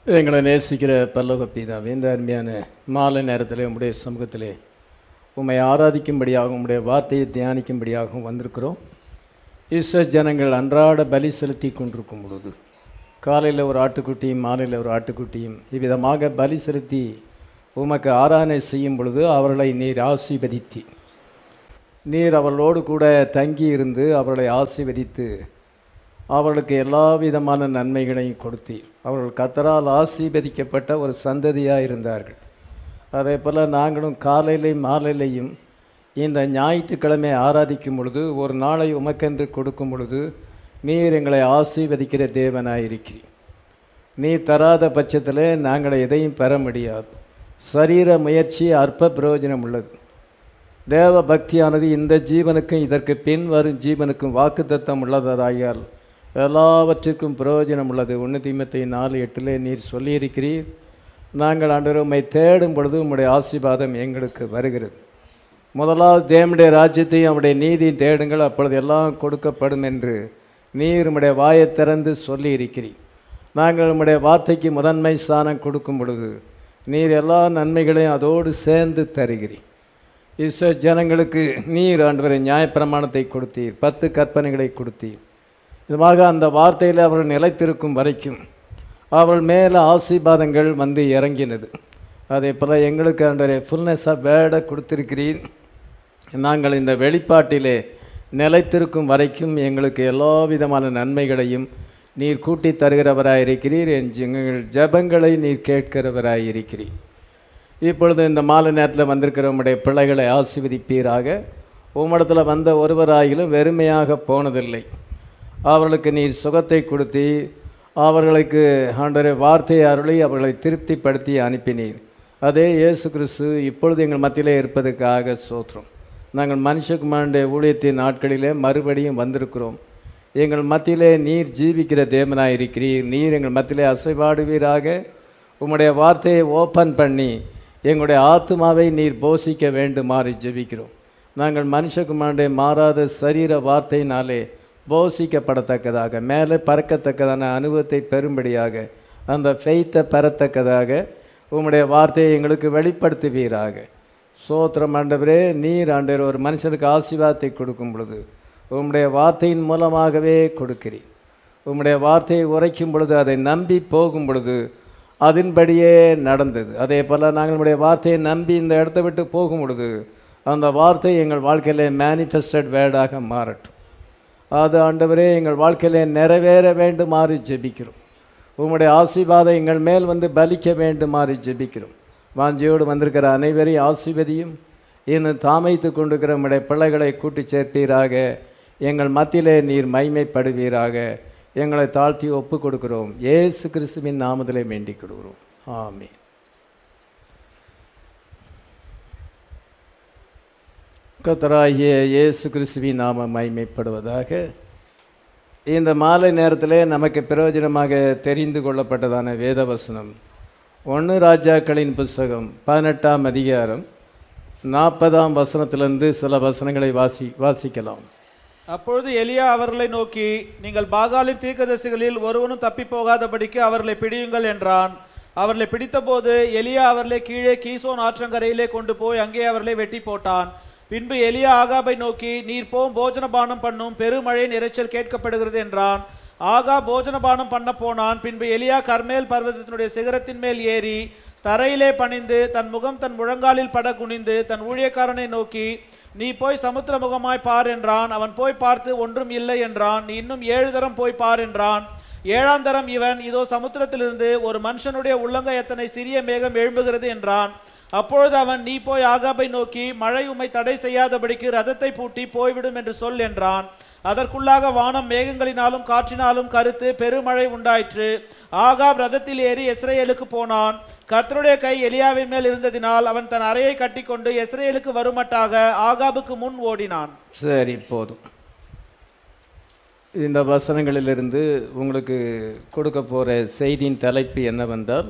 எங்களை நேசிக்கிற பல்லோக பிதாவே இந்த அருமையான மாலை நேரத்தில் உம்முடைய சமூகத்திலே உம்மை ஆராதிக்கும்படியாகவும் உம்முடைய வார்த்தையை தியானிக்கும்படியாகவும் வந்திருக்கிறோம் ஈஸ்வர ஜனங்கள் அன்றாட பலி செலுத்தி கொண்டிருக்கும் பொழுது காலையில் ஒரு ஆட்டுக்குட்டியும் மாலையில் ஒரு ஆட்டுக்குட்டியும் இவ்விதமாக பலி செலுத்தி உமக்கு ஆராதனை செய்யும் பொழுது அவர்களை நீர் ஆசீர்வதித்தி நீர் அவர்களோடு கூட தங்கி இருந்து அவர்களை ஆசீர்வதித்து அவர்களுக்கு எல்லா விதமான நன்மைகளையும் கொடுத்தீர் அவர்கள் கத்தரால் ஆசீர்வதிக்கப்பட்ட ஒரு சந்ததியாக இருந்தார்கள் அதே போல் நாங்களும் காலையிலையும் மாலையிலையும் இந்த ஞாயிற்றுக்கிழமை ஆராதிக்கும் பொழுது ஒரு நாளை உமக்கென்று கொடுக்கும் பொழுது நீர் எங்களை ஆசீர்வதிக்கிற தேவனாக இருக்கிறீர் நீ தராத பட்சத்தில் நாங்கள் எதையும் பெற முடியாது சரீர முயற்சி அற்ப பிரயோஜனம் உள்ளது தேவ பக்தியானது இந்த ஜீவனுக்கும் இதற்கு பின் வரும் ஜீவனுக்கும் வாக்குத்தத்தம் உள்ளதாயால் எல்லாவற்றிற்கும் பிரயோஜனம் உள்ளது ஒன்று தீமத்தை நாலு எட்டிலே நீர் சொல்லியிருக்கிறீர் நாங்கள் ஆண்டவர் உம்மை தேடும் பொழுது உம்முடைய ஆசீர்வாதம் எங்களுக்கு வருகிறது முதலாவது தேவனுடைய ராஜ்யத்தையும் அவருடைய நீதியும் தேடுங்கள் அப்பொழுது எல்லாம் கொடுக்கப்படும் என்று நீர் உம்முடைய வாயை திறந்து சொல்லி இருக்கிறீர் நாங்கள் உம்முடைய வார்த்தைக்கு முதன்மை ஸ்தானம் கொடுக்கும் பொழுது நீர் எல்லா நன்மைகளையும் அதோடு சேர்ந்து தருகிறீர் இஸ்வ ஜனங்களுக்கு நீர் ஆண்டவரை நியாயப்பிரமாணத்தை கொடுத்தீர் பத்து கற்பனைகளை கொடுத்தீர் இதுவாக அந்த வார்த்தையில் அவர்கள் நிலைத்திருக்கும் வரைக்கும் அவள் மேலே ஆசீர்வாதங்கள் வந்து இறங்கினது அதே போல் எங்களுக்கு ஆண்டவரை ஃபுல்னஸ் ஆஃப் வேர்டை கொடுத்திருக்கிறீர் நாங்கள் இந்த வெளிப்பாட்டிலே நிலைத்திருக்கும் வரைக்கும் எங்களுக்கு எல்லா விதமான நன்மைகளையும் நீர் கூட்டி தருகிறவராக இருக்கிறீர் எங்கள் ஜபங்களை நீர் கேட்கிறவராக இருக்கிறீர் இப்பொழுது இந்த மாலை நேரத்தில் வந்திருக்கிற உம்முடைய பிள்ளைகளை ஆசீர்வதிப்பீராக உம்மிடத்தில் வந்த ஒருவராயிலும் வெறுமையாக போனதில்லை அவர்களுக்கு நீர் சுகத்தை கொடுத்தி அவர்களுக்கு ஆண்டரை வார்த்தையை அருளி அவர்களை திருப்திப்படுத்தி அனுப்பினீர் அதே இயேசு கிறிஸ்து இப்பொழுது எங்கள் மத்தியிலே இருப்பதற்காக சோத்திரம் நாங்கள் மனுஷகுமாருடைய ஊழியத்தின் நாட்களிலே மறுபடியும் வந்திருக்கிறோம் எங்கள் மத்தியிலே நீர் ஜீவிக்கிற தேவனாக இருக்கிறீர் நீர் எங்கள் மத்தியிலே அசைவாடுவீராக உம்முடைய வார்த்தையை ஓப்பன் பண்ணி எங்களுடைய ஆத்மாவை நீர் போஷிக்க வேண்டுமாறு ஜெபிக்கிறோம் நாங்கள் மனுஷகுமாருடைய மாறாத சரீர வார்த்தையினாலே போஷிக்கப்படத்தக்கதாக மேலே பறக்கத்தக்கதான அனுபவத்தை பெறும்படியாக அந்த ஃபெய்த்தை பெறத்தக்கதாக உம்முடைய வார்த்தையை எங்களுக்கு வெளிப்படுத்துவீராக சோத்திரம் ஆண்டவரே நீர் ஆண்டவர் ஒரு மனுஷனுக்கு ஆசீர்வாதத்தை கொடுக்கும் பொழுது உம்முடைய வார்த்தையின் மூலமாகவே கொடுக்கிறீர் உம்முடைய வார்த்தையை உரைக்கும் பொழுது அதை நம்பி போகும் பொழுது அதன்படியே நடந்தது அதே போல் நாங்கள் நம்முடைய வார்த்தையை நம்பி இந்த இடத்த விட்டு போகும் பொழுது அந்த வார்த்தை எங்கள் வாழ்க்கையிலே மேனிஃபெஸ்டட் வேர்டாக மாறட்டும் அது ஆண்டவரே எங்கள் வாழ்க்கையிலே நிறைவேற வேண்டுமாறு ஜெபிக்கிறோம் உம்முடைய ஆசீர்வாதம் எங்கள் மேல் வந்து பலிக்க வேண்டுமாறு ஜெபிக்கிறோம் வாஞ்சியோடு வந்திருக்கிற அனைவரையும் ஆசீர்வதியும் இன்னும் தாமைத்து கொண்டிருக்கிற நம்முடைய பிள்ளைகளை கூட்டி சேர்ப்பீராக எங்கள் மத்தியிலே நீர் மைமைப்படுவீராக எங்களை தாழ்த்தி ஒப்பு கொடுக்கிறோம் ஏசு கிறிஸ்துவின் நாமத்திலே வேண்டிக் கொடுக்கிறோம் ஆமே கத்தராகிய இயேசு கிறிஸ்துவின் நாம மைமைப்படுவதாக இந்த மாலை நேரத்தில் நமக்கு பிரயோஜனமாக தெரிந்து கொள்ளப்பட்டதான வேதவசனம் ஒன்று ராஜாக்களின் புஸ்தகம் பதினெட்டாம் அதிகாரம் நாற்பதாம் வசனத்திலிருந்து சில வசனங்களை வாசி வாசிக்கலாம் அப்பொழுது எலியா அவர்களை நோக்கி நீங்கள் பாகாலின் தீர்க்கதரிசிகளில் ஒருவனும் தப்பி போகாதபடிக்கு அவர்களை பிடியுங்கள் என்றான் அவர்களை பிடித்தபோது எலியா அவர்களை கீழே கீசோன் ஆற்றங்கரையிலே கொண்டு போய் அங்கே அவர்களை வெட்டி போட்டான் பின்பு எலியா ஆகாபை நோக்கி நீர் போம் போஜனபானம் பண்ணும் பெருமழையின் இரைச்சல் கேட்கப்படுகிறது என்றான் ஆகா போஜனபானம் பண்ண போனான் பின்பு எலியா கர்மேல் பர்வதத்தினுடைய சிகரத்தின் மேல் ஏறி தரையிலே பணிந்து தன் முகம் தன் முழங்காலில் பட குனிந்து தன் ஊழியக்காரனை நோக்கி நீ போய் சமுத்திர முகமாய் பார் என்றான் அவன் போய் பார்த்து ஒன்றும் இல்லை என்றான் நீ இன்னும் ஏழு தரம் போய் பார் என்றான் ஏழாம் தரம் இவன் இதோ சமுத்திரத்திலிருந்து ஒரு மனுஷனுடைய உள்ளங்கை எத்தனை சிறிய மேகம் எழும்புகிறது என்றான் அப்பொழுது அவன் நீ போய் ஆகாபை நோக்கி மழை உம்மை தடை செய்யாதபடிக்கு ரதத்தை பூட்டி போய்விடும் என்று சொல் என்றான் அதற்குள்ளாக வானம் மேகங்களினாலும் காற்றினாலும் கருத்து பெருமழை உண்டாயிற்று ஆகாப் ரதத்தில் ஏறி எஸ்ரேலுக்கு போனான் கர்த்தருடைய கை எலியாவின் மேல் இருந்ததினால் அவன் தன் அறையை கட்டிக்கொண்டு எஸ்ரேலுக்கு வருமட்டாக ஆகாபுக்கு முன் ஓடினான் சரி போதும் இந்த வசனங்களிலிருந்து உங்களுக்கு கொடுக்க போகிற செய்தியின் தலைப்பு என்னவென்றால்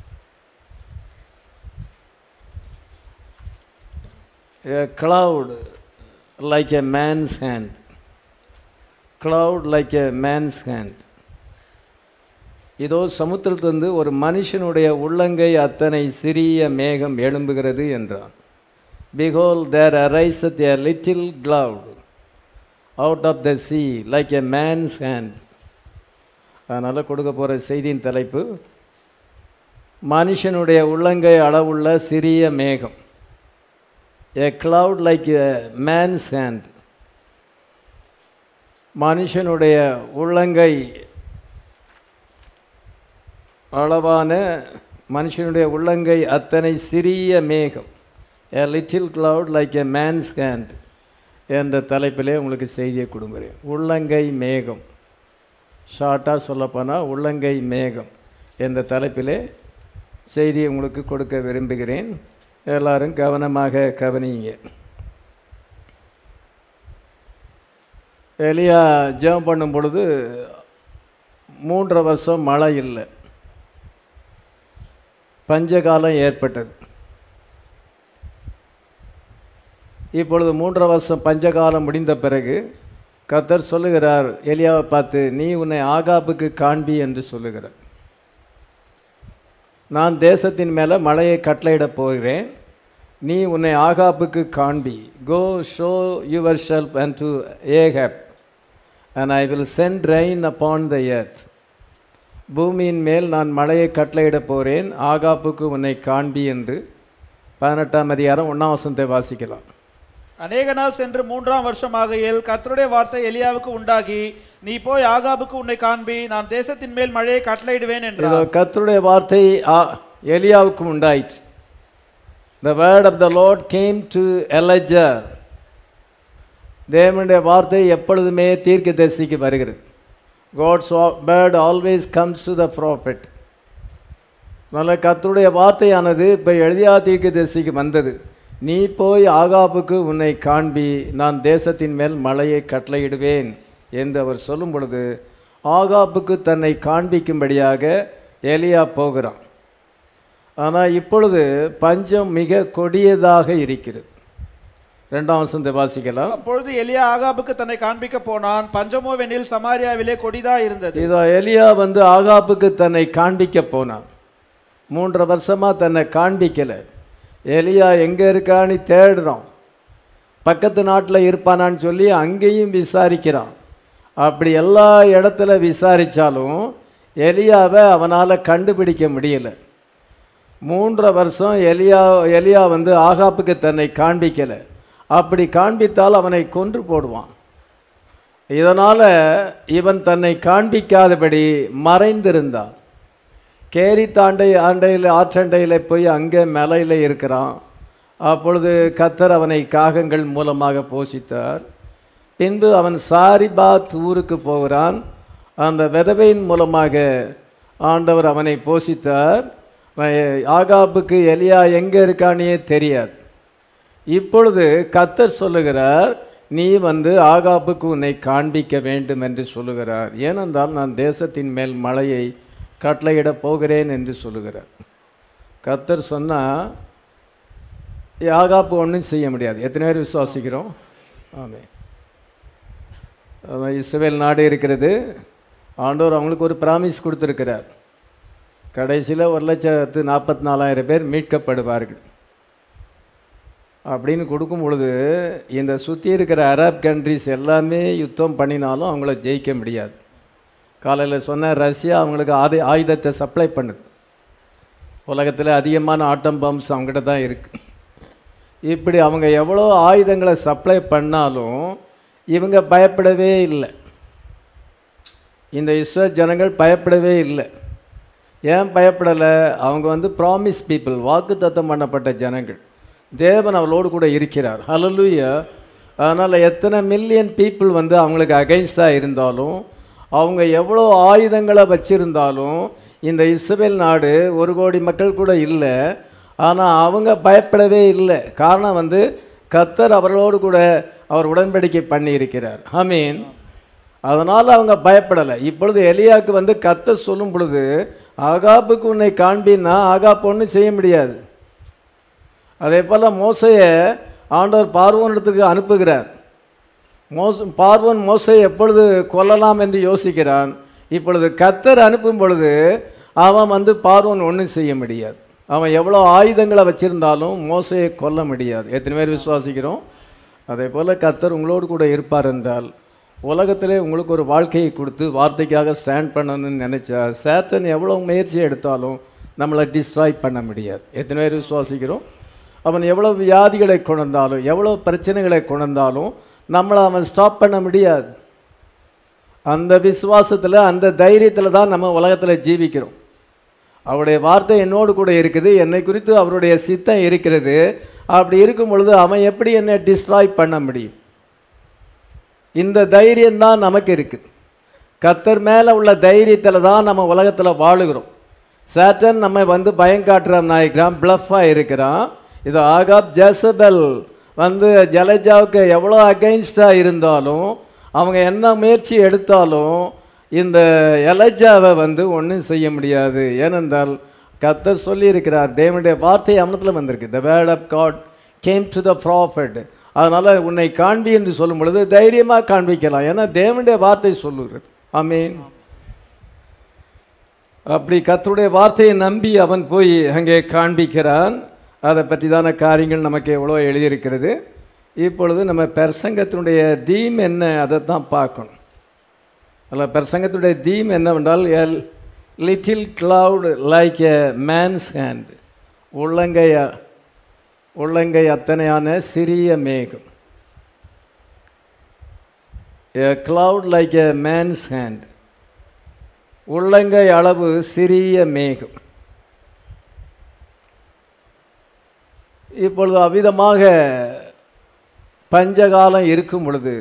A cloud like a man's hand. Cloud like a man's hand. இதோ சமுத்திரத்திலிருந்து ஒரு மனுஷனுடைய உள்ளங்கை அத்தனை சிறிய மேகம் எழும்புகிறது என்றான் பிகோல் there ariseth a little cloud out of the sea like a man's hand அதனால் கொடுக்க போகிற செய்தியின் தலைப்பு மனுஷனுடைய உள்ளங்கை அளவுள்ள சிறிய மேகம் a cloud like a man's hand மனுஷனுடைய உள்ளங்கை அளவான மனுஷனுடைய உள்ளங்கை அத்தனை சிறிய மேகம் a little cloud like a man's hand என்ற தலைப்பிலே உங்களுக்கு செய்தியை கொடுக்குறேன் உள்ளங்கை மேகம் ஷார்ட்டாக சொல்லப்போனால் உள்ளங்கை மேகம் என்ற தலைப்பிலே செய்தியை உங்களுக்கு கொடுக்க விரும்புகிறேன் எல்லாரும் கவனமாக கவனிங்க எலியா ஜெபம் பண்ணும் பொழுது மூன்றரை வருஷம் மழை இல்லை பஞ்சகாலம் ஏற்பட்டது இப்பொழுது மூன்றரை வருஷம் பஞ்சகாலம் முடிந்த பிறகு கர்த்தர் சொல்லுகிறார் எலியாவை பார்த்து நீ உன்னை ஆகாப்புக்கு காண்பி என்று சொல்லுகிறார் நான் தேசத்தின் மேலே மழையை கட்டளையிடப் போகிறேன் நீ உன்னை ஆகாப்புக்கு காண்பி go show yourself and to Ahab and I will send rain upon the earth பூமியின் மேல் நான் மழையை கட்டளையிடப் போகிறேன் ஆகாப்புக்கு உன்னை காண்பி என்று பதினெட்டாம் அதிகாரம் ஒன்றாம் வசனத்தை வாசிக்கலாம் அநேக நாள் சென்று மூன்றாம் வருஷமாகையில் கர்த்தருடைய வார்த்தை எலியாவுக்கு உண்டாகி நீ போய் ஆகாபுக்கு உன்னை காண்பி நான் தேசத்தின் மேல் மழையை கட்டளையிடுவேன் இதோ என்றார் கர்த்தருடைய வார்த்தை ஆ- எலியாவுக்கு உண்டாயிற்று the word of the Lord came to Elijah தேவனுடைய வார்த்தை எப்பொழுதுமே தீர்க்க தரிசிக்கு வருகிறது God's word always comes to the prophet நல்ல கர்த்தருடைய வார்த்தையானது இப்போ எளியா தீர்க்க தரிசிக்கு வந்தது நீ போய் ஆகாபுக்கு உன்னை காண்பி நான் தேசத்தின் மேல் மழையை கட்டளையிடுவேன் என்று அவர் சொல்லும் பொழுது ஆகாபுக்கு தன்னை காண்பிக்கும்படியாக எலியா போகிறான் ஆனால் இப்பொழுது பஞ்சம் மிக கொடியதாக இருக்கிறது ரெண்டாம் வசனத்தை வாசிக்கலாம் அப்பொழுது எலியா ஆகாபுக்கு தன்னை காண்பிக்க போனான் பஞ்சமோவெனில் சமாரியாவிலே கொடிதா இருந்தது இதோ எலியா வந்து ஆகாப்புக்கு தன்னை காண்பிக்க போனான் மூன்றரை வருஷமாக தன்னை காண்பிக்கலை எலியா எங்கே இருக்கான்னு தேடுறான் பக்கத்து நாட்டில் இருப்பானான்னு சொல்லி அங்கேயும் விசாரிக்கிறான் அப்படி எல்லா இடத்துல விசாரித்தாலும் எலியாவை அவனால் கண்டுபிடிக்க முடியல மூன்றரை வருஷம் எலியா எலியா வந்து ஆகாப்புக்கு தன்னை காண்பிக்கலை அப்படி காண்பித்தால் அவனை கொன்று போடுவான் இதனால் இவன் தன்னை காண்பிக்காதபடி மறைந்திருந்தான் கேரி தாண்டை ஆண்டையில் ஆற்றண்டையில் போய் அங்கே மலையில் இருக்கிறான் அப்பொழுது கத்தர் அவனை காகங்கள் மூலமாக போஷித்தார் பின்பு அவன் சாரிபாத் ஊருக்கு போகிறான் அந்த விதவையின் மூலமாக ஆண்டவர் அவனை போஷித்தார் அவன் ஆகாப்புக்கு எலியா எங்கே இருக்கானே தெரியாது இப்பொழுது கத்தர் சொல்லுகிறார் நீ வந்து ஆகாப்புக்கு உன்னை காண்பிக்க வேண்டும் என்று சொல்லுகிறார் ஏனென்றால் நான் தேசத்தின் மேல் மழையை கட்டளையிடப் போகிறேன் என்று சொல்லுகிறார் கத்தர் சொன்னால் ஆகாப்பு ஒன்றும் செய்ய முடியாது எத்தனை பேர் விசுவாசிக்கிறோம் ஆமே ஆமா, இஸ்ரவேல் நாடு இருக்கிறது ஆண்டவர் அவங்களுக்கு ஒரு பிராமிஸ் கொடுத்துருக்கிறார் கடைசியில் ஒரு லட்சத்து நாற்பத்தி நாலாயிரம் பேர் மீட்கப்படுவார்கள் அப்படின்னு கொடுக்கும் பொழுது இந்த சுற்றி இருக்கிற அரப் கண்ட்ரிஸ் எல்லாமே யுத்தம் பண்ணினாலும் அவங்கள ஜெயிக்க முடியாது காலையில் சொன்ன ரஷ்யா அவங்களுக்கு ஆதி ஆயுதத்தை சப்ளை பண்ணுது உலகத்தில் அதிகமான ஆட்டம் பம்ப்ஸ் அவங்ககிட்ட தான் இருக்குது இப்படி அவங்க எவ்வளோ ஆயுதங்களை சப்ளை பண்ணாலும் இவங்க பயப்படவே இல்லை இந்த இஸ்ரோ ஜனங்கள் பயப்படவே இல்லை ஏன் பயப்படலை அவங்க வந்து ப்ராமிஸ் பீப்புள் வாக்குத்தத்தம் பண்ணப்பட்ட ஜனங்கள் தேவன் அவளோடு கூட இருக்கிறார் ஹalleluya அதனால் எத்தனை மில்லியன் பீப்புள் வந்து அவங்களுக்கு அகைன்ஸ்டாக இருந்தாலும் அவங்க எவ்வளோ ஆயுதங்களை வச்சிருந்தாலும் இந்த இஸ்ரேல் நாடு ஒரு கோடி மக்கள் கூட இல்லை ஆனால் அவங்க பயப்படவே இல்லை காரணம் வந்து கத்தர் அவர்களோடு கூட அவர் உடன்படிக்கை பண்ணியிருக்கிறார் ஆமீன் அதனால் அவங்க பயப்படலை இப்பொழுது எலியாவுக்கு வந்து கத்தர் சொல்லும் பொழுது ஆகாப்புக்கு உன்னை காண்பின்னா ஆகாப்பு ஒன்றும் செய்ய முடியாது அதே போல் மோசையை ஆண்டவர் பார்வோனிடத்துக்கு அனுப்புகிறார் மோச பார்வோன் மோசை எப்பொழுது கொல்லலாம் என்று யோசிக்கிறான் இப்பொழுது கத்தர் அனுப்பும் பொழுது அவன் வந்து பார்வன் ஒன்றும் செய்ய முடியாது அவன் எவ்வளோ ஆயுதங்களை வச்சிருந்தாலும் மோசையை கொல்ல முடியாது எத்தனை பேர் விசுவாசிக்கிறோம் அதே போல் கத்தர் உங்களோடு கூட இருப்பார் என்றால் உலகத்திலே உங்களுக்கு ஒரு வாழ்க்கையை கொடுத்து வார்த்தைக்காக ஸ்டாண்ட் பண்ணணும்னு நினச்சா சேத்தன் எவ்வளோ முயற்சி எடுத்தாலும் நம்மளை டிஸ்ட்ராய் பண்ண முடியாது எத்தனை பேர் விசுவாசிக்கிறோம் அவன் எவ்வளோ வியாதிகளை கொண்டாலும் எவ்வளோ பிரச்சனைகளை கொண்டாலும் நம்மளை அவன் ஸ்டாப் பண்ண முடியாது அந்த விசுவாசத்தில் அந்த தைரியத்தில் தான் நம்ம உலகத்தில் ஜீவிக்கிறோம் அவருடைய வார்த்தை என்னோடு கூட இருக்குது என்னை குறித்து அவருடைய சித்தம் இருக்கிறது அப்படி இருக்கும் பொழுது அவன் எப்படி என்னை டிஸ்ட்ராய் பண்ண முடியும் இந்த தைரியம் தான் நமக்கு இருக்குது கத்தர் மேலே உள்ள தைரியத்தில் தான் நம்ம உலகத்தில் வாழுகிறோம் சேட்டன் நம்ம வந்து பயம் காட்டுற நாய்க்கிறான் பிளஃபாக இருக்கிறான் இது ஆகாப் ஜெசபெல் வந்து ஜலஜாவுக்கு எவ்வளோ அகைன்ஸ்டாக இருந்தாலும் அவங்க என்ன முயற்சி எடுத்தாலும் இந்த எலஜாவை வந்து ஒன்றும் செய்ய முடியாது ஏனென்றால் கத்தர் சொல்லியிருக்கிறார் தேவனுடைய வார்த்தை அமனத்தில் வந்திருக்கு the word of God came to the prophet அதனால் உன்னை காண்பி என்று சொல்லும் பொழுது தைரியமாக காண்பிக்கலாம் ஏன்னா தேவனுடைய வார்த்தை சொல்லுகிறது ஆமீன் அப்படி கத்தருடைய வார்த்தையை நம்பி அவன் போய் அங்கே காண்பிக்கிறான் அதை பற்றிதான காரியங்கள் நமக்கு எவ்வளோ எழுதியிருக்கிறது இப்பொழுது நம்ம பிரசங்கத்தினுடைய தீம் என்ன அதை தான் பார்க்கணும் அதில் பிரசங்கத்துடைய தீம் என்னவென்றால் எல் little cloud like a man's hand உள்ளங்கை உள்ளங்கை அத்தனையான சிறிய மேகம் a cloud like a man's hand உள்ளங்கை அளவு சிறிய மேகம் இப்பொழுது அவ்விதமாக பஞ்சகாலம் இருக்கும் பொழுது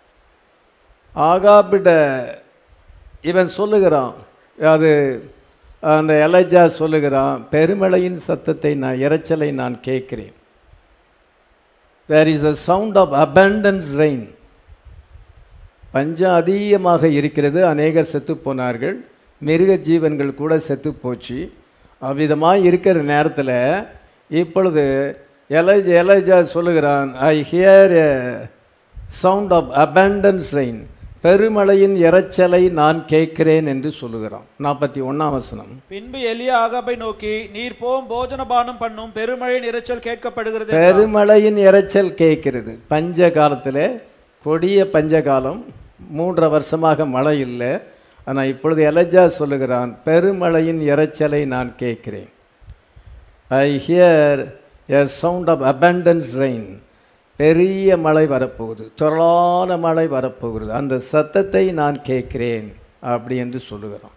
ஆகாபிட இவன் சொல்லுகிறான் அது அந்த எலைஜா சொல்லுகிறான் பெருமழையின் சத்தத்தை நான் இரைச்சலை நான் கேட்கிறேன் there is a sound of abundance rain பஞ்சம் அதிகமாக இருக்கிறது அநேகர் செத்து போனார்கள் மிருக ஜீவன்கள் கூட செத்து போச்சு அவ்விதமாக இருக்கிற நேரத்தில் இப்பொழுது எலைஜ எலைஜா சொல்லுகிறான் I hear a sound of abundance rain பெருமழையின் இரைச்சலை நான் கேட்கிறேன் என்று சொல்லுகிறான் நாற்பத்தி ஒன்றாம் வசனம் பின்பு எலியா ஆகாபை நோக்கி நீர் போம் போஜனபானம் பண்ணும் பெருமழையின் இரைச்சல் கேட்கப்படுகிறது பெருமழையின் இரைச்சல் கேட்கிறது பஞ்ச காலத்தில் கொடிய பஞ்ச காலம் மூன்றரை வருஷமாக மழை இல்லை ஆனால் இப்பொழுது எலஜா சொல்லுகிறான் பெருமழையின் இரைச்சலை நான் கேட்கிறேன் I hear a sound of abundance rain பெரிய மழை வரப்போகுது திரளான மழை வரப்போகிறது அந்த சத்தத்தை நான் கேட்கிறேன் அப்படி என்று சொல்லுகிறான்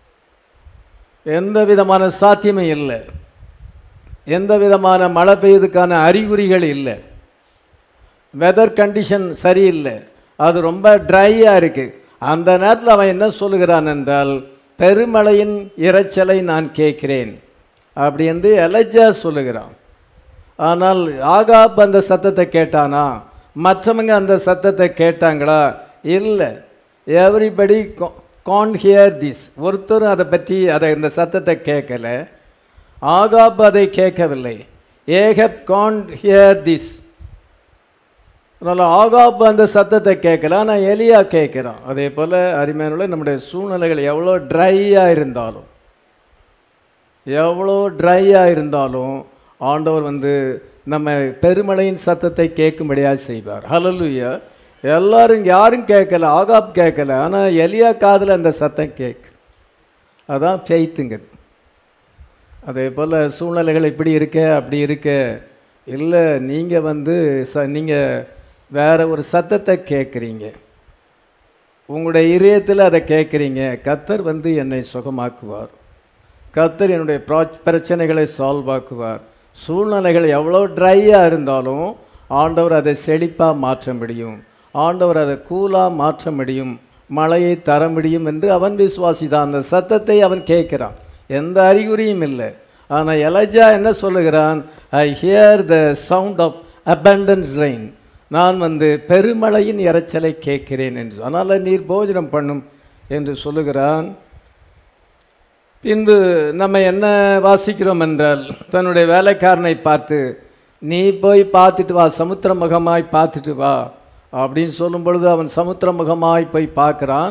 எந்த விதமான சாத்தியமும் இல்லை எந்த விதமான மழை பெய்யுறதுக்கான அறிகுறிகள் இல்லை வெதர் கண்டிஷன் சரியில்லை அது ரொம்ப ட்ரையாக இருக்குது அந்த நேரத்தில் அவன் என்ன சொல்லுகிறான் என்றால் பெருமழையின் இரைச்சலை நான் கேட்கிறேன் அப்படி என்று எலஜா சொல்லுகிறான் ஆனால் ஆகாப் அந்த சத்தத்தை கேட்டானா மற்றவங்க அந்த சத்தத்தை கேட்டாங்களா இல்லை எவ்ரிபடி கான் ஹியர் திஸ் ஒருத்தரும் அதை பற்றி அதை இந்த சத்தத்தை கேட்கல ஆகாப் அதை கேட்கவில்லை ஏகப் கான் ஹியர் திஸ் அதனால் ஆகாப் அந்த சத்தத்தை கேட்கல ஆனால் எலியா கேட்குறான் அதே போல் அருமையானுள்ள நம்முடைய சூழ்நிலைகள் எவ்வளோ ட்ரையாக இருந்தாலும் எவ்வளோ ட்ரையாக இருந்தாலும் ஆண்டவர் வந்து நம்ம பெருமழையின் சத்தத்தை கேட்கும்படியாக செய்வார் ஹலலுயா எல்லாரும் யாரும் கேட்கல ஆகாப் கேட்கல ஆனால் எலியா காதில் அந்த சத்தம் கேட்கு அதான் ஃபெய்த்துங்கிறது அதே போல் சூழ்நிலைகள் இப்படி இருக்க அப்படி இருக்க இல்லை நீங்கள் வந்து ச நீங்கள் வேற ஒரு சத்தத்தை கேட்குறீங்க உங்களுடைய இதயத்தில் அதை கேட்குறீங்க கத்தர் வந்து என்னை சுகமாக்குவார் கத்தர் என்னுடைய ப்ரா பிரச்சனைகளை சால்வ் ஆக்குவார் சூழ்நிலைகள் எவ்வளோ ட்ரையாக இருந்தாலும் ஆண்டவர் அதை செழிப்பாக மாற்ற முடியும் ஆண்டவர் அதை கூலாக மாற்ற முடியும் மழையை தர முடியும் என்று அவன் விசுவாசிதான் அந்த சத்தத்தை அவன் கேட்குறான் எந்த அறிகுறியும் இல்லை ஆனால் எலஜா என்ன சொல்லுகிறான் I hear the sound of abundance rain நான் வந்து பெருமழையின் இரைச்சலை கேட்கிறேன் என்று அதனால் நீர் போஜனம் பண்ணும் என்று சொல்லுகிறான் பின்பு நம்ம என்ன வாசிக்கிறோம் என்றால் தன்னுடைய வேலைக்காரனை பார்த்து நீ போய் பார்த்துட்டு வா சமுத்திர முகமாய் பார்த்துட்டு வா அப்படின்னு சொல்லும் பொழுது அவன் சமுத்திர முகமாய் போய் பார்க்குறான்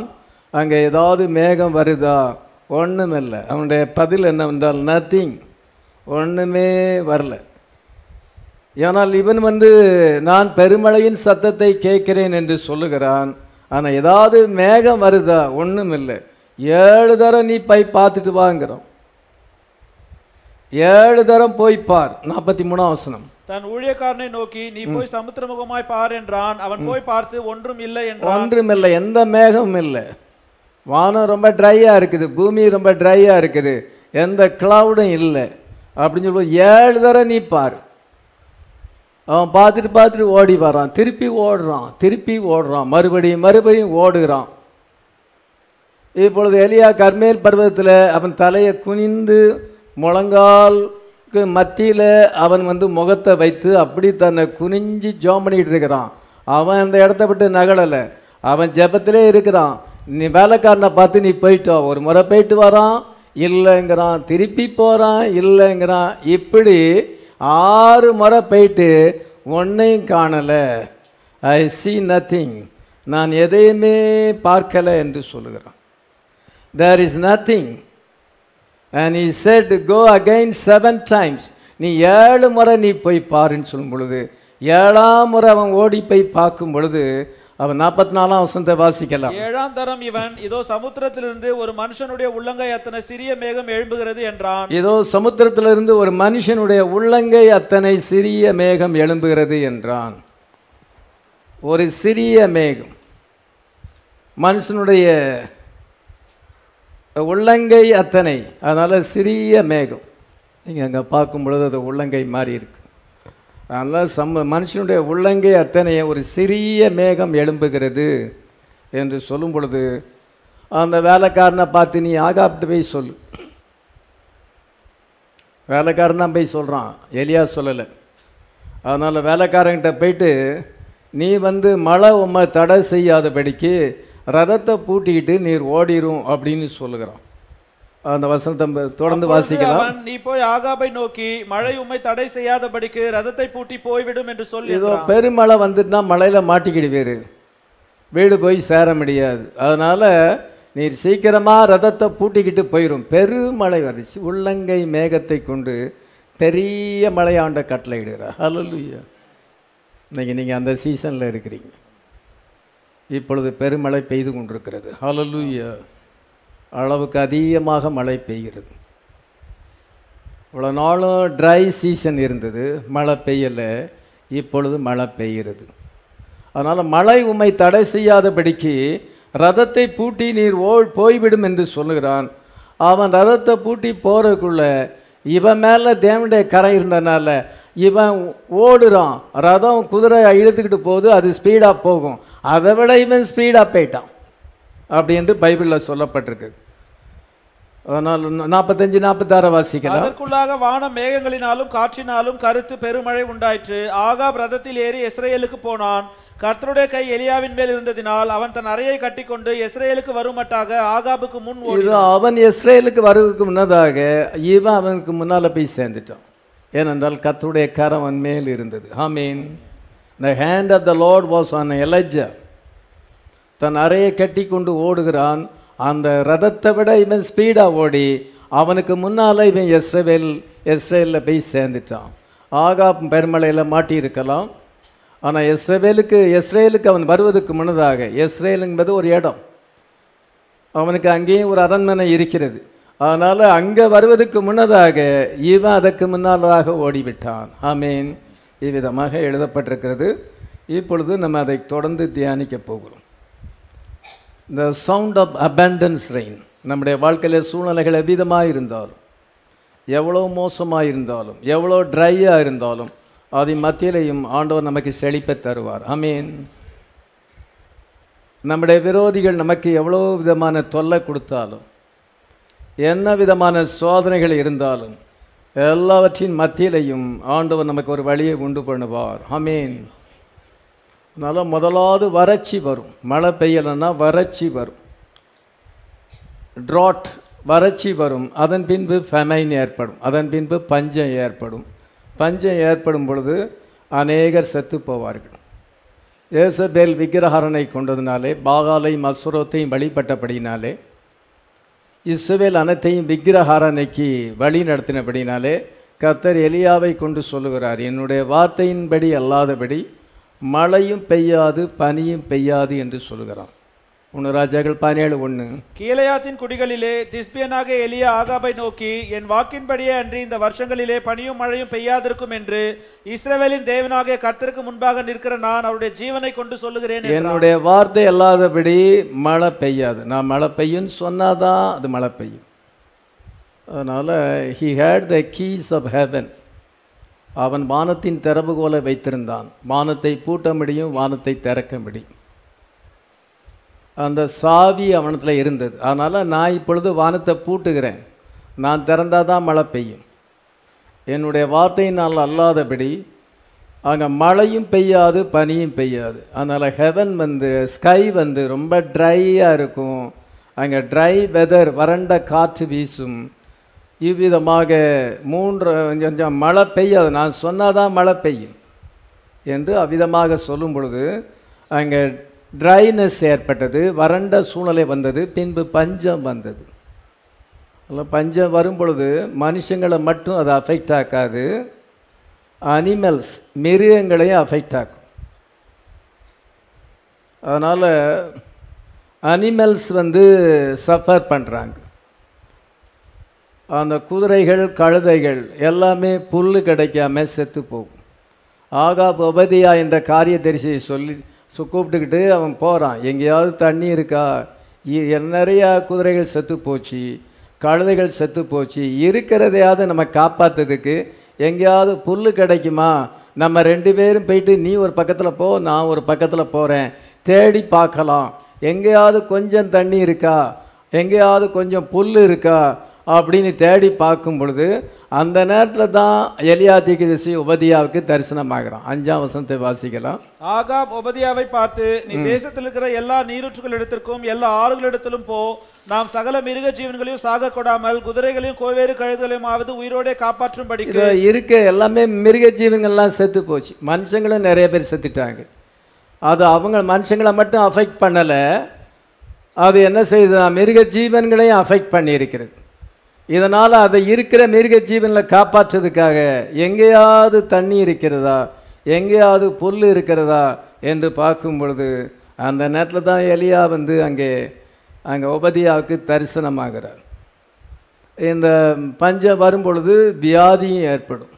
அங்கே ஏதாவது மேகம் வருதா ஒன்றுமில்லை அவனுடைய பதில் என்னவென்றால் நத்திங் ஒன்றுமே வரல ஏனால் இவன் வந்து நான் பெருமழையின் சத்தத்தை கேட்கிறேன் என்று சொல்லுகிறான் ஆனால் ஏதாவது மேகம் வருதா ஒன்றும் இல்லை ஏழு தரம் நீ போய் பார்த்துட்டு வாங்கிறோம் ஏழு தரம் போய் பார் நாற்பத்தி மூணாம் வசனம் தன் ஊழியக்காரனை நோக்கி நீ போய் சமுத்திரமுகமாய் பார் என்றான் அவன் போய் பார்த்து ஒன்றும் இல்லை என்றான் ஒன்றுமில்லை எந்த மேகமும் இல்லை வானம் ரொம்ப ட்ரையாக இருக்குது பூமி ரொம்ப ட்ரையாக இருக்குது எந்த கிளவுடும் இல்லை அப்படின்னு சொல்லுவோம் ஏழு தரம் நீ பார் அவன் பார்த்துட்டு பார்த்துட்டு ஓடி வரான் திருப்பி ஓடுறான் திருப்பி ஓடுறான் மறுபடியும் மறுபடியும் ஓடுகிறான் இப்பொழுது எலியா கர்மேல் பர்வதத்தில் அவன் தலையை குனிந்து முழங்காலுக்கு மத்தியில் அவன் வந்து முகத்தை வைத்து அப்படி தன்னை குனிஞ்சு ஜோம் பண்ணிட்டு இருக்கிறான் அவன் அந்த இடத்த விட்டு நகலலை அவன் ஜெபத்திலே இருக்கிறான் நீ வேலைக்காரனை பார்த்து நீ போயிட்டோ ஒரு முறை போயிட்டு வரான் இல்லைங்கிறான் திருப்பி போகிறான் இல்லைங்கிறான் இப்படி ஆறு முறை போயிட்டு ஒன்றையும் காணலை ஐ see நத்திங் நான் எதையுமே பார்க்கலை என்று சொல்லுகிறான் there is nothing and he said go again seven times நீ ஏழு முறை நீ போய் பாருன்னு சொல்லும் பொழுது ஏழாம் முறை அவன் ஓடி போய் பார்க்கும் பொழுது அவன் நாற்பத்தி நாலாம் வசனத்தை வாசிக்கலாம் ஏழாம் தரம் இவன் இதோ சமுத்திரத்திலிருந்து ஒரு மனுஷனுடைய உள்ளங்கை அத்தனை சிறிய மேகம் எழும்புகிறது என்றான் ஏதோ சமுத்திரத்திலிருந்து ஒரு மனுஷனுடைய உள்ளங்கை அத்தனை சிறிய மேகம் எழும்புகிறது என்றான் ஒரு சிறிய மேகம் மனுஷனுடைய உள்ளங்கை அத்தனை அதனால் சிறிய மேகம் நீங்கள் அங்கே பார்க்கும் பொழுது அது உள்ளங்கை மாறி இருக்கு அதனால் சம்ம மனுஷனுடைய உள்ளங்கை அத்தனை ஒரு சிறிய மேகம் எழும்புகிறது என்று சொல்லும் பொழுது அந்த வேலைக்காரனை பார்த்து நீ ஆகாப்ட்டு போய் சொல்லு வேலைக்காரன் தான் போய் சொல்கிறான் எலியா சொல்லலை அதனால் வேலைக்காரங்கிட்ட போயிட்டு நீ வந்து மழை உம்மை தடை செய்யாதபடிக்கு ரதத்தை பூட்டிக்கிட்டு நீர் ஓடிரும் அப்படின்னு சொல்லுகிறான் அந்த வசனத்தை நம்ம தொடர்ந்து அப்பொழுது வாசிக்கலாம் அவன் நீ போய் ஆகாபை நோக்கி மழை உம்மை தடை செய்யாதபடிக்கு ரதத்தை பூட்டி போய்விடும் என்று சொல்லி ஏதோ பெருமழை வந்துட்டுனா மழையில் மாட்டிக்கிடுவீர் வீடு போய் சேர முடியாது அதனால் நீர் சீக்கிரமாக ரதத்தை பூட்டிக்கிட்டு போயிடும் பெருமழை வந்துச்சு உள்ளங்கை மேகத்தை கொண்டு பெரிய மழையாண்ட கட்டளையிடுகிறார் ஹalleluya இன்னைக்கு நீங்கள் அந்த சீசனில் இருக்கிறீங்க இப்பொழுது பெருமழை பெய்து கொண்டிருக்கிறது ஹalleluya அளவுக்கு அதிகமாக மழை பெய்கிறது இவ்வளோ நாளும் ட்ரை சீசன் இருந்தது மழை பெய்யலை இப்பொழுது மழை பெய்கிறது அதனால் மழை உம்மை தடை செய்யாதபடிக்கு ரதத்தை பூட்டி நீர் ஓ போய்விடும் என்று சொல்லுகிறான் அவன் ரதத்தை பூட்டி போகிறதுக்குள்ள இவன் மேலே தேவனுடைய கரை இருந்தனால இவன் ஓடுறான் ரதம் குதிரை இழுத்துக்கிட்டு போகுது அது ஸ்பீடாக போகும் அதை விட இவன் ஸ்பீடாக போயிட்டான் அப்படி என்று பைபிளில் சொல்லப்பட்டிருக்கு அதனால் நாற்பத்தஞ்சு நாற்பத்தாறு வாசிக்கலாம் அதற்குள்ளாக வானம் மேகங்களினாலும் காற்றினாலும் கருத்து பெருமழை உண்டாயிற்று ஆகாப் ரதத்தில் ஏறி இஸ்ரேலுக்கு போனான் கர்த்தருடைய கை எலியாவின் மேல் இருந்ததினால் அவன் தன் அறையை கட்டிக்கொண்டு இஸ்ரேலுக்கு வருமட்டாக ஆகாபுக்கு முன் ஓடி இது அவன் இஸ்ரேலுக்கு வருவதற்கு முன்னதாக இவன் அவனுக்கு முன்னால் போய் சேர்ந்துட்டான் ஏனென்றால் கர்த்தருடைய கரம் அவன் மேல் இருந்தது ஆமீன் the hand of the Lord was on Elijah தன் அறையை கட்டி கொண்டு ஓடுகிறான் அந்த ரதத்தை விட இவன் ஸ்பீடாக ஓடி அவனுக்கு முன்னால் இவன் எஸ்ரவேல் எஸ்ரேலில் போய் சேர்ந்துட்டான் ஆகா பெருமலையில் மாட்டியிருக்கலாம் ஆனால் எஸ்ரவேலுக்கு எஸ்ரேலுக்கு அவன் வருவதற்கு முன்னதாக எஸ்ரேல் என்பது ஒரு இடம் அவனுக்கு அங்கேயும் ஒரு அரண்மனை இருக்கிறது அதனால் அங்கே வருவதற்கு முன்னதாக இவன் அதற்கு முன்னாலாக ஓடிவிட்டான் ஆமீன் இவ்விதமாக எழுதப்பட்டிருக்கிறது இப்பொழுது நம்ம அதை தொடர்ந்து தியானிக்க போகிறோம் இந்த சவுண்ட் ஆஃப் அபேண்டன்ஸ் ரெயின் நம்முடைய வாழ்க்கையில் சூழ்நிலைகள் எவ்விதமாக இருந்தாலும் எவ்வளோ மோசமாக இருந்தாலும் எவ்வளோ ட்ரையாக இருந்தாலும் அதன் மத்தியிலையும் ஆண்டவர் நமக்கு செழிப்பை தருவார் ஆமீன் நம்முடைய விரோதிகள் நமக்கு எவ்வளோ விதமான தொல்லை கொடுத்தாலும் என்ன விதமான சோதனைகள் இருந்தாலும் எல்லாவற்றின் மத்தியிலையும் ஆண்டவர் நமக்கு ஒரு வழியை உண்டு பண்ணுவார் ஆமீன் அதனால் முதலாவது வறட்சி வரும் மழை பெய்யலைன்னா வறட்சி வரும் ட்ராட் வறட்சி வரும் அதன் பின்பு ஃபெமைன் ஏற்படும் அதன் பின்பு பஞ்சம் ஏற்படும் பஞ்சம் ஏற்படும் பொழுது அநேகர் செத்து போவார்கள் ஏசபேல் விக்கிரஹரனை கொண்டதினாலே பாகாலையும் அசுரத்தையும் வழிபட்டபடினாலே இஸ்ரவேல் அனைத்தையும் விக்கிரஹாரனைக்கு வழி நடத்தினபடினாலே கர்த்தர் எலியாவை கொண்டு சொல்லுகிறார் என்னுடைய வார்த்தையின்படி அல்லாதபடி மழையும் பெய்யாது பனியும் பெய்யாது என்று சொல்லுகிறார் ஒன்று ராஜாக்கள் பதினேழு ஒன்று கீலேயாத்தின் குடிகளிலே திஸ்பியனாக எலியா ஆகாபை நோக்கி என் வாக்கின்படியே அன்றி இந்த வருஷங்களிலே பனியும் மழையும் பெய்யாதிருக்கும் என்று இஸ்ரவேலின் தேவனாகிய கர்த்தருக்கு முன்பாக நிற்கிற நான் அவருடைய ஜீவனை கொண்டு சொல்லுகிறேன் என்றான். என்னுடைய வார்த்தை அல்லாதபடி மழை பெய்யாது நான் மழை பெய்யும்னு சொன்னாதான் அது மழை பெய்யும் அதனால் he had the keys of heaven அவன் வானத்தின் திறவுகோலை வைத்திருந்தான் வானத்தை பூட்ட முடியும் வானத்தை திறக்க முடியும் அந்த சாவி அவனத்தில் இருந்தது அதனால் நான் இப்பொழுது வானத்தை பூட்டுகிறேன் நான் திறந்தாதான் தான் மழை பெய்யும் என்னுடைய வார்த்தையினால் அல்லாதபடி அங்கே மழையும் பெய்யாது பனியும் பெய்யாது அதனால் ஹெவன் வந்து ஸ்கை வந்து ரொம்ப ட்ரையாக இருக்கும் அங்கே ட்ரை வெதர் வறண்ட காற்று வீசும் இவ்விதமாக மூன்று கொஞ்சம் மழை பெய்யாது நான் சொன்னாதான் மழை பெய்யும் என்று அவ்விதமாக சொல்லும் பொழுது அங்கே ட்ரைனஸ் ஏற்பட்டது வறண்ட சூழ்நிலை வந்தது பின்பு பஞ்சம் வந்தது அதில் பஞ்சம் வரும் பொழுது மனுஷங்களை மட்டும் அது அஃபெக்ட் ஆக்காது அனிமல்ஸ் மிருகங்களையும் அஃபெக்ட் ஆக்கும் அதனால் அனிமல்ஸ் வந்து சஃபர் பண்ணுறாங்க அந்த குதிரைகள் கழுதைகள் எல்லாமே புல் கிடைக்காம செத்து போகும் ஆகாப் உபதியா என்ற காரியதரிசியை சொல்லி சு- கூப்பிட்டுக்கிட்டு அவன் போகிறான் எங்கேயாவது தண்ணி இருக்கா இ- நிறையா குதிரைகள் செத்து போச்சு கழுதைகள் செத்து போச்சு இருக்கிறதையாவது நம்ம காப்பாற்றுறதுக்கு எங்கேயாவது புல் கிடைக்குமா நம்ம ரெண்டு பேரும் போயிட்டு நீ ஒரு பக்கத்தில் போ நான் ஒரு பக்கத்தில் போகிறேன் தேடி பார்க்கலாம் எங்கேயாவது கொஞ்சம் தண்ணி இருக்கா எங்கேயாவது கொஞ்சம் புல் இருக்கா அப்படின்னு தேடி பார்க்கும் பொழுது அந்த நேரத்தில் தான் எலியா தீர்க்கதரிசி உபதியாவுக்கு தரிசனமாகிறான் அஞ்சாம் வசனத்தை வாசிக்கலாம் ஆகாப் ஒபதியாவை பார்த்து நீ தேசத்தில் இருக்கிற எல்லா நீரூற்றுகளிடத்திற்கும் எல்லா ஆறுகளிடத்திலும் போ நாம் சகல மிருக ஜீவன்களையும் சாக கொடாமல் குதிரைகளையும் கோவேறு கழுதுகளையுமாவது உயிரோடே காப்பாற்றும்படிக்கு இது இருக்க எல்லாமே மிருக ஜீவன்கள்லாம் செத்து போச்சு மனுஷங்களும் நிறைய பேர் செத்துட்டாங்க அது அவங்க மனுஷங்களை மட்டும் அஃபெக்ட் பண்ணலை அது என்ன செய்யுதுன்னா மிருக ஜீவன்களையும் அஃபெக்ட் பண்ணியிருக்கிறது இதனால் அதை இருக்கிற மிருக ஜீவன்களை காப்பாற்றுறதுக்காக எங்கேயாவது தண்ணி இருக்கிறதா எங்கேயாவது புல் இருக்கிறதா என்று பார்க்கும் பொழுது அந்த நேரத்தில் தான் எலியா வந்து அங்கே அங்கே உபதியாவுக்கு தரிசனமாகிறார் இந்த பஞ்சம் வரும் பொழுது வியாதியும் ஏற்படும்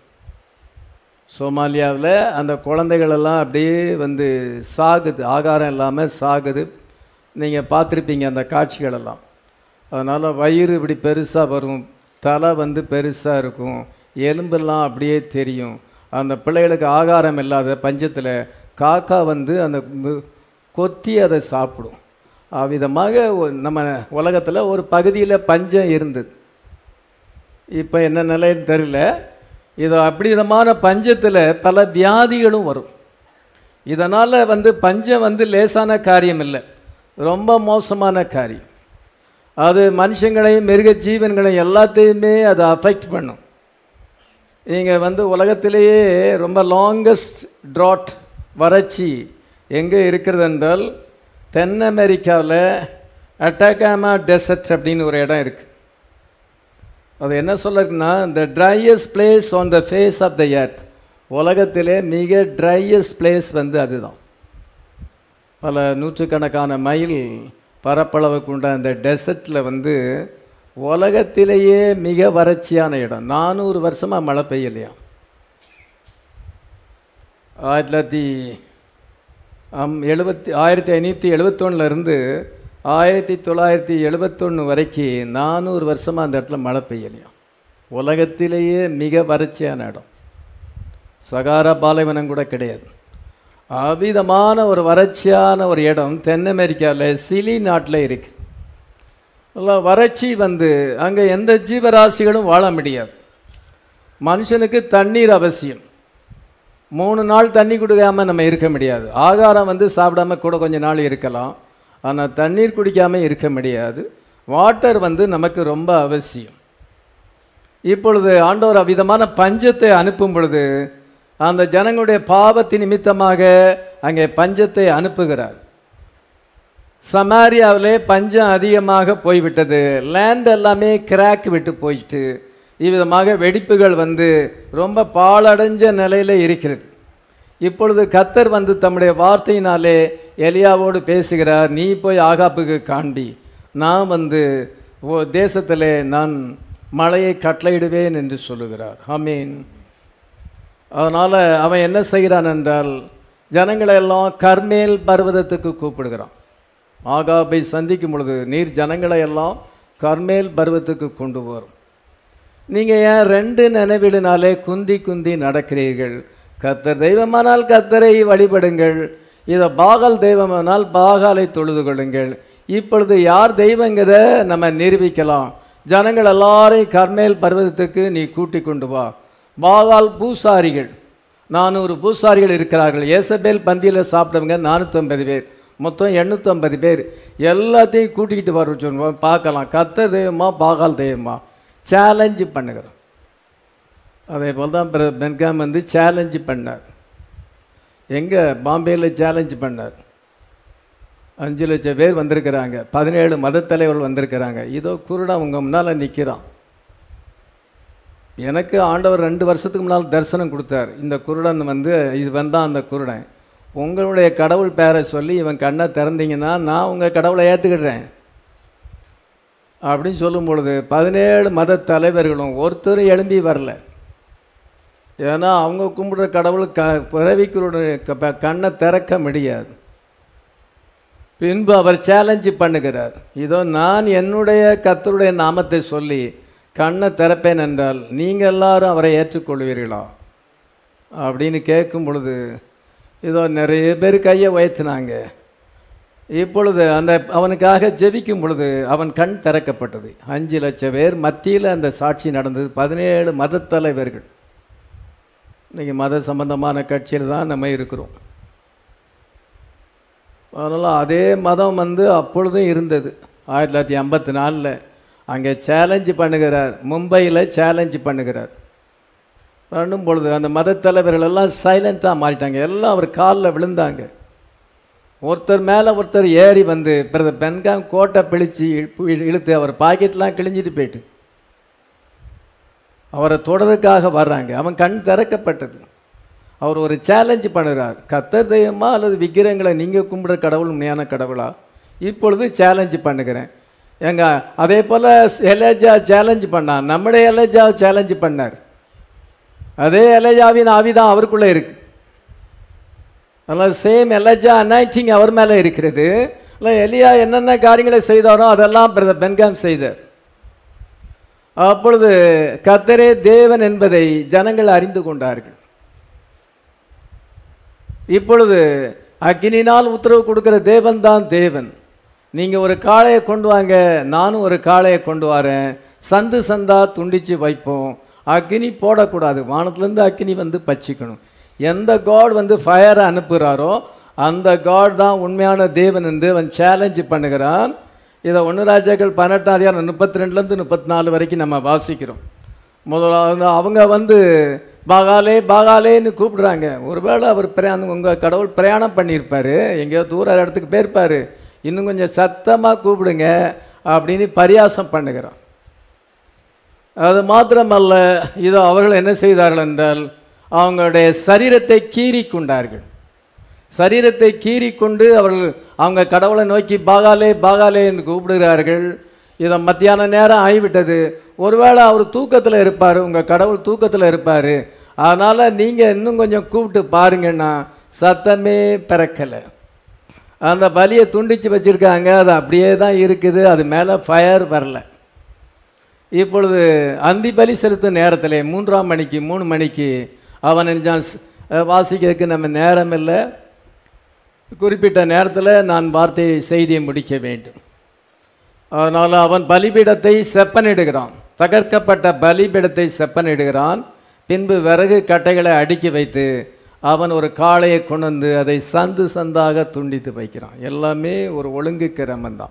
சோமாலியாவில் அந்த குழந்தைகள் எல்லாம் அப்படியே வந்து சாகுது ஆகாரம் இல்லாமல் சாகுது நீங்கள் பார்த்துருப்பீங்க அந்த காட்சிகளெல்லாம் அதனால் வயிறு இப்படி பெருசாக வரும் தலை வந்து பெருசாக இருக்கும் எலும்பெல்லாம் அப்படியே தெரியும் அந்த பிள்ளைகளுக்கு ஆகாரம் இல்லாத பஞ்சத்தில் காக்கா வந்து அந்த மு- கொத்தி அதை சாப்பிடும் அவ்விதமாக ஒ- நம்ம உலகத்தில் ஒரு பகுதியில் பஞ்சம் இருந்தது இப்போ என்ன நிலைன்னு தெரியல இது அப்படி விதமான பஞ்சத்தில் பல வியாதிகளும் வரும் இதனால் வந்து பஞ்சம் வந்து லேசான காரியம் இல்லை ரொம்ப மோசமான காரியம் அது மனுஷங்களையும் மிருக ஜீவன்களையும் எல்லாத்தையுமே அது அஃபெக்ட் பண்ணும் நீங்கள் வந்து உலகத்திலேயே ரொம்ப லாங்கஸ்ட் ட்ராட் வறட்சி எங்கே இருக்கிறது என்றால் தென் அமெரிக்காவில் அட்டாகாமா டெசர்ட் அப்படின்னு ஒரு இடம் இருக்குது அது என்ன சொல்லிருக்குன்னா the driest place on the face of the earth உலகத்திலே மிக ட்ரையஸ்ட் பிளேஸ் வந்து அதுதான் பல நூற்றுக்கணக்கான மைல் பரப்பளவு கொண்ட அந்த டெசர்ட்டில் வந்து உலகத்திலேயே மிக வறட்சியான இடம் நானூறு வருஷமாக மழை பெய்யலையா ஆயிரத்தி தொள்ளாயிரத்தி அம் எழுபத்தி ஆயிரத்தி ஐநூற்றி எழுபத்தொன்னுலேருந்து ஆயிரத்தி தொள்ளாயிரத்தி எழுபத்தொன்று வரைக்கும் நானூறு வருஷமாக அந்த இடத்துல மழை பெய்யலையாம் உலகத்திலேயே மிக வறட்சியான இடம் சகாரா பாலைவனம் கூட கிடையாது அபிதமான ஒரு வறட்சியான ஒரு இடம் தென் அமெரிக்காவில் சிலி நாட்டில் இருக்கு எல்லாம் வறட்சி வந்து அங்கே எந்த ஜீவராசிகளும் வாழ முடியாது மனுஷனுக்கு தண்ணீர் அவசியம் மூணு நாள் தண்ணி குடிக்காம நம்ம இருக்க முடியாது ஆகாரம் வந்து சாப்பிடாம கூட கொஞ்ச நாள் இருக்கலாம் ஆனால் தண்ணீர் குடிக்காம இருக்க முடியாது வாட்டர் வந்து நமக்கு ரொம்ப அவசியம் இப்பொழுது ஆண்டவர் அவ்விதமான பஞ்சத்தை அனுப்பும் பொழுது அந்த ஜனங்களுடைய பாவத்தின் நிமித்தமாக அங்கே பஞ்சத்தை அனுப்புகிறார் சமாரியாவிலே பஞ்சம் அதிகமாக போய்விட்டது லேண்ட் எல்லாமே கிராக் விட்டு போயிட்டு இவ்விதமாக வெடிப்புகள் வந்து ரொம்ப பாழடைஞ்ச நிலையில் இருக்கிறது இப்பொழுது கத்தர் வந்து தம்முடைய வார்த்தையினாலே எலியாவோடு பேசுகிறார் நீ போய் ஆகாப்புக்கு காண்பி நான் வந்து ஓ தேசத்திலே நான் மழையை கட்டளையிடுவேன் என்று சொல்லுகிறார் ஆமீன் அதனால் அவன் என்ன செய்கிறான் என்றால் ஜனங்களை எல்லாம் கர்மேல் பர்வதத்துக்கு கூப்பிடுகிறான் ஆகாபை சந்திக்கும் பொழுது நீர் ஜனங்களை எல்லாம் கர்மேல் பர்வத்துக்கு கொண்டு வரும் நீங்கள் ஏன் ரெண்டு நினைவிலினாலே குந்தி குந்தி நடக்கிறீர்கள் கத்தர் தெய்வமானால் கத்தரை வழிபடுங்கள் இதை பாகால் தெய்வமானால் பாகாலை தொழுது கொள்ளுங்கள் இப்பொழுது யார் தெய்வங்கிறத நம்ம நிரூபிக்கலாம் ஜனங்கள் எல்லாரையும் கர்மேல் பர்வதத்துக்கு நீ கூட்டி கொண்டு வா பாகால் பூசாரிகள் நானூறு பூசாரிகள் இருக்கிறார்கள் ஏசபேல் பந்தியில் சாப்பிட்டவங்க நானூற்றம்பது பேர் மொத்தம் எண்ணூற்றம்பது பேர் எல்லாத்தையும் கூட்டிக்கிட்டு வர சொல்லுவோம் பார்க்கலாம் கத்த தெய்வமா பாகால் தெய்வமா சேலஞ்சு பண்ணுகிறோம் அதே போல் தான் பென்காம் வந்து சேலஞ்சு பண்ணார் எங்கே பாம்பேயில் சேலஞ்சு பண்ணார் அஞ்சு லட்சம் பேர் வந்திருக்கிறாங்க பதினேழு மதத் தலைவர்கள் வந்திருக்கிறாங்க இதோ குருடன் உங்கள் முன்னால் நிற்கிறான் எனக்கு ஆண்டவர் ரெண்டு வருஷத்துக்கு முன்னால் தரிசனம் கொடுத்தார் இந்த குருடன் வந்து இது வந்தான் அந்த குருடன் உங்களுடைய கடவுள் பேரை சொல்லி இவன் கண்ணை திறந்தீங்கன்னா நான் உங்கள் கடவுளை ஏற்றுக்கிடுறேன் அப்படின்னு சொல்லும் பொழுது பதினேழு மத தலைவர்களும் ஒருத்தரும் எழும்பி வரல ஏன்னா அவங்க கும்பிடுற கடவுள் க பிறவிக்குருடைய க- கண்ணை திறக்க முடியாது பின்பு அவர் சேலஞ்சு பண்ணுகிறார் இதோ நான் என்னுடைய கத்தருடைய நாமத்தை சொல்லி கண்ணை திறப்பேன் என்றால் நீங்கள் எல்லாரும் அவரை ஏற்றுக்கொள்வீர்களா அப்படின்னு கேட்கும் பொழுது இதோ நிறைய பேர் கையை உயர்த்தினாங்க இப்பொழுது அந்த அவனுக்காக ஜெபிக்கும் பொழுது அவன் கண் திறக்கப்பட்டது அஞ்சு லட்சம் பேர் மத்தியில் அந்த சாட்சி நடந்தது பதினேழு மதத் தலைவர்கள் இன்னைக்கு மத சம்பந்தமான கட்சியில் தான் நம்ம இருக்கிறோம் அதனால் அதே மதம் வந்து அப்பொழுதும் இருந்தது ஆயிரத்தி தொள்ளாயிரத்தி ஐம்பத்தி நாலில் அங்கே சேலஞ்சு பண்ணுகிறார் மும்பையில் சேலஞ்சு பண்ணுகிறார் பண்ணும் பொழுது அந்த மதத் தலைவர்கள் எல்லாம் சைலண்ட்டாக மாறிட்டாங்க எல்லாம் அவர் காலில் விழுந்தாங்க ஒருத்தர் மேலே ஒருத்தர் ஏறி வந்து பிறகு பென்காங் கோட்டை பிழிச்சு இழு- இழுத்து அவர் பாக்கெட்லாம் கிழிஞ்சிட்டு போயிட்டு அவரை தொடருக்காக வர்றாங்க அவன் கண் திறக்கப்பட்டது அவர் ஒரு சேலஞ்சு பண்ணுறார் கத்தர் தெய்வமா அல்லது விக்கிரங்களை நீங்கள் கும்பிடுற கடவுள் உண்மையான கடவுளா இப்பொழுது சேலஞ்சு பண்ணுகிறேன் எங்க அதே போல் எலேஜா சேலஞ்சு பண்ணான் நம்முடைய எலேஜா சேலஞ்சு பண்ணார் அதே எலேஜாவின் ஆவி தான் அவருக்குள்ளே இருக்கு அதனால் சேம் எலஜா அனாய்டிங் அவர் மேலே இருக்கிறது இல்லை எலியா என்னென்ன காரியங்களை செய்தாரோ அதெல்லாம் பிரதர் பென்காம் செய்தார் அப்பொழுது கத்தரே தேவன் என்பதை ஜனங்கள் அறிந்து கொண்டார்கள் இப்பொழுது அக்கினினால் உத்தரவு கொடுக்கிற தேவன் தான் தேவன் நீங்கள் ஒரு காளையை கொண்டு வாங்க நானும் ஒரு காளையை கொண்டு வரேன் சந்து சந்தா துண்டிச்சு வைப்போம் அக்கினி போடக்கூடாது வானத்துலேருந்து அக்கினி வந்து பச்சிக்கணும் எந்த காட் வந்து ஃபயரை அனுப்புகிறாரோ அந்த காட் தான் உண்மையான தேவன் என்று அவன் சேலஞ்சு பண்ணுகிறான் இதை ஒன்று ராஜாக்கள் பதினெட்டாம் அதிகாரம் முப்பத்தி ரெண்டுலேருந்து முப்பத்தி நாலு வரைக்கும் நம்ம வாசிக்கிறோம் முதலாவது அவங்க வந்து பாகாலே பாகாலேன்னு கூப்பிடுறாங்க ஒருவேளை அவர் பிரயாணம் உங்கள் கடவுள் பிரயாணம் பண்ணியிருப்பார் எங்கேயோ தூர இடத்துக்கு போயிருப்பார் இன்னும் கொஞ்சம் சத்தமாக கூப்பிடுங்க அப்படின்னு பரியாசம் பண்ணுகிறான் அது மாத்திரமல்ல இதோ அவர்கள் என்ன செய்தார்கள் என்றால் அவங்களுடைய சரீரத்தை கீறி கொண்டார்கள் சரீரத்தை கீறி கொண்டு அவர்கள் அவங்க கடவுளை நோக்கி பாகாலே பாகாலே என்று கூப்பிடுகிறார்கள் இதை மத்தியான நேரம் ஆகிவிட்டது ஒருவேளை அவர் தூக்கத்தில் இருப்பார் உங்கள் கடவுள் தூக்கத்தில் இருப்பார் அதனால் நீங்கள் இன்னும் கொஞ்சம் கூப்பிட்டு பாருங்கன்னா சத்தமே பிறக்கலை அந்த பலியை துண்டிச்சு வச்சுருக்காங்க அது அப்படியே தான் இருக்குது அது மேலே ஃபயர் வரல இப்பொழுது அந்தி பலி செலுத்தும் நேரத்தில் மூன்றாம் மணிக்கு மூணு மணிக்கு அவன் நினைச்சான், ஸ்- அஹ் வாசிக்கிறதுக்கு நம்ம நேரம் இல்லை குறிப்பிட்ட நேரத்தில் நான் வார்த்தையை செய்தியை முடிக்க வேண்டும் அதனால் அவன் பலிபீடத்தை செப்பனிடுகிறான் தகர்க்கப்பட்ட பலிபீடத்தை செப்பனிடுகிறான் பின்பு விறகு கட்டைகளை அடுக்கி வைத்து அவன் ஒரு காளையை கொண்டு வந்து அதை சந்து சந்தாக துண்டித்து வைக்கிறான் எல்லாமே ஒரு ஒழுங்கு கிரமந்தான்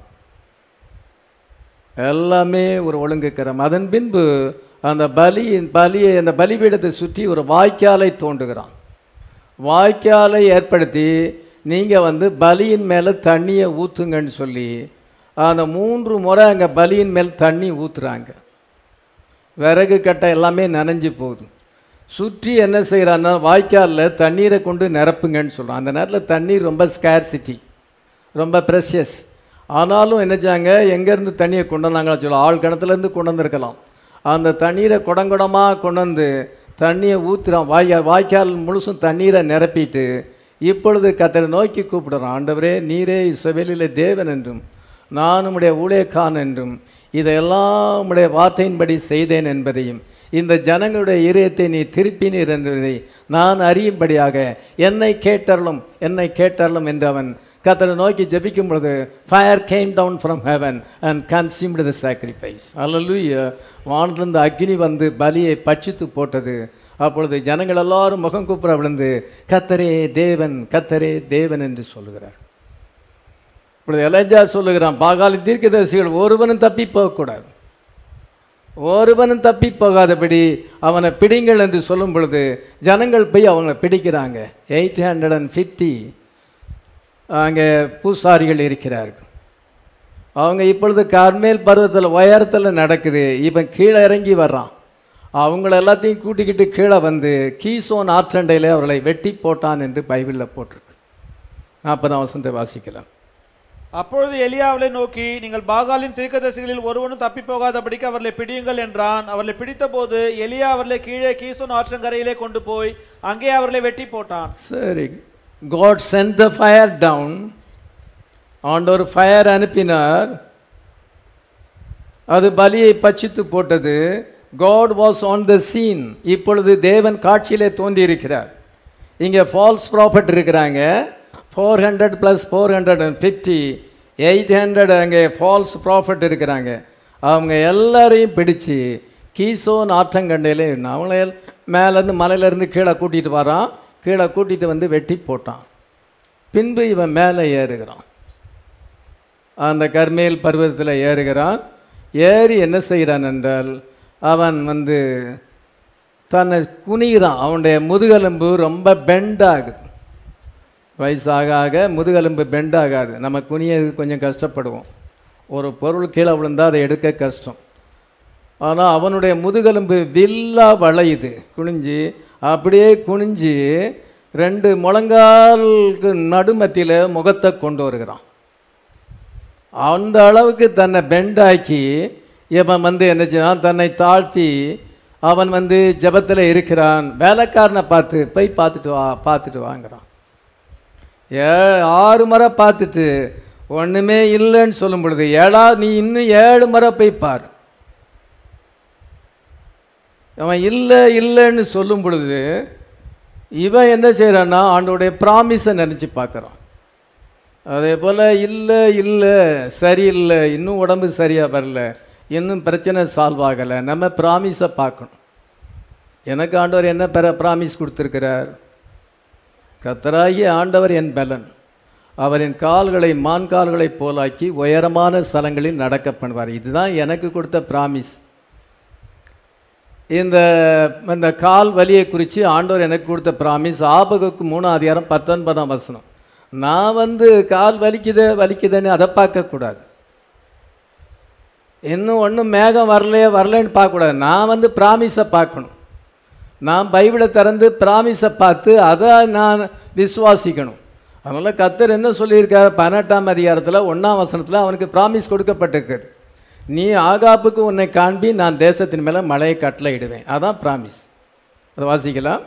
எல்லாமே ஒரு ஒழுங்கு கிரமம் அதன் பின்பு அந்த பலியின் பலியை அந்த பலிபீடத்தை சுற்றி ஒரு வாய்க்காலை தோண்டுகிறான் வாய்க்காலை ஏற்படுத்தி நீங்கள் வந்து பலியின் மேலே தண்ணியை ஊற்றுங்கன்னு சொல்லி அந்த மூன்று முறை அங்கே பலியின் மேல் தண்ணி ஊற்றுறாங்க விறகு கட்டை எல்லாமே நனைஞ்சு போகுது சுற்றி என்ன செய்கிறான்னா வாய்க்காலில் தண்ணீரை கொண்டு நிரப்புங்கன்னு சொல்கிறான் அந்த நேரத்தில் தண்ணீர் ரொம்ப ஸ்கேர்சிட்டி ரொம்ப ப்ரெஷியஸ் ஆனாலும் என்ன செய்யாங்க எங்கேருந்து தண்ணியை கொண்டு வந்தாங்களா சொல்ல ஆள் கிணத்துலேருந்து கொண்டு வந்திருக்கலாம் அந்த தண்ணீரை குடங்குடமாக கொண்டு வந்து தண்ணியை ஊற்றுறான் வாய்க்கா வாய்க்கால் முழுசும் தண்ணீரை நிரப்பிட்டு இப்பொழுது கத்தரை நோக்கி கூப்பிடுறான் ஆண்டவரே நீரே இசவேலிலே தேவன் என்றும் நான் உம்முடைய ஊழியக்கான் என்றும் இதையெல்லாம் உம்முடைய வார்த்தையின்படி செய்தேன் என்பதையும் இந்த ஜனங்களுடைய இதயத்தை நீ திருப்பினீர் என்பதை நான் அறியும்படியாக என்னை கேட்டறலும் என்னை கேட்டறலும் என்று அவன் கத்தரை நோக்கி ஜெபிக்கும் பொழுது fire came down from heaven and consumed the sacrifice hallelujah வானத்திலிருந்து அக்னி வந்து பலியை பட்சித்து போட்டது அப்பொழுது ஜனங்கள் எல்லாரும் முகம் கூப்புற விழுந்து கத்தரே தேவன் கத்தரே தேவன் என்று சொல்லுகிறார் இப்பொழுது எலஜா சொல்லுகிறான் பாகாலி தீர்க்கதரிசிகள் ஒருவனும் தப்பி போகக்கூடாது ஒருவனும் தப்பி போகாதபடி அவனை பிடிங்கள் என்று சொல்லும் பொழுது ஜனங்கள் போய் அவனை பிடிக்கிறாங்க எயிட் ஹண்ட்ரட் அண்ட் ஃபிஃப்டி அங்கே பூசாரிகள் இருக்கிறார்கள் அவங்க இப்பொழுது கர்மேல் பருவத்தில் உயரத்தில் நடக்குது இவன் கீழே இறங்கி வர்றான் அவங்கள எல்லாத்தையும் கூட்டிக்கிட்டு கீழே வந்து கீசோன் ஆற்றண்டையில் அவர்களை வெட்டி போட்டான் என்று பைபிளில் போட்டிருக்கு நாற்பதாம் வசனத்தை வாசிக்கலாம் அப்பொழுது எலியாவலை நோக்கி நீங்கள் பாகாலின் தீர்க்கதரிசிகளில் ஒருவனும் தப்பி போகாதபடிக்கு அவர்களை பிடியுங்கள் என்றான் அவர்களை பிடித்தபோது எலியா அவர்களை கீழே கீசோன் ஆற்றங்கரையிலே கொண்டு போய் அங்கே அவர்களை வெட்டி போட்டான் சரி God sent the fire down ஆண்டவர் ஃபயர் அனுப்பினார் அது பலியை பட்சித்து போட்டது God was on the scene இப்பொழுது தேவன் காட்சியிலே தோன்றியிருக்கிறார் இங்கே ஃபால்ஸ் ப்ராஃபிட் இருக்கிறாங்க four hundred plus four hundred and fifty eight hundred அங்கே ஃபால்ஸ் ப்ராஃபிட் இருக்கிறாங்க அவங்க எல்லாரையும் பிடிச்சு கீசோன் ஆற்றங்கண்டையில் அவங்கள மேலேருந்து மலையிலேருந்து கீழே கூட்டிகிட்டு வரான் கீழே கூட்டிகிட்டு வந்து வெட்டி போட்டான் பின்பு இவன் மேலே ஏறுகிறான் அந்த கர்மேல் பர்வதத்தில் ஏறுகிறான் ஏறி என்ன செய்கிறான் என்றால் அவன் வந்து தன்னை குனிகிறான் அவனுடைய முதுகெலும்பு ரொம்ப பெண்ட் ஆகுது வயசாக ஆக முதுகெலும்பு பெண்ட் ஆகாது நம்ம குனியதுக்கு கொஞ்சம் கஷ்டப்படுவோம் ஒரு பொருள் கீழே விழுந்தால் அதை எடுக்க கஷ்டம் ஆனால் அவனுடைய முதுகெலும்பு வில்லா வளையுது குனிஞ்சு அப்படியே குனிஞ்சு ரெண்டு முழங்காலுக்கு நடுமத்தியில் முகத்தை கொண்டு வருகிறான் அந்த அளவுக்கு தன்னை பெண்டாக்கி இவன் வந்து என்ன செய்வான் தன்னை தாழ்த்தி அவன் வந்து ஜெபத்தில் இருக்கிறான் வேலைக்காரனை பார்த்து போய் பார்த்துட்டு வா பார்த்துட்டு வாங்குறான் ஏ ஆறு முறை பார்த்துட்டு ஒன்றுமே இல்லைன்னு சொல்லும் பொழுது ஏழா நீ இன்னும் ஏழு முறை போய் பார் அவன் இல்லை இல்லைன்னு சொல்லும் பொழுது இவன் என்ன செய்கிறான்னா ஆண்டோடைய ப்ராமிஸை நினச்சி பார்க்குறான் அதே போல் இல்லை இல்லை சரியில்லை இன்னும் உடம்பு சரியாக வரல இன்னும் பிரச்சனை சால்வ் ஆகலை நம்ம ப்ராமிஸை பார்க்கணும் எனக்கு ஆண்டவர் என்ன பெற ப்ராமிஸ் கொடுத்துருக்கிறார் கத்தராகி ஆண்டவர் என் பலன் அவரின் கால்களை மான் கால்களைப் போலாக்கி உயரமான ஸ்தலங்களில் நடக்க பண்ணுவார் இதுதான் எனக்கு கொடுத்த ப்ராமிஸ் இந்த இந்த கால் வலியை குறித்து ஆண்டவர் எனக்கு கொடுத்த ப்ராமிஸ் ஆபகுக்கு மூணாம் அதிகாரம் பத்தொன்பதாம் வசனம் நான் வந்து கால் வலிக்குது வலிக்குதுன்னு அதை பார்க்கக்கூடாது இன்னும் ஒன்றும் மேகம் வரலையே வரலன்னு பார்க்கக்கூடாது நான் வந்து ப்ராமிஸை பார்க்கணும் நான் பைபிளை திறந்து ப்ராமிஸை பார்த்து அதை நான் விசுவாசிக்கணும் அதனால் கத்தர் என்ன சொல்லியிருக்கார் பதினெட்டாம் அதிகாரத்தில் ஒன்றாம் வசனத்தில் அவனுக்கு ப்ராமிஸ் கொடுக்கப்பட்டிருக்குது நீ ஆகாப்புக்கு உன்னை காண்பி நான் தேசத்தின் மேலே மழையை கட்டளையிடுவேன் அதான் ப்ராமிஸ் அதை வாசிக்கலாம்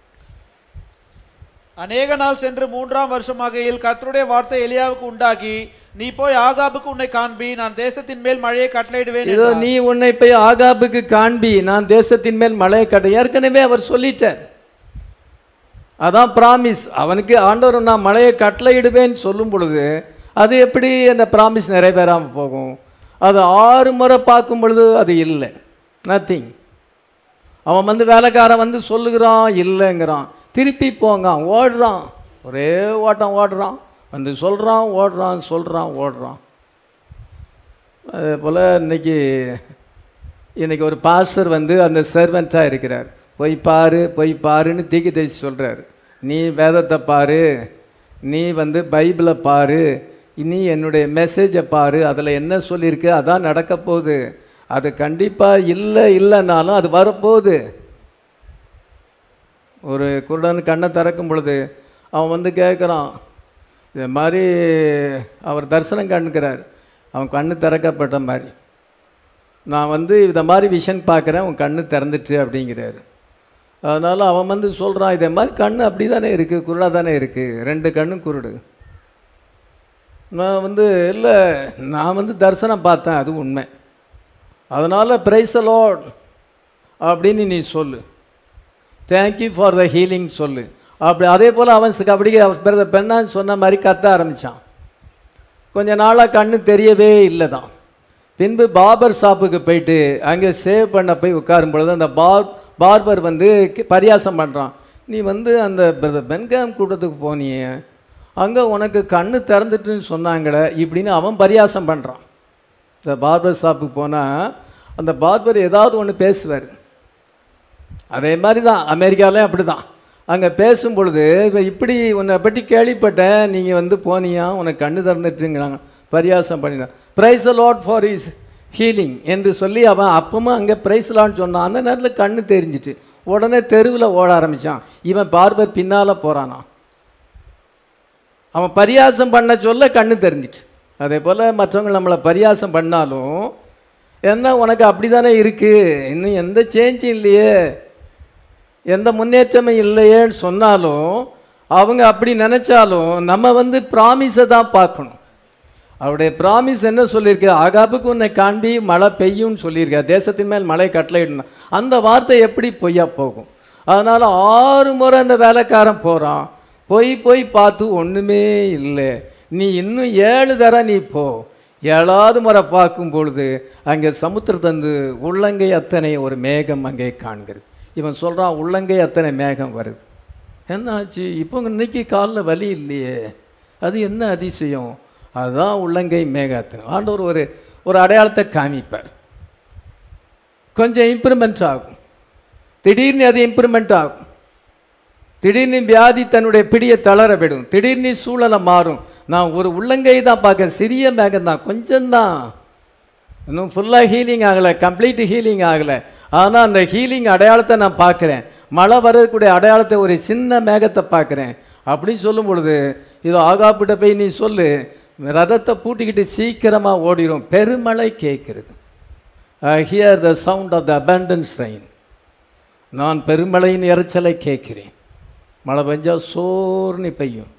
அநேக நாள் சென்று மூன்றாம் வருஷமாகையில் கர்த்தருடைய வார்த்தை எலியாவுக்கு உண்டாகி நீ போய் ஆகாபுக்கு உன்னை காண்பி நான் தேசத்தின் மேல் மழையை கட்டளையிடுவேன் இதோ என்றார். நீ உன்னை போய் ஆகாப்புக்கு காண்பி நான் தேசத்தின் மேல் மழையை கட்ட ஏற்கனவே அவர் சொல்லிட்டார் அதான் ப்ராமிஸ் அவனுக்கு ஆண்டவர் நான் மழையை கட்டளையிடுவேன்னு சொல்லும் பொழுது அது எப்படி அந்த ப்ராமிஸ் நிறைவேறாமல் போகும் அது ஆறு முறை பார்க்கும் பொழுது அது இல்லை நத்திங் அவன் வந்து வேலைக்காரன் வந்து சொல்லுகிறான் இல்லைங்கிறான் திருப்பி போங்க ஓடுறான் ஒரே ஓட்டம் ஓடுறான் வந்து சொல்கிறான் ஓடுறான் சொல்கிறான் ஓடுறான் அதே போல் இன்னைக்கு இன்னைக்கு ஒரு பாஸ்டர் வந்து அந்த சர்வெண்ட்டாக இருக்கிறார் போய் பாரு போய் பாருன்னு தீக்கி தேய்ச்சி சொல்கிறாரு நீ வேதத்தை பாரு நீ வந்து பைபிளை பாரு நீ என்னுடைய மெசேஜை பாரு அதில் என்ன சொல்லியிருக்கு அதான் நடக்க போகுது அது கண்டிப்பாக இல்லை இல்லைனாலும் அது வரப்போகுது ஒரு குருடன் கண்ணை திறக்கும் பொழுது அவன் வந்து கேட்குறான் இது மாதிரி அவர் தரிசனம் கண்டுக்கிறார் அவன் கண்ணு திறக்கப்பட்ட மாதிரி நான் வந்து இதை மாதிரி விஷன் பார்க்குறேன் உன் கண்ணு திறந்துட்டு அப்படிங்கிறாரு அதனால் அவன் வந்து சொல்கிறான் இதே மாதிரி கண்ணு அப்படி தானே இருக்குது குருடாக தானே இருக்குது ரெண்டு கண்ணும் குருடு நான் வந்து இல்லை நான் வந்து தரிசனம் பார்த்தேன் அது உண்மை அதனால் பிரைஸ் லார்ட் அப்படின்னு நீ சொல்லு தேங்க்யூ ஃபார் த ஹீலிங் சொல்லு அப்படி அதே போல் அவன் ச- அப்படி பிறந்த பெண்ணான்னு சொன்ன மாதிரி கத்த ஆரம்பித்தான் கொஞ்ச நாளாக கண்ணு தெரியவே இல்லை தான் பின்பு பார்பர் ஷாப்புக்கு போயிட்டு அங்கே சேவ் பண்ண போய் உட்காரும் பொழுது அந்த பார் பார்பர் வந்து கி- பரியாசம் பண்ணுறான் நீ வந்து அந்த பிரதர் பென்காம் கூட்டத்துக்கு போனியே அங்கே உனக்கு கண்ணு திறந்துட்டுன்னு சொன்னாங்களே இப்படின்னு அவன் பரியாசம் பண்ணுறான் இந்த பார்பர் ஷாப்புக்கு போனால் அந்த பார்பர் ஏதாவது ஒன்று பேசுவார் அதே மாதிரி தான் அமெரிக்காலையும் அப்படி தான் அங்கே பேசும் பொழுது இப்போ இப்படி உன்னை பற்றி கேள்விப்பட்டேன் நீங்கள் வந்து போனியா உனக்கு கண்ணு திறந்துட்டுங்கிறாங்க பரியாசம் பண்ணினான் praise Lord for his healing என்று சொல்லி அவன் அப்பவும் அங்கே ப்ரைஸ் லான்னு சொன்னான் அந்த நேரத்தில் கண்ணு தெரிஞ்சிட்டு உடனே தெருவில் ஓட ஆரம்பித்தான் இவன் பார்பர் பின்னால் போகிறானா அவன் பரியாசம் பண்ண சொல்ல கண்ணு தெரிஞ்சிட்டு அதே போல் மற்றவங்க நம்மளை பரியாசம் பண்ணாலும் என்ன உனக்கு அப்படி தானே இருக்குது இன்னும் எந்த சேஞ்சும் இல்லையே எந்த முன்னேற்றமும் இல்லையேன்னு சொன்னாலும் அவங்க அப்படி நினச்சாலும் நம்ம வந்து ப்ராமிஸை தான் பார்க்கணும் அவருடைய ப்ராமிஸ் என்ன சொல்லியிருக்கு ஆகாபுக்கு உன்னை காண்பி மழை பெய்யும்னு சொல்லியிருக்க தேசத்தின் மேல் மழை கட்டளையிடணும் அந்த வார்த்தை எப்படி பொய்யா போகும் அதனால் ஆறு முறை அந்த வேலைக்காரன் போகிறான் போய் போய் பார்த்து ஒன்றுமே இல்லை நீ இன்னும் ஏழு தர நீ போ ஏழாவது முறை பார்க்கும் பொழுது அங்கே சமுத்திரத்தந்து உள்ளங்கை அத்தனை ஒரு மேகம் அங்கே காண்கிறது இவன் சொல்கிறான் உள்ளங்கை அத்தனை மேகம் வருது என்னாச்சு இப்போ இன்னைக்கு காலில் வலி இல்லையே அது என்ன அதிசயம் அதுதான் உள்ளங்கை மேகத்தனை ஆண்டவர் ஒரு ஒரு அடையாளத்தை காமிப்பார் கொஞ்சம் இம்ப்ரூவ்மெண்ட் ஆகும் திடீர்னு அது இம்ப்ரூவ்மெண்ட் ஆகும் திடீர்னு வியாதி தன்னுடைய பிடியை தளர விடும் திடீர்னு சூழலை மாறும் நான் ஒரு உள்ளங்கை தான் பார்க்க சிறிய மேகம் தான் கொஞ்சம்தான் இன்னும் ஃபுல்லாக ஹீலிங் ஆகலை கம்ப்ளீட் ஹீலிங் ஆகலை ஆனால் அந்த ஹீலிங் அடையாளத்தை நான் பார்க்குறேன் மழை வரக்கூடிய அடையாளத்தை ஒரு சின்ன மேகத்தை பார்க்குறேன் அப்படி சொல்லும் பொழுது இது ஆகாப்பிட்ட போய் நீ சொல்லு ரதத்தை பூட்டிக்கிட்டு சீக்கிரமாக ஓடிடும் பெருமழை கேட்கிறது hear the sound of the abundance rain நான் பெருமழையின் இரைச்சலை கேட்கிறேன் மழை பெஞ்சா சோர்னு பெய்யும்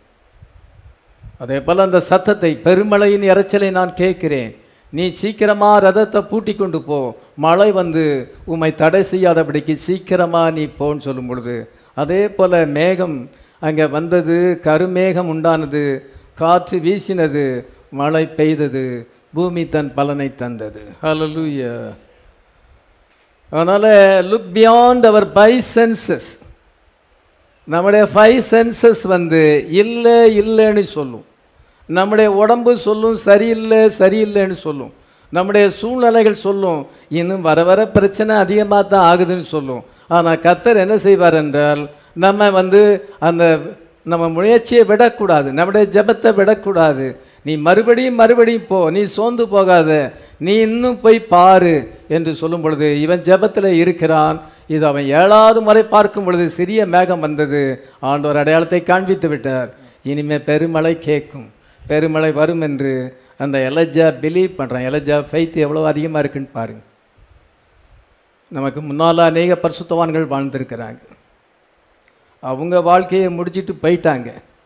அதே போல் அந்த சத்தத்தை பெருமழையின் இரைச்சலை நான் கேட்கிறேன் நீ சீக்கிரமா ரதத்தை பூட்டி கொண்டு போ மழை வந்து உம்மை தடை செய்யாதபடிக்கு சீக்கிரமா நீ போன்னு சொல்லும் பொழுது அதே போல மேகம் அங்கே வந்தது கருமேகம் உண்டானது காற்று வீசினது மழை பெய்தது பூமி தன் பலனை தந்தது ஹalleluya அதனால் look beyond our by senses நம்முடைய ஃபைவ் சென்சஸ் வந்து இல்லை இல்லைன்னு சொல்லும் நம்முடைய உடம்பு சொல்லும் சரியில்லை சரியில்லைன்னு சொல்லும் நம்முடைய சூழ்நிலைகள் சொல்லும் இன்னும் வர வர பிரச்சனை அதிகமாக தான் ஆகுதுன்னு சொல்லும் ஆனால் கத்தர் என்ன செய்வார் என்றால் நம்ம வந்து அந்த நம்ம முயற்சியை விடக்கூடாது நம்முடைய ஜெபத்தை விடக்கூடாது நீ மறுபடியும் மறுபடியும் போ நீ சோர்ந்து போகாத நீ இன்னும் போய் பாரு என்று சொல்லும் பொழுது இவன் ஜெபத்தில் இருக்கிறான் இது அவன் ஏழாவது முறை பார்க்கும் பொழுது சிறிய மேகம் வந்தது ஆண்டவர் அடையாளத்தை காண்பித்து விட்டார் இனிமே பெருமழை கேட்கும் பெருமழை வரும் என்று அந்த எலஜா பிலீவ் பண்ணுறான் எலஜா ஃபைத் எவ்வளோ அதிகமாக இருக்குன்னு பாருங்க நமக்கு முன்னால் அநேக பரிசுத்தவான்கள் வாழ்ந்திருக்கிறாங்க அவங்க வாழ்க்கையை முடிச்சிட்டு போயிட்டாங்க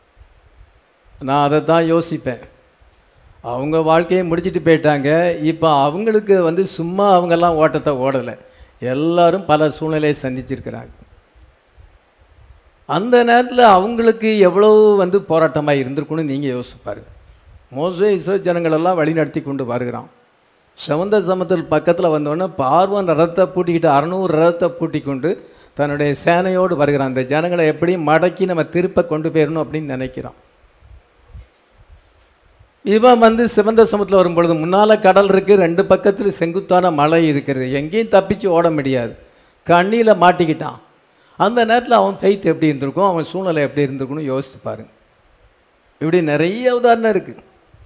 நான் அதை தான் யோசிப்பேன் அவங்க வாழ்க்கையை முடிச்சிட்டு போயிட்டாங்க இப்போ அவங்களுக்கு வந்து சும்மா அவங்கெல்லாம் ஓட்டத்தை ஓடலை எல்லாரும் பல சூழ்நிலையை சந்திச்சிருக்கிறாங்க அந்த நேரத்தில் அவங்களுக்கு எவ்வளோ வந்து போராட்டமாக இருந்திருக்குன்னு நீங்கள் யோசிச்சு பாருங்க மோசே இஸ்ரோ ஜனங்களெல்லாம் வழி நடத்தி கொண்டு வருகிறான் செவந்த சமத்தில் பக்கத்தில் வந்தோடனே பார்வன் ரதத்தை பூட்டிக்கிட்டு அறநூறு ரதத்தை பூட்டி கொண்டு தன்னுடைய சேனையோடு வருகிறான் அந்த ஜனங்களை எப்படி மடக்கி நம்ம திருப்ப கொண்டு போயிடணும் அப்படின்னு நினைக்கிறான் இவன் வந்து சிவந்த சமுத்திரம் வரும் பொழுது முன்னால் கடல் இருக்குது ரெண்டு பக்கத்தில் செங்குத்தான மலை இருக்கிறது எங்கேயும் தப்பிச்சு ஓட முடியாது கண்ணியில் மாட்டிக்கிட்டான் அந்த நேரத்தில் அவன் ஃபெய்த் எப்படி இருந்திருக்கும் அவன் சூழ்நிலை எப்படி இருந்திருக்குன்னு யோசித்து பாருங்க இப்படி நிறைய உதாரணம் இருக்குது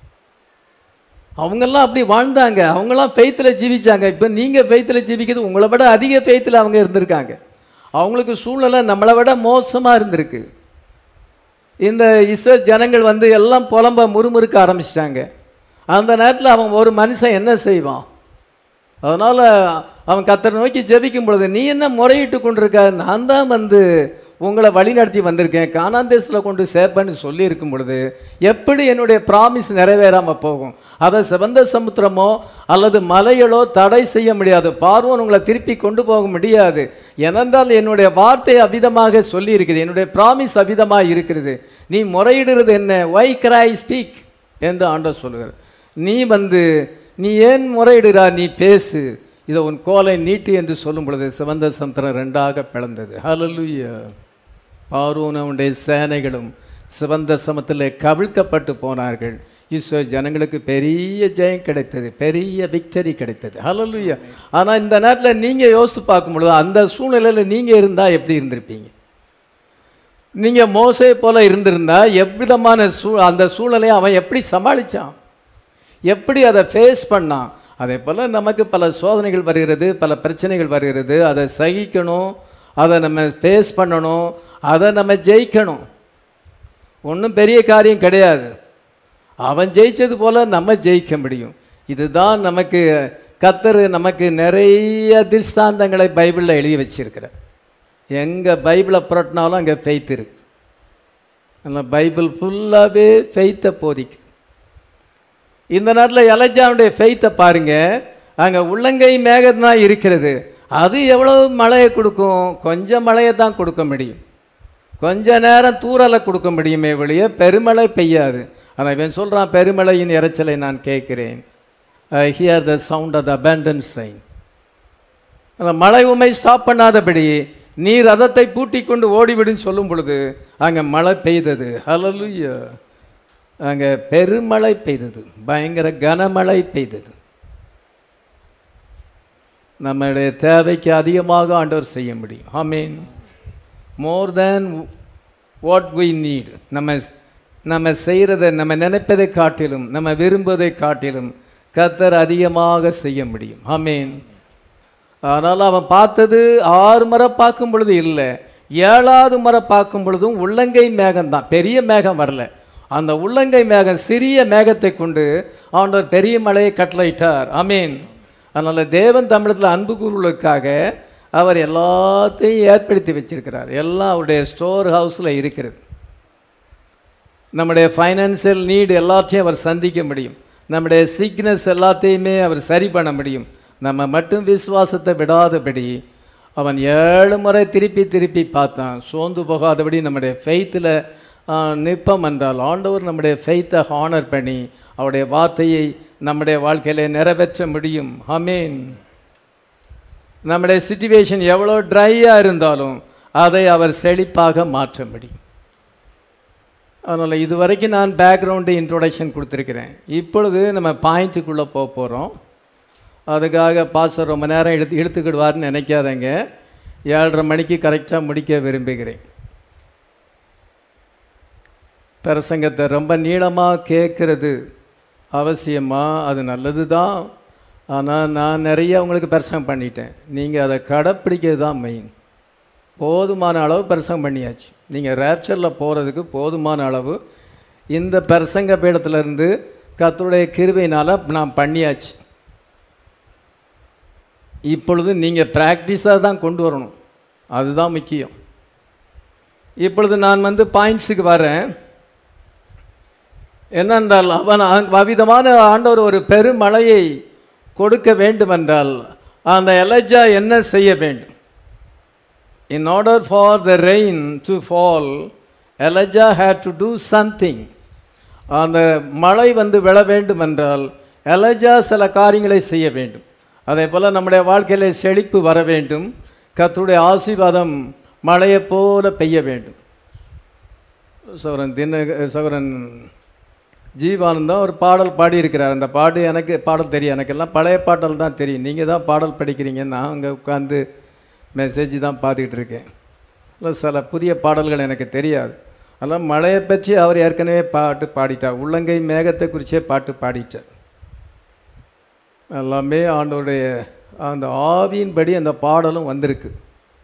அவங்கெல்லாம் அப்படி வாழ்ந்தாங்க அவங்கெல்லாம் ஃபெய்த்தில் ஜீவிச்சாங்க இப்போ நீங்கள் ஃபெய்த்தில் ஜீவிக்கிறது உங்களை விட அதிக ஃபெய்த்தில் அவங்க இருந்திருக்காங்க அவங்களுக்கு சூழ்நிலை நம்மளை விட மோசமாக இருந்திருக்கு இந்த இஸ்ரோ ஜனங்கள் வந்து எல்லாம் புலம்ப முறுமுறுக்க ஆரம்பிச்சிட்டாங்க அந்த நேரத்தில் அவன் ஒரு மனுஷன் என்ன செய்வான் அதனால் அவன் கத்தரை நோக்கி ஜெபிக்கும் பொழுது நீ என்ன முறையிட்டு கொண்டிருக்க நான் தான் வந்து உங்களை வழிநடத்தி வந்திருக்கேன் காணாந்தேசில் கொண்டு சேர்ப்பேன்னு சொல்லியிருக்கும் பொழுது எப்படி என்னுடைய ப்ராமிஸ் நிறைவேறாமல் போகும் அதை சிவந்த சமுத்திரமோ அல்லது மலைகளோ தடை செய்ய முடியாது பார்வோன் உங்களை திருப்பி கொண்டு போக முடியாது ஏனென்றால் என்னுடைய வார்த்தை அவிதமாக சொல்லியிருக்குது என்னுடைய ப்ராமிஸ் அவிதமாக இருக்கிறது நீ முறையிடுறது என்ன ஒய் கிரை ஸ்பீக் என்று ஆண்டவர் சொல்லுகிறார் நீ வந்து நீ ஏன் முறையிடுறா நீ பேசு இதை உன் கோலை நீட்டு என்று சொல்லும் பொழுது சிவந்த சமுத்திரம் ரெண்டாக பிளந்தது ஹalleluya பார்வோன் அவனுடைய சேனைகளும் சிவந்த சமத்தில் கவிழ்க்கப்பட்டு போனார்கள் ஈஸ்வர ஜனங்களுக்கு பெரிய ஜெயம் கிடைத்தது பெரிய விக்டரி கிடைத்தது ஹalleluya ஆனால் இந்த நேரத்தில் நீங்கள் யோசித்து பார்க்கும் பொழுது அந்த சூழ்நிலையில் நீங்கள் இருந்தால் எப்படி இருந்திருப்பீங்க நீங்கள் மோசே போல இருந்திருந்தா எவ்விதமான சூ அந்த சூழ்நிலையை அவன் எப்படி சமாளித்தான் எப்படி அதை ஃபேஸ் பண்ணான் அதே போல் நமக்கு பல சோதனைகள் வருகிறது பல பிரச்சனைகள் வருகிறது அதை சகிக்கணும் அதை நம்ம ஃபேஸ் பண்ணணும் அதை நம்ம ஜெயிக்கணும் ஒன்றும் பெரிய காரியம் கிடையாது அவன் ஜெயிச்சது போல் நம்ம ஜெயிக்க முடியும் இதுதான் நமக்கு கத்தர் நமக்கு நிறைய திருஷ்டாந்தங்களை பைபிளில் எழுதி வச்சிருக்கிறார் எங்கே பைபிளை புரட்டினாலும் அங்கே ஃபெய்த் இருக்கு அந்த பைபிள் ஃபுல்லாகவே ஃபெய்த்தை போதிக்குது இந்த நேரத்தில் எலஜாவுடைய ஃபெய்த்தை பாருங்க அங்கே உள்ளங்கை மேகம் தான் இருக்கிறது அது எவ்வளவு மழையை கொடுக்கும் கொஞ்சம் மழையை தான் கொடுக்க முடியும் கொஞ்ச நேரம் தூறலை கொடுக்க முடியுமே வெளியே பெருமழை பெய்யாது ஆனால் இவன் சொல்கிறான் பெருமழையின் இரைச்சலை நான் கேட்கிறேன் hear the sound of the abandoned சைன் அந்த மழை உமை ஸ்டாப் பண்ணாதபடி நீ ரதத்தை பூட்டி கொண்டு ஓடிவிடுன்னு சொல்லும் பொழுது அங்கே மழை பெய்தது ஹalleluya அங்கே பெருமழை பெய்தது பயங்கர கனமழை பெய்தது நம்முடைய தேவைக்கு அதிகமாக ஆண்டவர் செய்ய முடியும் ஆமீன் more than what we need நம்ம நம்ம செய்கிறத நம்ம நினைப்பதை காட்டிலும் நம்ம விரும்புவதை காட்டிலும் கத்தர் அதிகமாக செய்ய முடியும் ஆமீன் அதனால் அவன் பார்த்தது ஆறு முறை பார்க்கும் பொழுது இல்லை ஏழாவது முறை பார்க்கும் பொழுதும் உள்ளங்கை மேகம்தான் பெரிய மேகம் வரல அந்த உள்ளங்கை மேகம் சிறிய மேகத்தை கொண்டு ஆண்டவர் பெரிய மலையை கட்டளையிட்டார் ஆமீன் அதனால் தேவன் தமிழத்தில் அன்பு கூறுவதற்காக அவர் எல்லாத்தையும் ஏற்படுத்தி வச்சிருக்கிறார் எல்லாம் அவருடைய ஸ்டோர் ஹவுஸில் இருக்கிறது நம்முடைய ஃபைனான்சியல் நீடு எல்லாத்தையும் அவர் சந்திக்க முடியும் நம்முடைய சிக்னஸ் எல்லாத்தையுமே அவர் சரி பண்ண முடியும் நம்ம மட்டும் விசுவாசத்தை விடாதபடி அவன் ஏழு முறை திருப்பி திருப்பி பார்த்தான் சோர்ந்து போகாதபடி நம்முடைய ஃபெய்த்தில் நிற்பம் என்றால் ஆண்டவர் நம்முடைய ஃபெய்த்தை ஹானர் பண்ணி அவருடைய வார்த்தையை நம்முடைய வாழ்க்கையில நிறைவேற்ற முடியும் ஆமீன் நம்முடைய சுச்சுவேஷன் எவ்வளோ ட்ரையாக இருந்தாலும் அதை அவர் செழிப்பாக மாற்ற முடியும் அதனால் இதுவரைக்கும் நான் பேக்ரவுண்டு இன்ட்ரோடக்ஷன் கொடுத்துருக்கிறேன் இப்பொழுது நம்ம பாயிண்ட்டுக்குள்ளே போக போகிறோம் அதுக்காக பாஸ்டர் ரொம்ப நேரம் எடுத்து இழுத்துக்கிடுவார்னு நினைக்காதங்க ஏழரை மணிக்கு கரெக்டாக முடிக்க விரும்புகிறேன் பிரசங்கத்தை ரொம்ப நீளமாக கேட்குறது அவசியமா அது நல்லது தான் ஆனால் நான் நிறைய உங்களுக்கு பிரசங்கம் பண்ணிட்டேன் நீங்கள் அதை கடைப்பிடிக்கிறது தான் மெயின் போதுமான அளவு பிரசங்கம் பண்ணியாச்சு நீங்கள் ரேப்சரில் போகிறதுக்கு போதுமான அளவு இந்த பிரசங்க பீடத்திலிருந்து கத்தருடைய கிருபையினால் நான் பண்ணியாச்சு இப்பொழுது நீங்கள் ப்ராக்டிஸாக தான் கொண்டு வரணும் அதுதான் முக்கியம் இப்பொழுது நான் வந்து பாயிண்ட்ஸுக்கு வரேன் என்னென்றால் அவன் அங்- அவ்விதமான ஆண்டவர் ஒரு பெருமழையை கொடுக்க வேண்டுமென்றால் அந்த எலஜா என்ன செய்ய வேண்டும் in order for the rain to fall Elijah had to do something அந்த மழை வந்து விழ வேண்டுமென்றால் எலஜா சில காரியங்களை செய்ய வேண்டும் அதே போல் நம்முடைய வாழ்க்கையில் செழிப்பு வர வேண்டும் கர்த்தருடைய ஆசீர்வாதம் மழையைப் போல பெய்ய வேண்டும் சௌரன் தின சௌரன் ஜீவானந்தம் ஒரு பாடல் பாடியிருக்கிறார் அந்த பாட்டு எனக்கு பாடல் தெரியும் எனக்கெல்லாம் பழைய பாடல் தான் தெரியும் நீங்கள் தான் பாடல் படிக்கிறீங்க நான் அங்கே உட்காந்து மெசேஜ் தான் பார்த்துக்கிட்டு இருக்கேன் இல்லை சில புதிய பாடல்கள் எனக்கு தெரியாது அதெல்லாம் மழையை பற்றி அவர் ஏற்கனவே பாட்டு பாடிட்டார் உள்ளங்கை மேகத்தை குறிச்சே பாட்டு பாடிட்டார் எல்லாமே ஆண்டவருடைய அந்த ஆவியின்படி அந்த பாடலும் வந்திருக்கு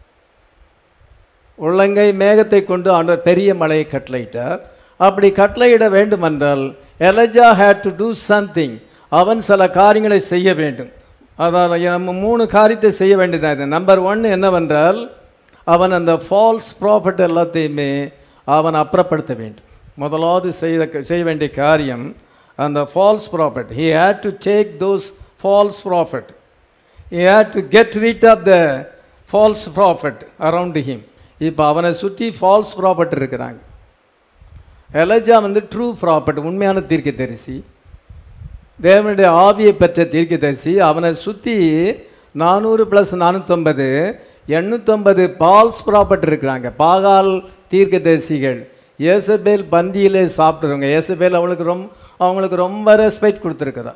உள்ளங்கை மேகத்தை கொண்டு ஆண்டவர் பெரிய மலையை கட்டளையிட்டார் அப்படி கட்டளையிட வேண்டுமென்றால் Elijah had to do something அவன் சில காரியங்களை செய்ய வேண்டும் அதால் நம்ம மூணு காரியத்தை செய்ய வேண்டியதாக நம்பர் ஒன் என்னவென்றால் அவன் அந்த ஃபால்ஸ் ப்ராஃபிட் எல்லாத்தையுமே அவன் அப்புறப்படுத்த வேண்டும் முதலாவது செய்த செய்ய வேண்டிய காரியம் அந்த false prophet he had to take those false prophet he had to get rid of the false prophet around him இப்போ அவனை சுற்றி ஃபால்ஸ் ப்ராப்பர்ட் இருக்கிறாங்க எலஜா வந்து ட்ரூ ப்ராப்பர்ட் உண்மையான தீர்க்கதரிசி தேவனுடைய ஆவியை பெற்ற தீர்க்கதரிசி அவனை சுற்றி நானூறு ப்ளஸ் நானூற்றம்பது எண்ணூற்றம்பது ஃபால்ஸ் ப்ராப்பர்ட் இருக்கிறாங்க பாகால் தீர்க்கதரிசிகள் ஏசபேல் பந்தியிலே சாப்பிட்றவங்க ஏசபேல் அவளுக்கு ரொம்ப அவங்களுக்கு ரொம்ப ரெஸ்பெக்ட் கொடுத்துருக்குறா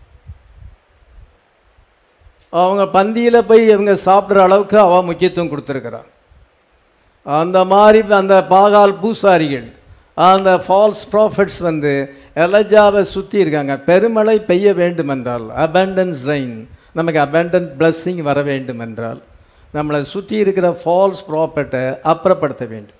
அவங்க பந்தியில் போய் இவங்க சாப்பிட்ற அளவுக்கு அவள் முக்கியத்துவம் கொடுத்துருக்குறான் அந்த மாதிரி அந்த பாகால் பூசாரிகள் அந்த ஃபால்ஸ் ப்ராஃபிட்ஸ் வந்து எலஜாவை சுற்றி இருக்காங்க பெருமழை பெய்ய வேண்டும் என்றால் அபண்டன்ஸ் ரெயின் நமக்கு அபண்டன்ட் blessing வர வேண்டும் என்றால் நம்மளை சுற்றி இருக்கிற ஃபால்ஸ் ப்ராஃபிட்டை அப்புறப்படுத்த வேண்டும்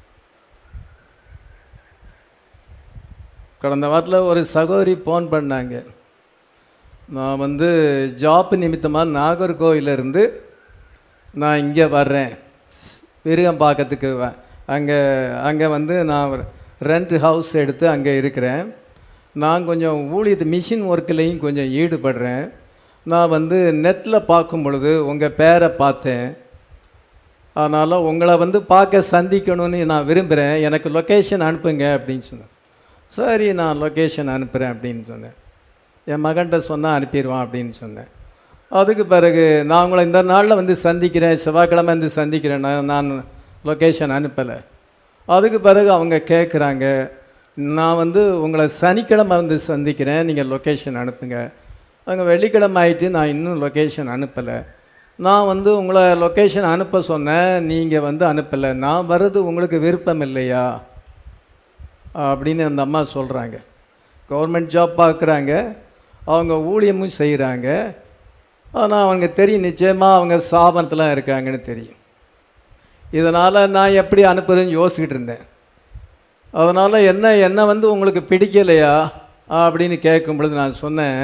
கடந்த வாரத்தில் ஒரு சகோதரி ஃபோன் பண்ணாங்க நான் வந்து ஜாப் நிமித்தமாக நாகர்கோவிலிருந்து நான் இங்கே வர்றேன் விருகம்பாக்கத்துக்கு வ- அங்கே அங்கே வந்து நான் ரெண்ட் ஹவுஸ் எடுத்து அங்கே இருக்கிறேன் நான் கொஞ்சம் ஊழியத்து மிஷின் ஒர்க்லேயும் கொஞ்சம் ஈடுபடுறேன் நான் வந்து நெட்டில் பார்க்கும் பொழுது உங்கள் பேரை பார்த்தேன் அதனால் உங்களை வந்து பார்க்க சந்திக்கணும்னு நான் விரும்புகிறேன் எனக்கு லொக்கேஷன் அனுப்புங்க அப்படின்னு சொன்னேன் சரி நான் லொக்கேஷன் அனுப்புகிறேன் அப்படின்னு சொன்னேன் என் மகன்கிட்ட சொன்னால் அனுப்பிடுவான் அப்படின்னு சொன்னேன் அதுக்கு பிறகு நான் உங்களை இந்த நாளில் வந்து சந்திக்கிறேன் செவ்வாய்க்கிழமை வந்து சந்திக்கிறேன் நான் நான் லொக்கேஷன் அனுப்பலை அதுக்கு பிறகு அவங்க கேட்குறாங்க நான் வந்து உங்களை சனிக்கிழமை வந்து சந்திக்கிறேன் நீங்கள் லொக்கேஷன் அனுப்புங்க அங்கே வெள்ளிக்கிழமை ஆயிட்டு நான் இன்னும் லொக்கேஷன் அனுப்பலை நான் வந்து உங்களை லொக்கேஷன் அனுப்ப சொன்னேன் நீங்கள் வந்து அனுப்பலை நான் வர்றது உங்களுக்கு விருப்பம் இல்லையா அப்படின்னு அந்த அம்மா சொல்கிறாங்க கவர்மெண்ட் ஜாப் பார்க்குறாங்க அவங்க ஊழியமும் செய்கிறாங்க ஆனால் அவங்க தெரியும் நிச்சயமாக அவங்க சாபனத்தில் இருக்காங்கன்னு தெரியும் இதனால் நான் எப்படி அனுப்புறேன்னு யோசிக்கிட்டு இருந்தேன் அதனால் என்ன என்ன வந்து உங்களுக்கு பிடிக்கலையா அப்படின்னு கேட்கும் பொழுது நான் சொன்னேன்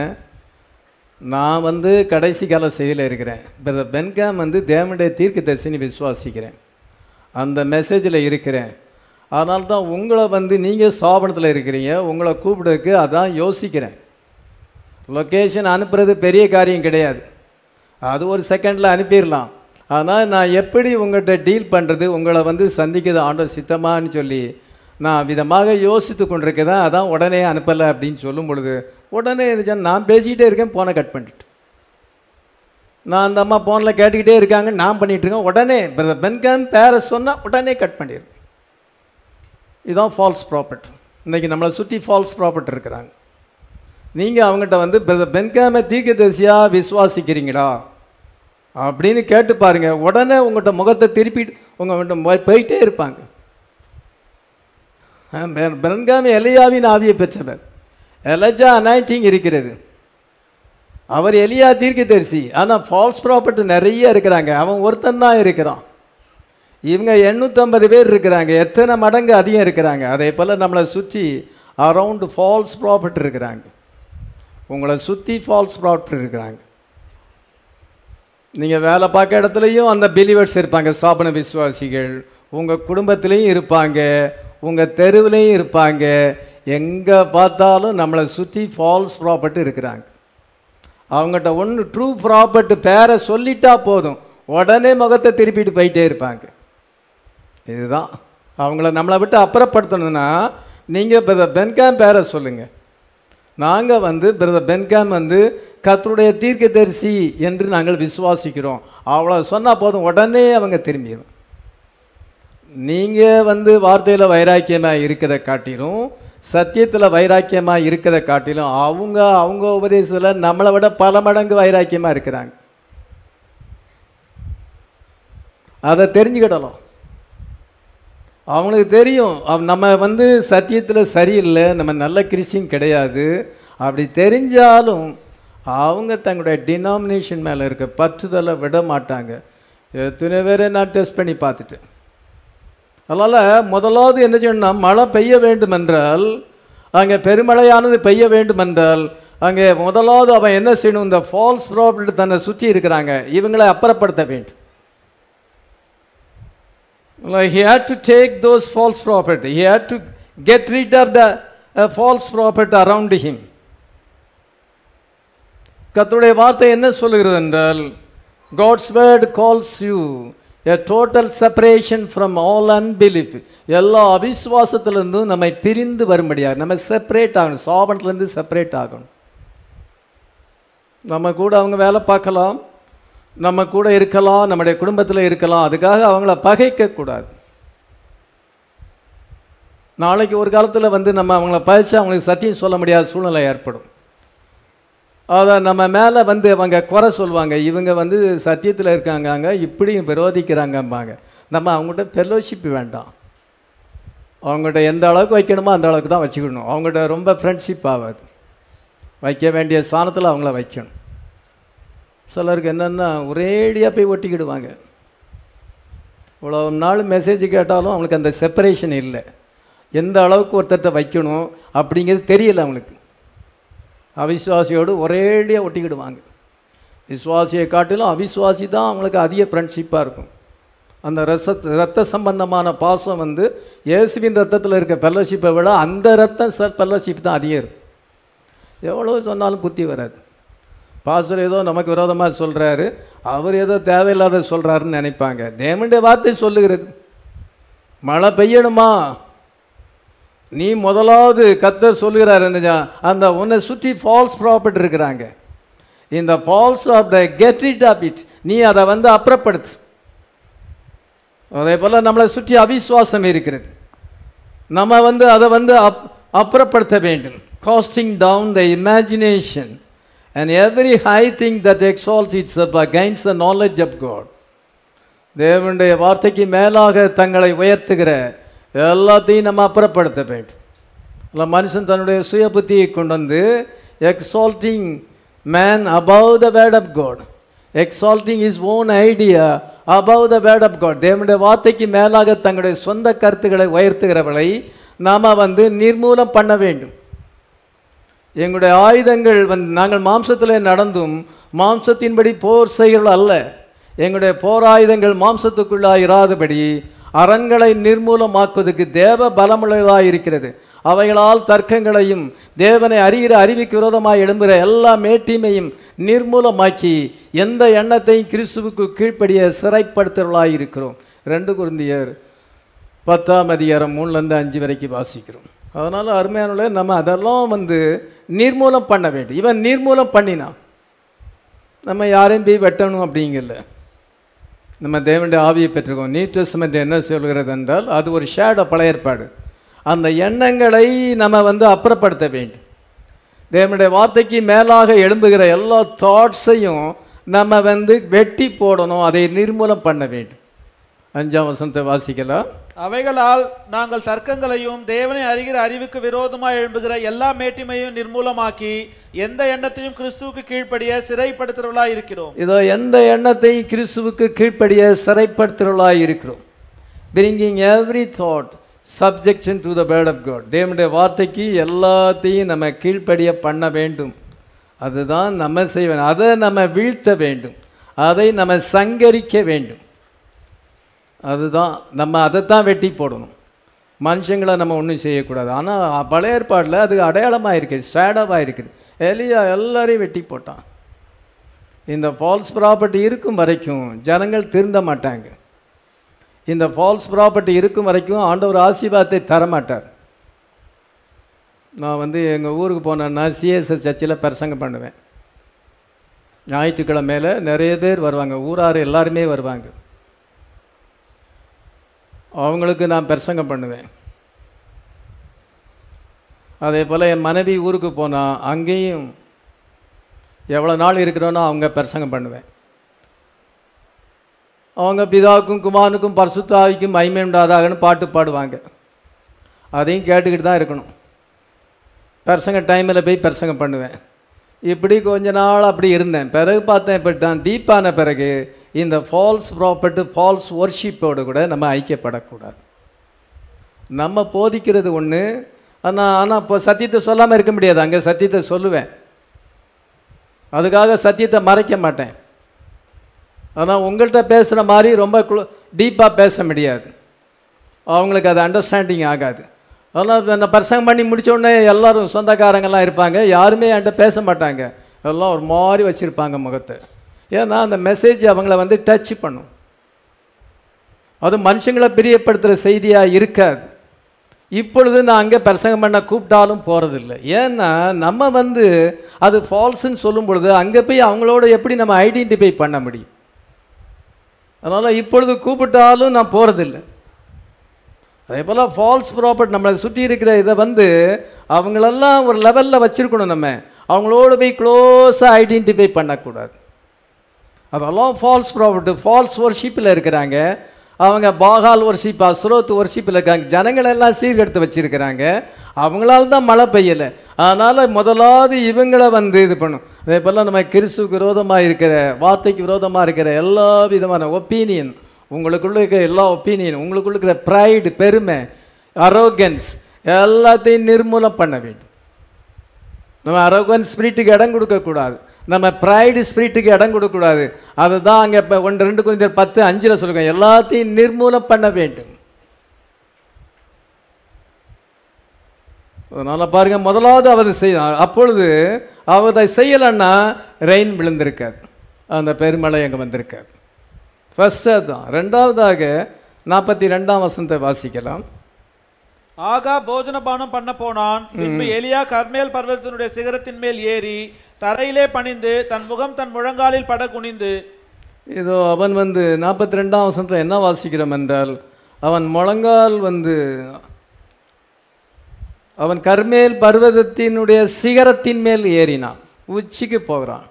நான் வந்து கடைசி கால செயலில் இருக்கிறேன் இப்போ பென்காம் வந்து தேவனுடைய தீர்க்கதரிசினி விசுவாசிக்கிறேன் அந்த மெசேஜில் இருக்கிறேன் அதனால தான் உங்களை வந்து நீங்கள் ஸ்தாபனத்தில் இருக்கிறீங்க உங்களை கூப்பிடுறதுக்கு அதான் யோசிக்கிறேன் லொக்கேஷன் அனுப்புறது பெரிய காரியம் கிடையாது அது ஒரு செகண்டில் அனுப்பிடலாம் ஆனால் நான் எப்படி உங்கள்கிட்ட டீல் பண்ணுறது உங்களை வந்து சந்திக்கிறது ஆண்டவர் சித்தமான்னு சொல்லி நான் விதமாக யோசித்து கொண்டிருக்கேன் அதான் உடனே அனுப்பலை அப்படின்னு சொல்லும் பொழுது உடனே இது நான் பேசிக்கிட்டே இருக்கேன் ஃபோனை கட் பண்ணிட்டு நான் அந்த அம்மா ஃபோனில் கேட்டுக்கிட்டே இருக்காங்க நான் பண்ணிட்டு இருக்கேன் உடனே பிரதர் பென்கான் பேரை சொன்னால் உடனே கட் பண்ணிடு இதுதான் ஃபால்ஸ் ப்ராப்பர்ட் இன்னைக்கு நம்மளை சுற்றி ஃபால்ஸ் ப்ராப்பர்ட் இருக்கிறாங்க நீங்கள் அவங்ககிட்ட வந்து பிரதர் பென்காமை தீர்க்கதரிசியாக விசுவாசிக்கிறீங்களா அப்படின்னு கேட்டு பாருங்க உடனே உங்கள்கிட்ட முகத்தை திருப்பிட்டு உங்கள்கிட்ட போயிட்டே இருப்பாங்க பென்காமி எலியாவின் ஆவியை பெற்றவர் எலஜா அனாயிட்டிங் இருக்கிறது அவர் எலியா தீர்க்கதரிசி ஆனால் ஃபால்ஸ் ப்ராப்பர்ட்டி நிறைய இருக்கிறாங்க அவன் ஒருத்தன் தான் இருக்கிறான் இவங்க எண்ணூற்றம்பது பேர் இருக்கிறாங்க எத்தனை மடங்கு அதிகம் இருக்கிறாங்க அதே போல் நம்மளை சுற்றி அரவுண்டு ஃபால்ஸ் ப்ராப்பர்ட் இருக்கிறாங்க உங்களை சுற்றி ஃபால்ஸ் ப்ராப்பர்ட் இருக்கிறாங்க நீங்கள் வேலை பார்க்க இடத்துலையும் அந்த பிலிவர்ஸ் இருப்பாங்க ஸ்தாபன விசுவாசிகள் உங்கள் குடும்பத்திலையும் இருப்பாங்க உங்கள் தெருவுலையும் இருப்பாங்க எங்கே பார்த்தாலும் நம்மளை சுற்றி ஃபால்ஸ் ப்ராப்பர்ட்டி இருக்கிறாங்க அவங்ககிட்ட ஒன்று ட்ரூ ப்ராப்பர்ட்டி பேரை சொல்லிட்டா போதும் உடனே முகத்தை திருப்பிட்டு போயிட்டே இருப்பாங்க இதுதான் அவங்கள நம்மளை விட்டு அப்புறப்படுத்தணும்னா நீங்கள் பிரதர் பென்காம் பேரை சொல்லுங்கள் நாங்கள் வந்து பிரதர் பென்காம் வந்து கர்த்தருடைய தீர்க்கதரிசி என்று நாங்கள் விசுவாசிக்கிறோம் அவ்வளோ சொன்னால் போதும் உடனே அவங்க திரும்பிடும் நீங்கள் வந்து வார்த்தையில் வைராக்கியமாக இருக்கிறத காட்டிலும் சத்தியத்தில் வைராக்கியமாக இருக்கிறத காட்டிலும் அவங்க அவங்க உபதேசத்தில் நம்மளை விட பல மடங்கு வைராக்கியமாக இருக்கிறாங்க அதை தெரிஞ்சுக்கிடலாம் அவங்களுக்கு தெரியும் அவ- நம்ம வந்து சத்தியத்தில் சரியில்லை நம்ம நல்ல கிறிஸ்டின் கிடையாது அப்படி தெரிஞ்சாலும் அவங்க தங்களுடைய டினாமினேஷன் மேலே இருக்க பற்றுதலை விட மாட்டாங்க எத்தனை பேரை நான் டெஸ்ட் பண்ணி பார்த்துட்டேன் அதனால் முதலாவது என்ன செய்யணும்னா மழை பெய்ய வேண்டும் என்றால் அங்கே பெருமழையானது பெய்ய வேண்டும் என்றால் அங்கே முதலாவது அவன் என்ன செய்யணும் இந்த ஃபால்ஸ் ப்ராப்பர்ட்டி தன்னை சுற்றி இருக்கிறாங்க இவங்களை அப்புறப்படுத்த வேண்டும் Like he had to take those false prophets. He had to get rid of the uh, false prophet around him. கர்த்தருடைய வார்த்தை என்ன சொல்லுகிறது என்றால் God's word calls you a total separation from all unbelief எல்லா அவிசுவாசத்திலிருந்தும் நம்மை பிரிந்து வரும்படியாக நம்ம செப்பரேட் ஆகணும் சாபன்லேருந்து செப்பரேட் ஆகணும் நம்ம கூட அவங்க வேலை பார்க்கலாம் நம்ம கூட இருக்கலாம் நம்முடைய குடும்பத்தில் இருக்கலாம் அதுக்காக அவங்கள பகைக்கக்கூடாது நாளைக்கு ஒரு காலத்தில் வந்து நம்ம அவங்கள பகைச்சு அவங்களுக்கு சத்தியம் சொல்ல முடியாத சூழ்நிலை ஏற்படும் அதை நம்ம மேலே வந்து அவங்க குறை சொல்லுவாங்க இவங்க வந்து சத்தியத்தில் இருக்காங்க இப்படியும் விரோதிக்கிறாங்கம்பாங்க நம்ம அவங்ககிட்ட ஃபெல்லோஷிப் வேண்டாம் அவங்ககிட்ட எந்த அளவுக்கு வைக்கணுமோ அந்த அளவுக்கு தான் வச்சுக்கணும் அவங்ககிட்ட ரொம்ப ஃப்ரெண்ட்ஷிப் ஆகாது வைக்க வேண்டிய ஸ்தானத்தில் அவங்கள வைக்கணும் சிலருக்கு என்னென்னா ஒரேடியாக போய் ஒட்டிக்கிடுவாங்க இவ்வளோ நாள் மெசேஜ் கேட்டாலும் அவங்களுக்கு அந்த செப்பரேஷன் இல்லை எந்த அளவுக்கு ஒருத்தர்கிட்ட வைக்கணும் அப்படிங்கிறது தெரியல அவங்களுக்கு அவிசுவாசியோடு ஒரேடியாக ஒட்டிக்கிடுவாங்க விசுவாசியை காட்டிலும் அவிசுவாசி தான் அவங்களுக்கு அதிக ஃப்ரெண்ட்ஷிப்பாக இருக்கும் அந்த ரச ரத்த சம்பந்தமான பாசம் வந்து இயேசுவின் ரத்தத்தில் இருக்க ஃபெல்லோஷிப்பை விட அந்த ரத்தம் சார் ஃபெல்லோஷிப் தான் அதிகம் இருக்கும் எவ்வளோ சொன்னாலும் புத்தி வராது பாஸ்டர் ஏதோ நமக்கு விரோதமாக சொல்கிறாரு அவர் ஏதோ தேவையில்லாத சொல்கிறாருன்னு நினைப்பாங்க தேவனுடைய வார்த்தை சொல்லுகிறது மழை பெய்யணுமா நீ முதலாவது கத்தர் சொல்லுகிறார் என்ன ஜா- அந்த உன்னை சுற்றி ஃபால்ஸ் ப்ராப்பர்ட் இருக்கிறாங்க இந்த false of the get it off it நீ அதை வந்து அப்புறப்படுத்து அதே போல் நம்மளை சுற்றி அவிசுவாசம் இருக்கிறது நம்ம வந்து அதை வந்து அப் அப்புறப்படுத்த வேண்டும் casting down the imagination and every high thing that exalts its up against the knowledge of God தேவனுடைய வார்த்தைக்கு மேலாக தங்களை உயர்த்துகிற எல்லாத்தையும் நம்ம அப்புறப்படுத்த வேண்டும் இல்லை மனுஷன் தன்னுடைய சுய புத்தியை கொண்டு வந்து exalting man above the word of God exalting his own idea above the word of God தேவனுடைய வார்த்தைக்கு மேலாக தங்களுடைய சொந்த கருத்துக்களை உயர்த்துகிறவளை நாம் வந்து நிர்மூலம் பண்ண வேண்டும் எங்களுடைய ஆயுதங்கள் வந்து நாங்கள் மாம்சத்தில் நடந்தும் மாம்சத்தின்படி போர் செய்கிறவள் அல்ல எங்களுடைய போர் ஆயுதங்கள் மாம்சத்துக்குள்ளாக இராதபடி அரண்களை நிர்மூலமாக்குவதற்கு தேவ பலமுள்ளதாக இருக்கிறது அவைகளால் தர்க்கங்களையும் தேவனை அறிகிற அறிவிக்கு விரோதமாக எழும்புகிற எல்லா மேட்டிமையும் நிர்மூலமாக்கி எந்த எண்ணத்தையும் கிறிஸ்துவுக்கு கீழ்ப்படிய சிறைப்படுத்துகிறவர்களாக இருக்கிறோம் ரெண்டு குருந்தியர் பத்தாம் அதிகாரம் மூணுலேருந்து அஞ்சு வரைக்கும் வாசிக்கிறோம் அதனால் அருமையானவர்களே நம்ம அதெல்லாம் வந்து நிர்மூலம் பண்ண வேண்டும் இவன் நிர்மூலம் பண்ணினான் நம்ம யாரையும் போய் வெட்டணும் அப்படிங்கல நம்ம தேவனுடைய ஆவியை பெற்றிருக்கோம் நியூ டெஸ்ட்மெண்ட் என்ன சொல்கிறது என்றால் அது ஒரு ஷேடோ பழைய ஏற்பாடு அந்த எண்ணங்களை நம்ம வந்து அப்புறப்படுத்த வேண்டும் தேவனுடைய வார்த்தைக்கு மேலாக எழும்புகிற எல்லா தாட்ஸையும் நம்ம வந்து வெட்டி போடணும் அதை நிர்மூலம் பண்ண வேண்டும் அஞ்சாம் வசனத்தை வாசிக்கலாம் அவைகளால் நாங்கள் தர்க்கங்களையும் தேவனை அறிகிற அறிவுக்கு விரோதமாய் எழும்புகிற எல்லா மேட்டிமையும் நிர்மூலமாக்கி எந்த எண்ணத்தையும் கிறிஸ்துவுக்கு கீழ்ப்படிய சிறைப்படுத்துகிறவர்களாய் இருக்கிறோம் இதோ எந்த எண்ணத்தையும் கிறிஸ்துவுக்கு கீழ்ப்படிய சிறைப்படுத்துகிறவர்களாக இருக்கிறோம் bringing every thought subjection to the word of God தேவனுடைய வார்த்தைக்கு எல்லாத்தையும் நம்ம கீழ்ப்படிய பண்ண வேண்டும் அதுதான் நம்ம செய்ய வேண்டும் அதை நம்ம வீழ்த்த வேண்டும் அதை நம்ம சங்கரிக்க வேண்டும் அதுதான் நம்ம அதைத்தான் வெட்டி போடணும் மனுஷங்களை நம்ம ஒன்றும் செய்யக்கூடாது ஆனால் பழைய ஏற்பாடில் அது அடையாளமாக இருக்குது ஷேடவாக இருக்குது எலியா எல்லாரையும் வெட்டி போட்டான் இந்த ஃபால்ஸ் ப்ராப்பர்ட்டி இருக்கும் வரைக்கும் ஜனங்கள் திருந்த மாட்டாங்க இந்த ஃபால்ஸ் ப்ராப்பர்ட்டி இருக்கும் வரைக்கும் ஆண்டவர் ஆசீர்வாதத்தை தர மாட்டார் நான் வந்து எங்கள் ஊருக்கு போனேன்னா சிஎஸ்எஸ் சர்ச்சில் பிரசங்கம் பண்ணுவேன் ஞாயிற்றுக்கிழமையில் நிறைய பேர் வருவாங்க ஊரார் எல்லாருமே வருவாங்க அவங்களுக்கு நான் பிரசங்கம் பண்ணுவேன் அதே போல் என் மனைவி ஊருக்கு போனால் அங்கேயும் எவ்வளோ நாள் இருக்கிறோனோ அவங்க பிரசங்கம் பண்ணுவேன் அவங்க பிதாவுக்கும் குமாரனுக்கும் பரிசுத்தாவிக்கும் மகிமை உண்டாதாகன்னு பாட்டு பாடுவாங்க அதையும் கேட்டுக்கிட்டு தான் இருக்கணும் பிரசங்க டைமில் போய் பிரசங்க பண்ணுவேன் இப்படி கொஞ்ச நாள் அப்படி இருந்தேன் பிறகு பார்த்தேன் இப்போ நான் டீப்பான பிறகு இந்த ஃபால்ஸ் ப்ராப்பர்ட்டு ஃபால்ஸ் ஒர்ஷிப்போடு கூட நம்ம ஐக்கியப்படக்கூடாது நம்ம போதிக்கிறது ஒன்று ஆனால் ஆனால் இப்போ சத்தியத்தை சொல்லாமல் இருக்க முடியாது அங்கே சத்தியத்தை சொல்லுவேன் அதுக்காக சத்தியத்தை மறைக்க மாட்டேன் ஆனால் உங்கள்கிட்ட பேசுகிற மாதிரி ரொம்ப குளோ டீப்பாக பேச முடியாது அவங்களுக்கு அது அண்டர்ஸ்டாண்டிங் ஆகாது அதனால் நான் பிரசங்கம் பண்ணி முடிச்ச உடனே எல்லாரும் சொந்தக்காரங்கெல்லாம் இருப்பாங்க யாருமே என்கிட்ட பேச மாட்டாங்க எல்லாம் ஒரு மாதிரி வச்சுருப்பாங்க முகத்தை ஏன்னா அந்த மெசேஜ் அவங்கள வந்து டச் பண்ணும் அது மனுஷங்களை பிரியப்படுத்துகிற செய்தியாக இருக்காது இப்பொழுது நான் அங்கே பிரசங்கம் பண்ண கூப்பிட்டாலும் போகிறதில்ல ஏன்னா நம்ம வந்து அது ஃபால்ஸுன்னு சொல்லும் பொழுது அங்கே போய் அவங்களோட எப்படி நம்ம ஐடென்டிஃபை பண்ண முடியும் அதனால் இப்பொழுது கூப்பிட்டாலும் நான் போகிறதில்ல அதே போல் ஃபால்ஸ் ப்ராப்பர்ட் நம்மளை சுற்றி இருக்கிற இதை வந்து அவங்களெல்லாம் ஒரு லெவலில் வச்சுருக்கணும் நம்ம அவங்களோட போய் க்ளோஸாக ஐடென்டிஃபை பண்ணக்கூடாது அதெல்லாம் ஃபால்ஸ் ப்ராப்பர்ட்டு ஃபால்ஸ் ஒர்ஷிப்பில் இருக்கிறாங்க அவங்க பாகால் ஒர்ஷிப் அஸ்ரோத் ஒர்ஷிப்பில் இருக்காங்க ஜனங்களை எல்லாம் சீர்கெடுத்து வச்சிருக்கிறாங்க அவங்களால தான் மழை பெய்யலை அதனால் முதலாவது இவங்களை வந்து இது பண்ணும் அதே போல் நம்ம கிறிஸ்துக்கு விரோதமாக இருக்கிற வார்த்தைக்கு விரோதமாக இருக்கிற எல்லா விதமான ஒப்பீனியன் உங்களுக்குள்ள இருக்கிற எல்லா ஒப்பீனியன் உங்களுக்குள்ள இருக்கிற ப்ரைடு பெருமை அரோகன்ஸ் எல்லாத்தையும் நிர்மூலம் பண்ண வேண்டும் நம்ம அரோகன் ஸ்பிரிட்டுக்கு இடம் கொடுக்கக்கூடாது நம்ம ப்ரைடு ஸ்பிரிட்டுக்கு இடம் கொடுக்கக்கூடாது அதுதான் அங்கே இப்போ ஒன்று ரெண்டு கொஞ்சம் பத்து அஞ்சில் சொல்லுங்க எல்லாத்தையும் நிர்மூலம் பண்ண வேண்டும் அதனால் பாருங்க முதலாவது அவர் செய்ய அப்பொழுது அவர் அதை செய்யலைன்னா ரெயின் விழுந்திருக்காது அந்த பெருமழை அங்கே வந்திருக்காது ஃபர்ஸ்ட் அதுதான் ரெண்டாவதாக நாற்பத்தி ரெண்டாம் வசனத்தை வாசிக்கலாம் ஆகா போஜனபானம் பண்ண போனான் பின்பு எலியா கர்மேல் பர்வதத்தினுடைய சிகரத்தின் மேல் ஏறி தரையிலே பணிந்து தன் முகம் தன் முழங்காலில் பட குனிந்து இதோ அவன் வந்து நாற்பத்தி ரெண்டாம் வசனத்தில் என்ன வாசிக்கிறோம் என்றால் அவன் முழங்கால் வந்து அவன் கர்மேல் பர்வதத்தினுடைய சிகரத்தின் மேல் ஏறினான் உச்சிக்கு போகிறான்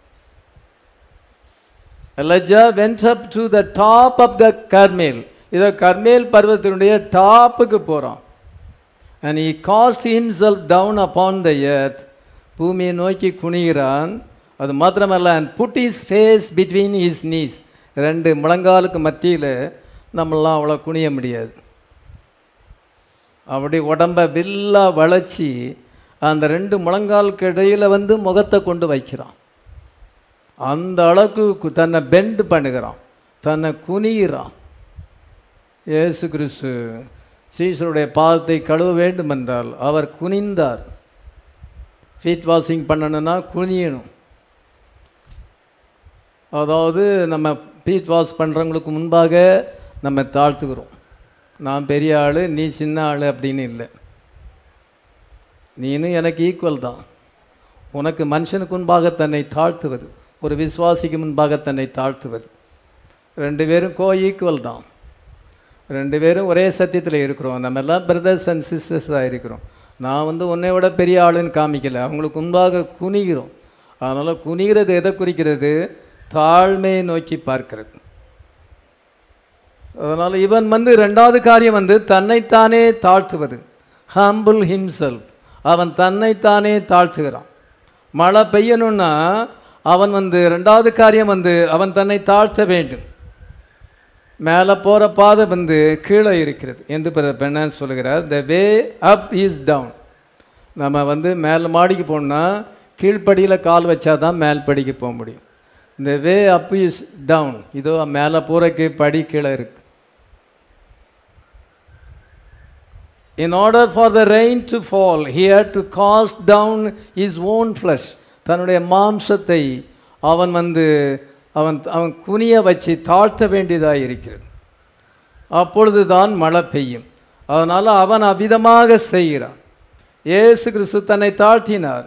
Elijah went up to the top of the கர்மேல் இதோ கர்மேல் பர்வதத்தினுடைய டாப்புக்கு போகிறான் and he cast himself down upon the earth பூமியை நோக்கி குனிகிறான் அது மாத்திரமல்ல and put his face between his knees ரெண்டு முழங்காலுக்கு மத்தியில் நம்மளாம் அவ்வளோ குனிய முடியாது அப்படி உடம்ப வில்லா வளைச்சி அந்த ரெண்டு முழங்காலுக்கு இடையில் வந்து முகத்தை கொண்டு வைக்கிறான் அந்த அளவுக்கு கு- தன்னை பெண்ட் பண்ணுகிறான் தன்னை குனிகிறான் இயேசு கிறிஸ்து சீசருடைய பாதத்தை கழுவ வேண்டும் என்றால் அவர் குனிந்தார் ஃபீட் வாஷிங் பண்ணணும்னா குனியணும் அதாவது நம்ம ஃபீட் வாஷ் பண்ணுறவங்களுக்கு முன்பாக நம்ம தாழ்த்துக்கிறோம் நான் பெரிய ஆள் நீ சின்ன ஆள் அப்படின்னு இல்லை நீனும் எனக்கு ஈக்குவல் தான் உனக்கு மனுஷனுக்கு முன்பாக தன்னை தாழ்த்துவது ஒரு விசுவாசிக்கு முன்பாக தன்னை தாழ்த்துவது ரெண்டு பேரும் கோ ஈக்குவல் தான் ரெண்டு பேரும் ஒரே சத்தியத்தில் இருக்கிறோம் நம்ம எல்லாம் பிரதர்ஸ் அண்ட் சிஸ்டர்ஸாக இருக்கிறோம் நான் வந்து உன்னை விட பெரிய ஆளுன்னு காமிக்கல அவங்களுக்கு முன்பாக குனிகிறோம் அதனால் குனிகிறது எதை குறிக்கிறது தாழ்மையை நோக்கி பார்க்கிறது அதனால் இவன் வந்து ரெண்டாவது காரியம் வந்து தன்னைத்தானே தாழ்த்துவது ஹம்பிள் ஹிம்செல்ஃப் அவன் தன்னைத்தானே தாழ்த்துகிறான் மழை பெய்யணும்னா அவன் வந்து ரெண்டாவது காரியம் வந்து அவன் தன்னை தாழ்த்த வேண்டும் மேலே போகிற பாதை வந்து கீழே இருக்கிறது என்று பெண்ண சொல்லுகிறார் த வே அப் இஸ் டவுன் நம்ம வந்து மேல் மாடிக்கு போகணுன்னா கீழ்ப்படியில் கால் வச்சா தான் மேல் படிக்கு போக முடியும் இந்த வே அப் இஸ் டவுன் இதோ மேலே போகிறக்கு படி கீழே இருக்கு In order for the rain to fall, he had to cast down his own flesh. தன்னுடைய மாம்சத்தை அவன் வந்து அவன் அவன் குனிய வச்சு தாழ்த்த வேண்டியதாக இருக்கிறது அப்பொழுது தான் மழை பெய்யும் அதனால் அவன் அவ்விதமாக செய்கிறான் இயேசு கிறிஸ்து தன்னை தாழ்த்தினார்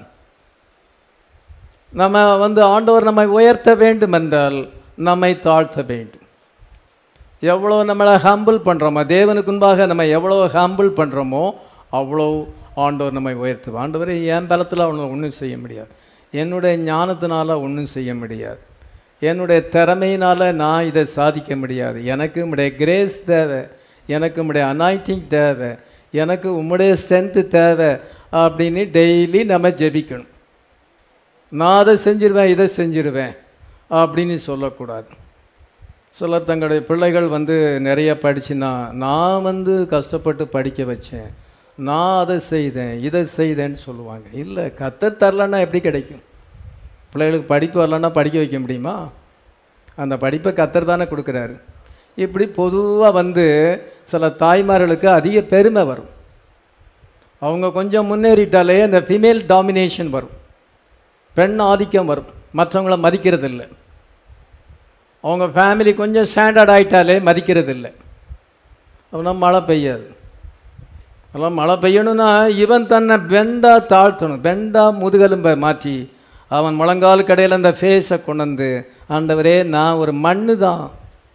நம்ம வந்து ஆண்டவர் நம்மை உயர்த்த வேண்டும் என்றால் நம்மை தாழ்த்த வேண்டும் எவ்வளோ நம்மளை ஹம்பிள் பண்ணுறோமோ தேவனுக்கு முன்பாக நம்ம எவ்வளோ ஹம்பிள் பண்ணுறோமோ அவ்வளோ ஆண்டவர் நம்மை உயர்த்துவோம் ஆண்டவர் என் பலத்தில் அவனை ஒன்றும் செய்ய முடியாது என்னுடைய ஞானத்தினால ஒன்றும் செய்ய முடியாது என்னுடைய திறமையினால் நான் இதை சாதிக்க முடியாது எனக்கு உம்முடைய கிரேஸ் தேவை எனக்கு உம்முடைய அனாயிட்டிங் தேவை எனக்கு உம்முடைய ஸ்ட்ரென்த்து தேவை அப்படின்னு டெய்லி நம்ம ஜெபிக்கணும் நான் அதை செஞ்சிருவேன் இதை செஞ்சிருவேன் அப்படின்னு சொல்லக்கூடாது சிலர் தங்களுடைய பிள்ளைகள் வந்து நிறைய படிச்சுனா நான் வந்து கஷ்டப்பட்டு படிக்க வச்சேன் நான் அதை செய்தேன் இதை செய்தேன்னு சொல்லுவாங்க இல்லை கத்தர் தரலன்னா எப்படி கிடைக்கும் பிள்ளைகளுக்கு படிப்பு வரலன்னா படிக்க வைக்க முடியுமா அந்த படிப்பை கத்தர் தானே கொடுக்குறாரு இப்படி பொதுவாக வந்து சில தாய்மார்களுக்கு அதிக பெருமை வரும் அவங்க கொஞ்சம் முன்னேறிட்டாலே அந்த ஃபீமேல் டாமினேஷன் வரும் பெண் ஆதிக்கம் வரும் மற்றவங்கள மதிக்கிறது இல்லை அவங்க ஃபேமிலி கொஞ்சம் ஸ்டாண்டர்ட் ஆயிட்டாலே மதிக்கிறது இல்லை அப்படின்னா மழை பெய்யாது அதெல்லாம் மழை பெய்யணும்னா இவன் தன்னை பெண்டா தாழ்த்தணும் பெண்டா முதுகெலும்பை மாற்றி அவன் முழங்கால் கடையில் அந்த ஃபேஸை கொண்டு வந்து ஆண்டவரே நான் ஒரு மண்ணு தான்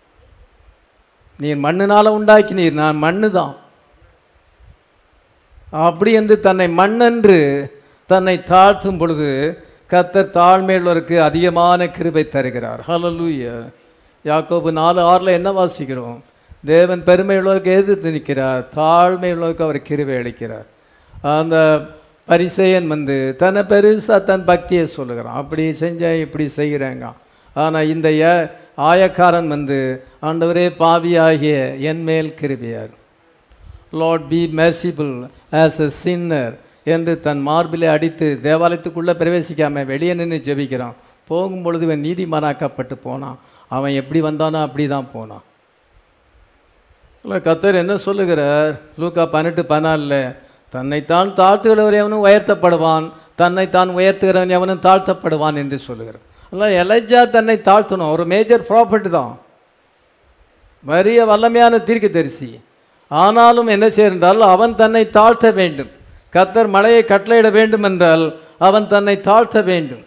நீர் மண்ணுனால் உண்டாக்கினீர் நான் மண்ணு தான் அப்படி என்று தன்னை மண்ணென்று தன்னை தாழ்த்தும் பொழுது கத்தர் தாழ்மையுள்ளவருக்கு அதிகமான கிருபை தருகிறார் ஹalleluya யாக்கோபு நாலு ஆறில் என்ன வாசிக்கிறோம் தேவன் பெருமையுள்ளவருக்கு எதிர்த்து நிற்கிறார் தாழ்மையுள்ளவருக்கு அவர் கிருபை அளிக்கிறார் அந்த பரிசெயன் வந்து தன்னை பெருசாக தன் பக்தியை சொல்லுகிறான் அப்படி செஞ்சேன் இப்படி செய்கிறேங்க ஆனால் இந்த ஏ- ஆயக்காரன் வந்து ஆண்டவரே பாவியாகிய என் மேல் கிருபையார் Lord be merciful as a sinner என்று தன் மார்பிலே அடித்து தேவாலயத்துக்குள்ளே பிரவேசிக்காம வெளியே நின்று ஜெபிக்கிறான் போகும்பொழுது இவன் நீதிமானாக்கப்பட்டு போனான் அவன் எப்படி வந்தானோ அப்படி தான் போனான் இல்லை கத்தர் என்ன சொல்லுகிறார் லூக்கா பன்னெண்டு பதினாலில் தன்னைத்தான் தாழ்த்துகிறவர் எவனும் உயர்த்தப்படுவான் தன்னைத்தான் உயர்த்துகிறவன் எவனும் தாழ்த்தப்படுவான் என்று சொல்லுகிறார் அதனால் எலைஜா தன்னை தாழ்த்தணும் ஒரு மேஜர் ப்ராப்பர்ட்டி தான் வறிய வல்லமையான தீர்க்கதரிசி ஆனாலும் என்ன செய்யறால் அவன் தன்னை தாழ்த்த வேண்டும் கத்தர் மலையை கட்டளையிட வேண்டும் என்றால் அவன் தன்னை தாழ்த்த வேண்டும்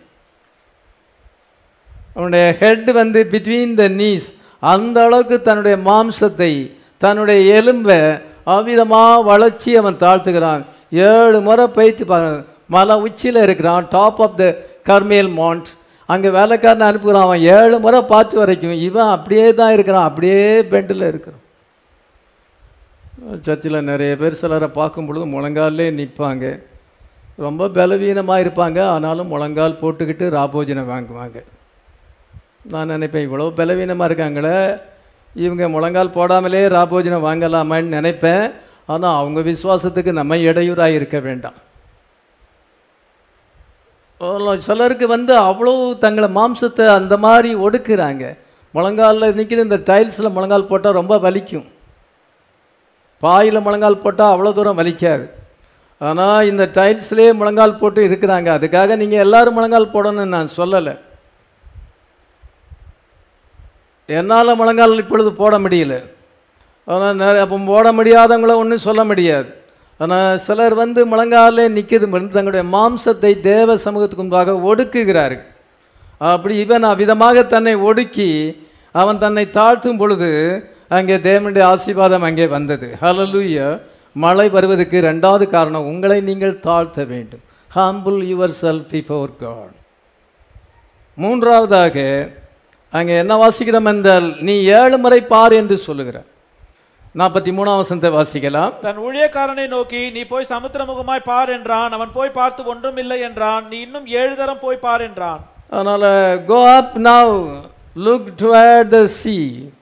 அவனுடைய ஹெட் வந்து பிட்வீன் த நீஸ் அந்த அளவுக்கு தன்னுடைய மாம்சத்தை தன்னுடைய எலும்பை அவ்விதமாக வளர்ச்சி அவன் தாழ்த்துகிறான் ஏழு முறை போயிட்டு பா மலை உச்சியில் இருக்கிறான் top of the Carmel mount அங்கே வேலைக்காரனை அனுப்புகிறான் அவன் ஏழு முறை பார்த்து வரைக்கும் இவன் அப்படியே தான் இருக்கிறான் அப்படியே பெண்டில் இருக்கிறான் சர்ச்சில் நிறைய பேர் சிலரை பார்க்கும் பொழுது முழங்காலே நிற்பாங்க ரொம்ப பலவீனமாக இருப்பாங்க ஆனாலும் முழங்கால் போட்டுக்கிட்டு ராபோஜனை வாங்குவாங்க நான் நினைப்பேன் இவ்வளோ பலவீனமாக இருக்காங்களே இவங்க முழங்கால் போடாமலே ராபோஜனம் வாங்கலாமான்னு நினைப்பேன் ஆனால் அவங்க விசுவாசத்துக்கு நம்ம இடையூறாக இருக்க வேண்டாம் அவ்வளோ சிலருக்கு வந்து அவ்வளோ தங்களை மாம்சத்தை அந்த மாதிரி ஒடுக்குறாங்க முழங்காலில் நிற்கிது இந்த டைல்ஸில் முழங்கால் போட்டால் ரொம்ப வலிக்கும் பாயில் முழங்கால் போட்டால் அவ்வளோ தூரம் வலிக்காது ஆனால் இந்த டைல்ஸ்லேயே முழங்கால் போட்டு இருக்கிறாங்க அதுக்காக நீங்கள் எல்லாரும் முழங்கால் போடணும்னு நான் சொல்லலை என்னால் முழங்கால் இப்பொழுது போட முடியல ஆனால் நிறைய அப்போ போட முடியாதவங்கள ஒன்றும் சொல்ல முடியாது ஆனால் சிலர் வந்து முழங்காலே நிற்கிறது வந்து தங்களுடைய மாம்சத்தை தேவ சமூகத்துக்கு முன்பாக ஒடுக்குகிறார்கள் அப்படி இவன் விதமாக தன்னை ஒடுக்கி அவன் தன்னை தாழ்த்தும் பொழுது அங்கே தேவனுடைய ஆசீர்வாதம் அங்கே வந்தது ஹalleluya மழை வருவதற்கு ரெண்டாவது காரணம் உங்களை நீங்கள் தாழ்த்த வேண்டும் humble yourself before God மூன்றாவதாக அங்கே என்ன வாசிக்கிறோம் என்றால் நீ ஏழு முறை பார் என்று சொல்லுகிறார் நாற்பத்தி மூணாம் வசனத்தை வாசிக்கலாம் தன் ஊழியக்காரனை நோக்கி நீ போய் சமுத்திரமுகமாய் பார் என்றான் அவன் போய் பார்த்து ஒன்றும் இல்லை என்றான் நீ இன்னும் ஏழு தரம் போய் பார் என்றான் அதனால் go up now look toward the sea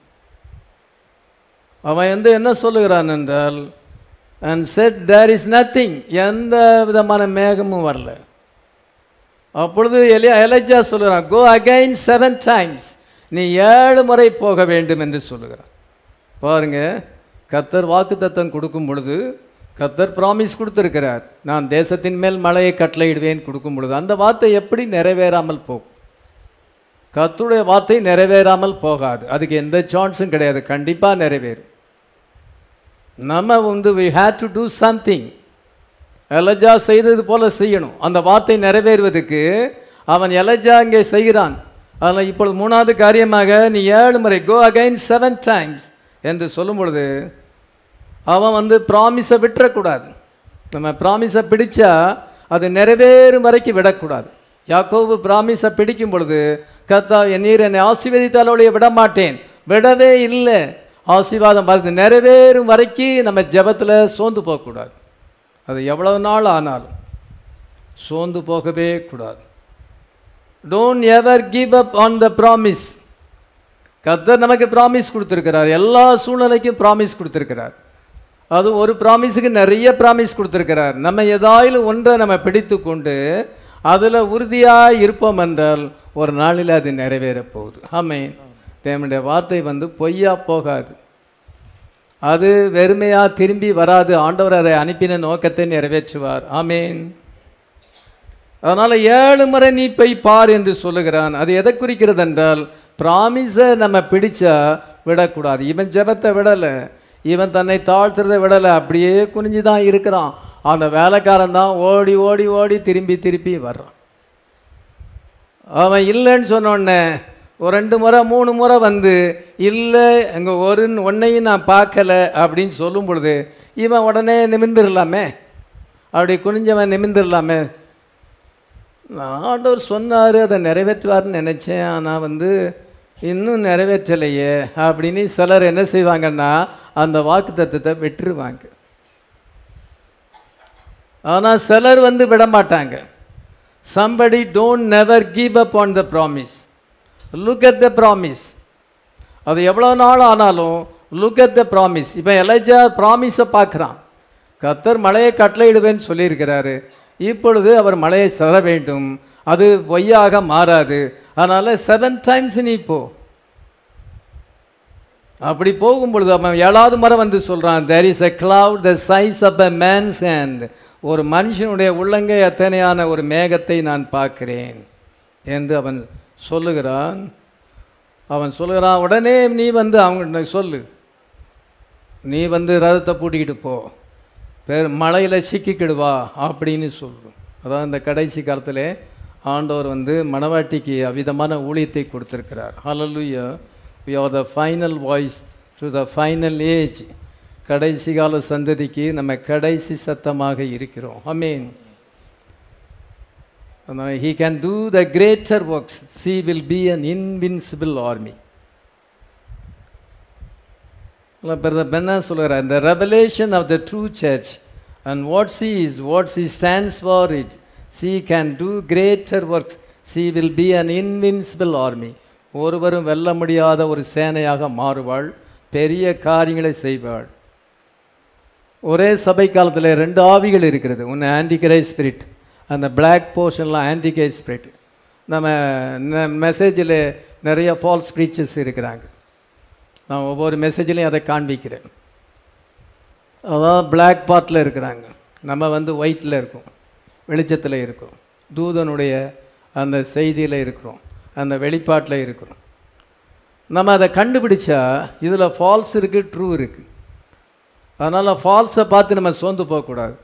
அவன் வந்து என்ன சொல்லுகிறான் என்றால் and said there is nothing எந்த விதமான மேகமும் வரல அப்பொழுது எலியா எலைஜா சொல்லுகிறான் கோ அகைன் செவன் டைம்ஸ் நீ ஏழு முறை போக வேண்டும் என்று சொல்லுகிறான் பாருங்க கத்தர் வாக்குத்தத்தம் கொடுக்கும் பொழுது கத்தர் ப்ராமிஸ் கொடுத்துருக்கிறார் நான் தேசத்தின் மேல் மழையை கட்டளையிடுவேன் கொடுக்கும் பொழுது அந்த வார்த்தை எப்படி நிறைவேறாமல் போகும் கர்த்தருடைய வார்த்தை நிறைவேறாமல் போகாது அதுக்கு எந்த சான்ஸும் கிடையாது கண்டிப்பாக நிறைவேறும் நம்ம வந்து we had to do something Elijah செய்தது போல செய்யணும் அந்த வார்த்தை நிறைவேறுவதற்கு அவன் எலஜா இங்கே செய்கிறான் அதில் இப்பொழுது மூணாவது காரியமாக நீ ஏழு முறை கோ அகைன் செவன் டைம்ஸ் என்று சொல்லும் பொழுது அவன் வந்து ப்ராமிஸை விட்டுறக்கூடாது நம்ம ப்ராமிஸை பிடிச்சா அது நிறைவேறும் வரைக்கும் விடக்கூடாது யாக்கோபு ப்ராமிஸை பிடிக்கும் பொழுது கத்தா நீர் என்னை ஆசீர்வதித்தால் ஒழிய விட மாட்டேன் விடவே இல்லை ஆசீர்வாதம் பார்த்து நிறைவேறும் வரைக்கும் நம்ம ஜெபத்தில் சோர்ந்து போகக்கூடாது அது எவ்வளவு நாள் ஆனாலும் சோர்ந்து போகவே கூடாது don't ever give up on the promise கர்த்தர் நமக்கு ப்ராமிஸ் கொடுத்துருக்கிறார் எல்லா சூழ்நிலைக்கும் ப்ராமிஸ் கொடுத்துருக்கிறார் அது ஒரு ப்ராமிஸுக்கு நிறைய ப்ராமிஸ் கொடுத்துருக்கிறார் நம்ம ஏதாயிலும் ஒன்றை நம்ம பிடித்து கொண்டு அதில் உறுதியாக இருப்போம் என்றால் ஒரு நாளில் அது நிறைவேறப் போகுது ஆமென் தேவனுடைய வார்த்தை வந்து பொய்யா போகாது அது வெறுமையாக திரும்பி வராது ஆண்டவர் அதை அனுப்பின நோக்கத்தை நிறைவேற்றுவார் ஆமென் அதனால் ஏழு முறை நீ போய் பார் என்று சொல்லுகிறான் அது எதை குறிக்கிறது என்றால் ப்ராமிஸை நம்ம பிடிச்சா விடக்கூடாது இவன் ஜெபத்தை விடலை இவன் தன்னை தாழ்த்துறதை விடலை அப்படியே குனிஞ்சு தான் இருக்கிறான் அந்த வேலைக்காரன் தான் ஓடி ஓடி ஓடி திரும்பி திருப்பி வர்றான் அவன் இல்லைன்னு சொன்ன உடனே ஒரு ரெண்டு முறை மூணு முறை வந்து இல்லை அங்கே ஒரு ஒன்றையும் நான் பார்க்கல அப்படின்னு சொல்லும் பொழுது இவன் உடனே நிமிர்ந்துடலாமே அப்படி குனிஞ்சவன் நிமிர்ந்துடலாமே நான் ஆண்டவர் சொன்னார் அதை நிறைவேற்றுவார்னு நினச்சேன் ஆனால் வந்து இன்னும் நிறைவேற்றலையே அப்படின்னு சிலர் என்ன செய்வாங்கன்னா அந்த வாக்கு தத்துவத்தை விட்டுருவாங்க ஆனால் சிலர் வந்து விட மாட்டாங்க somebody don't never give up on the promise look at the promise அது எவ்வளோ நாள் ஆனாலும் லுக் அட் த ப்ராமிஸ் இப்போ எலைஜா ப்ராமிஸை பார்க்குறான் கத்தர் மழையை கட்டளையிடுவேன்னு சொல்லியிருக்கிறாரு இப்பொழுது அவர் மழையை தர வேண்டும் அது பொய்யாக மாறாது அதனால் செவன் டைம்ஸ் நீ போ அப்படி போகும் பொழுது அவன் ஏழாவது முறை வந்து சொல்கிறான் there is a cloud the size of a man's hand ஒரு மனுஷனுடைய உள்ளங்கை அத்தனையான ஒரு மேகத்தை நான் பார்க்கிறேன் என்று அவன் சொல்லுகிறான் அவன் சொல்லுகிறான் உடனே நீ வந்து அவங்க சொல்லு நீ வந்து ரதத்தை பூட்டிக்கிட்டு போ பேர் மழையில் சிக்கிக்கிடுவா அப்படின்னு சொல்லு அதான் இந்த கடைசி காலத்தில் ஆண்டவர் வந்து மணவாட்டிக்கு அவ்விதமான ஊழியத்தை கொடுத்திருக்கிறார் ஹalleluya we are the final voice to the final age கடைசி கால சந்ததிக்கு நம்ம கடைசி சத்தமாக இருக்கிறோம் அமீன் he can do the greater works she will be an invincible army brother பென்னா சொல்கிறார் இந்த revelation of the true church and what she is what she stands for it she can do greater works she will be an invincible army ஒருவரும் வெல்ல முடியாத ஒரு சேனையாக மாறுவாள் பெரிய காரியங்களை செய்வாள் ஒரே சபை காலத்தில் ரெண்டு ஆவிகள் இருக்கிறது ஒன்று ஆன்டிகிரை ஸ்பிரிட் அந்த பிளாக் போர்ஷன்லாம் ஆன்டிகை ஸ்பிரிட் நம்ம மெசேஜில் நிறைய ஃபால்ஸ் ஸ்பீச்சஸ் இருக்கிறாங்க நான் ஒவ்வொரு மெசேஜ்லையும் அதை காண்பிக்கிறேன் அதான் பிளாக் பார்ட்டில் இருக்கிறாங்க நம்ம வந்து ஒயிட்டில் இருக்கோம் வெளிச்சத்தில் இருக்கோம் தூதனுடைய அந்த செய்தியில் இருக்கிறோம் அந்த வெளிப்பாட்டில் இருக்கிறோம் நம்ம அதை கண்டுபிடிச்சா இதில் ஃபால்ஸ் இருக்குது ட்ரூ இருக்குது அதனால் ஃபால்ஸை பார்த்து நம்ம சோர்ந்து போகக்கூடாது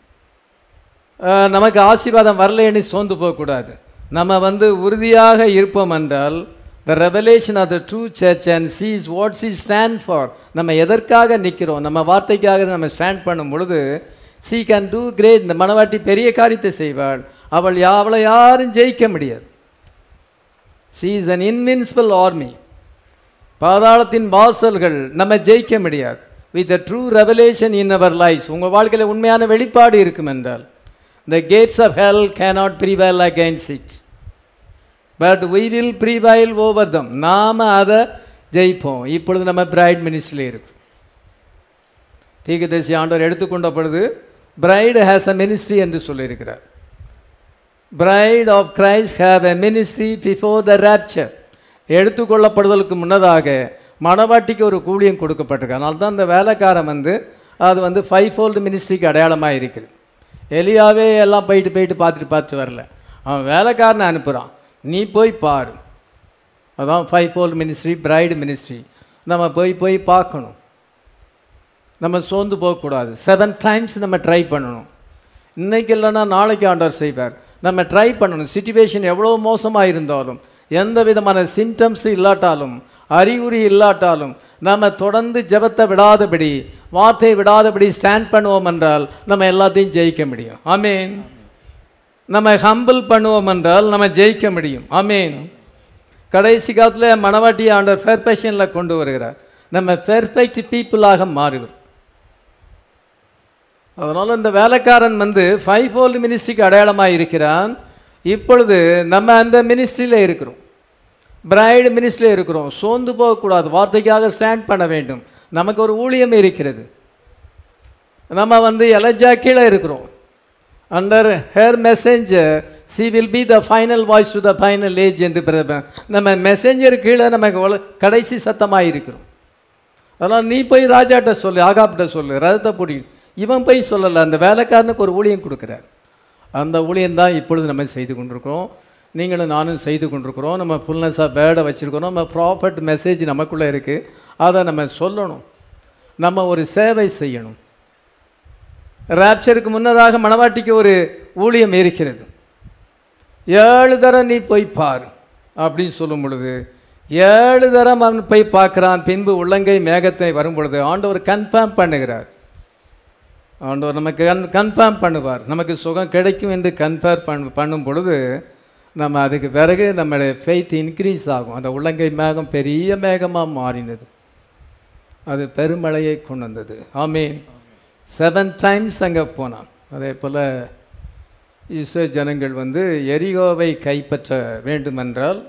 அஹ், நமக்கு ஆசீர்வாதம் வரலைன்னு சோர்ந்து போகக்கூடாது நம்ம வந்து உறுதியாக இருப்போம் என்றால் the revelation of the true church and she's what she stand for நம்ம எதற்காக நிற்கிறோம் நம்ம வார்த்தைக்காக நம்ம ஸ்டாண்ட் பண்ணும் பொழுது சி கேன் டூ கிரேட் இந்த மனவாட்டி பெரிய காரியத்தை செய்வாள் அவள் யா அவளை யாரும் ஜெயிக்க முடியாது she is an invincible army பாதாளத்தின் வாசல்கள் நம்ம ஜெயிக்க முடியாது with the true revelation in our life உங்கள் வாழ்க்கையில் உண்மையான வெளிப்பாடு இருக்கும் என்றால் the gates of hell cannot prevail against it but we will prevail over them நாம் அதை ஜெயிப்போம் இப்பொழுது நம்ம பிரைட் மினிஸ்ட்ரியில் இருக்கோம் தீர்க்கதரிசி ஆண்டவர் எடுத்துக்கொண்ட பொழுது பிரைடு ஹேஸ் அ மினிஸ்ட்ரி என்று சொல்லியிருக்கிறார் bride of Christ have a ministry before the rapture எடுத்துக்கொள்ளப்படுதலுக்கு முன்னதாக மணவாட்டிக்கு ஒரு கூலியம் கொடுக்கப்பட்டிருக்கு அதனால தான் இந்த வேலைக்காரன் வந்து அது வந்து ஃபைவ் ஃபோல்டு மினிஸ்ட்ரிக்கு அடையாளமாக இருக்குது எலியாவே எல்லாம் போயிட்டு போயிட்டு பார்த்துட்டு பார்த்துட்டு வரல அவன் வேலைக்காரனை அனுப்புகிறான் நீ போய் பாரு அதான் five fold ministry bride ministry நம்ம போய் போய் பார்க்கணும் நம்ம சோர்ந்து போகக்கூடாது செவன் டைம்ஸ் நம்ம ட்ரை பண்ணணும் இன்னைக்கு இல்லைன்னா நாளைக்கு ஆண்டவர் செய்வார் நம்ம ட்ரை பண்ணணும் சுச்சுவேஷன் எவ்வளோ மோசமாக இருந்தாலும் எந்த விதமான சிம்டம்ஸ் இல்லாட்டாலும் அறிகுறி இல்லாட்டாலும் நம்ம தொடர்ந்து ஜெபத்தை விடாதபடி வார்த்தையை விடாதபடி ஸ்டாண்ட் பண்ணுவோம் என்றால் நம்ம எல்லாத்தையும் ஜெயிக்க முடியும் ஆமீன் நம்ம ஹம்பிள் பண்ணுவோம் என்றால் நம்ம ஜெயிக்க முடியும் ஆமீன் கடைசி காலத்தில் மணவாட்டியை ஆண்டவர் பெர்ஃபெக்ஷனில் கொண்டு வருகிறார் நம்ம பெர்ஃபெக்ட் பீப்புளாக மாறுகிறோம் அதனால் இந்த வேலைக்காரன் வந்து ஃபைவ் ஃபோல்டு மினிஸ்ட்ரிக்கு அடையாளமாக இருக்கிறான் இப்பொழுது நம்ம அந்த மினிஸ்ட்ரியில் இருக்கிறோம் பிரைடு மினிஸ்ட்ரியில் இருக்கிறோம் சோர்ந்து போகக்கூடாது வார்த்தைக்காக ஸ்டாண்ட் பண்ண வேண்டும் நமக்கு ஒரு ஊழியம் இருக்கிறது நம்ம வந்து எலஜா கீழே இருக்கிறோம் under her messenger she will be the final voice to the final age என்று பிரதம நம்ம மெசேஞ்சர் கீழே நமக்கு உல- கடைசி சத்தமாக இருக்கிறோம் அதனால் நீ போய் ராஜாட்ட சொல்லு ஆகாப்கிட்ட சொல்லு ரதத்தை பொடி இவன் போய் சொல்லலை அந்த வேலைக்காரனுக்கு ஒரு ஊழியம் கொடுக்குறார் அந்த ஊழியம் தான் இப்பொழுது நம்ம செய்து கொண்டிருக்கிறோம் நீங்களும் நானும் செய்து கொண்டிருக்கிறோம் நம்ம ஃபுல்னஸாக பேடை வச்சுருக்கிறோம் நம்ம ப்ராஃபட் மெசேஜ் நமக்குள்ளே இருக்குது அதை நம்ம சொல்லணும் நம்ம ஒரு சேவை செய்யணும் ராப்சருக்கு முன்னதாக மணவாட்டிக்கு ஒரு ஊழியம் இருக்கிறது ஏழு தரம் நீ போய் பார் அப்படின்னு சொல்லும் பொழுது ஏழு தரம் அவன் போய் பார்க்குறான் பின்பு உள்ளங்கை மேகத்தை வரும் பொழுது ஆண்டவர் கன்ஃபார்ம் பண்ணுகிறார் ஆண்டவர் நமக்கு கன் கன்ஃபார்ம் பண்ணுவார் நமக்கு சுகம் கிடைக்கும் என்று கன்ஃபார்ம் பண்ண பண்ணும் பொழுது நம்ம அதுக்கு பிறகு நம்மளுடைய ஃபெய்த் இன்க்ரீஸ் ஆகும் அந்த உள்ளங்கை மேகம் பெரிய மேகமாக மாறினது அது பெருமழையை கொண்டு வந்தது ஆமீன் செவன் டைம்ஸ் அங்கே போனான் அதே போல் இஸ்ரோ ஜனங்கள் வந்து எரிகோவை கைப்பற்ற வேண்டுமென்றால்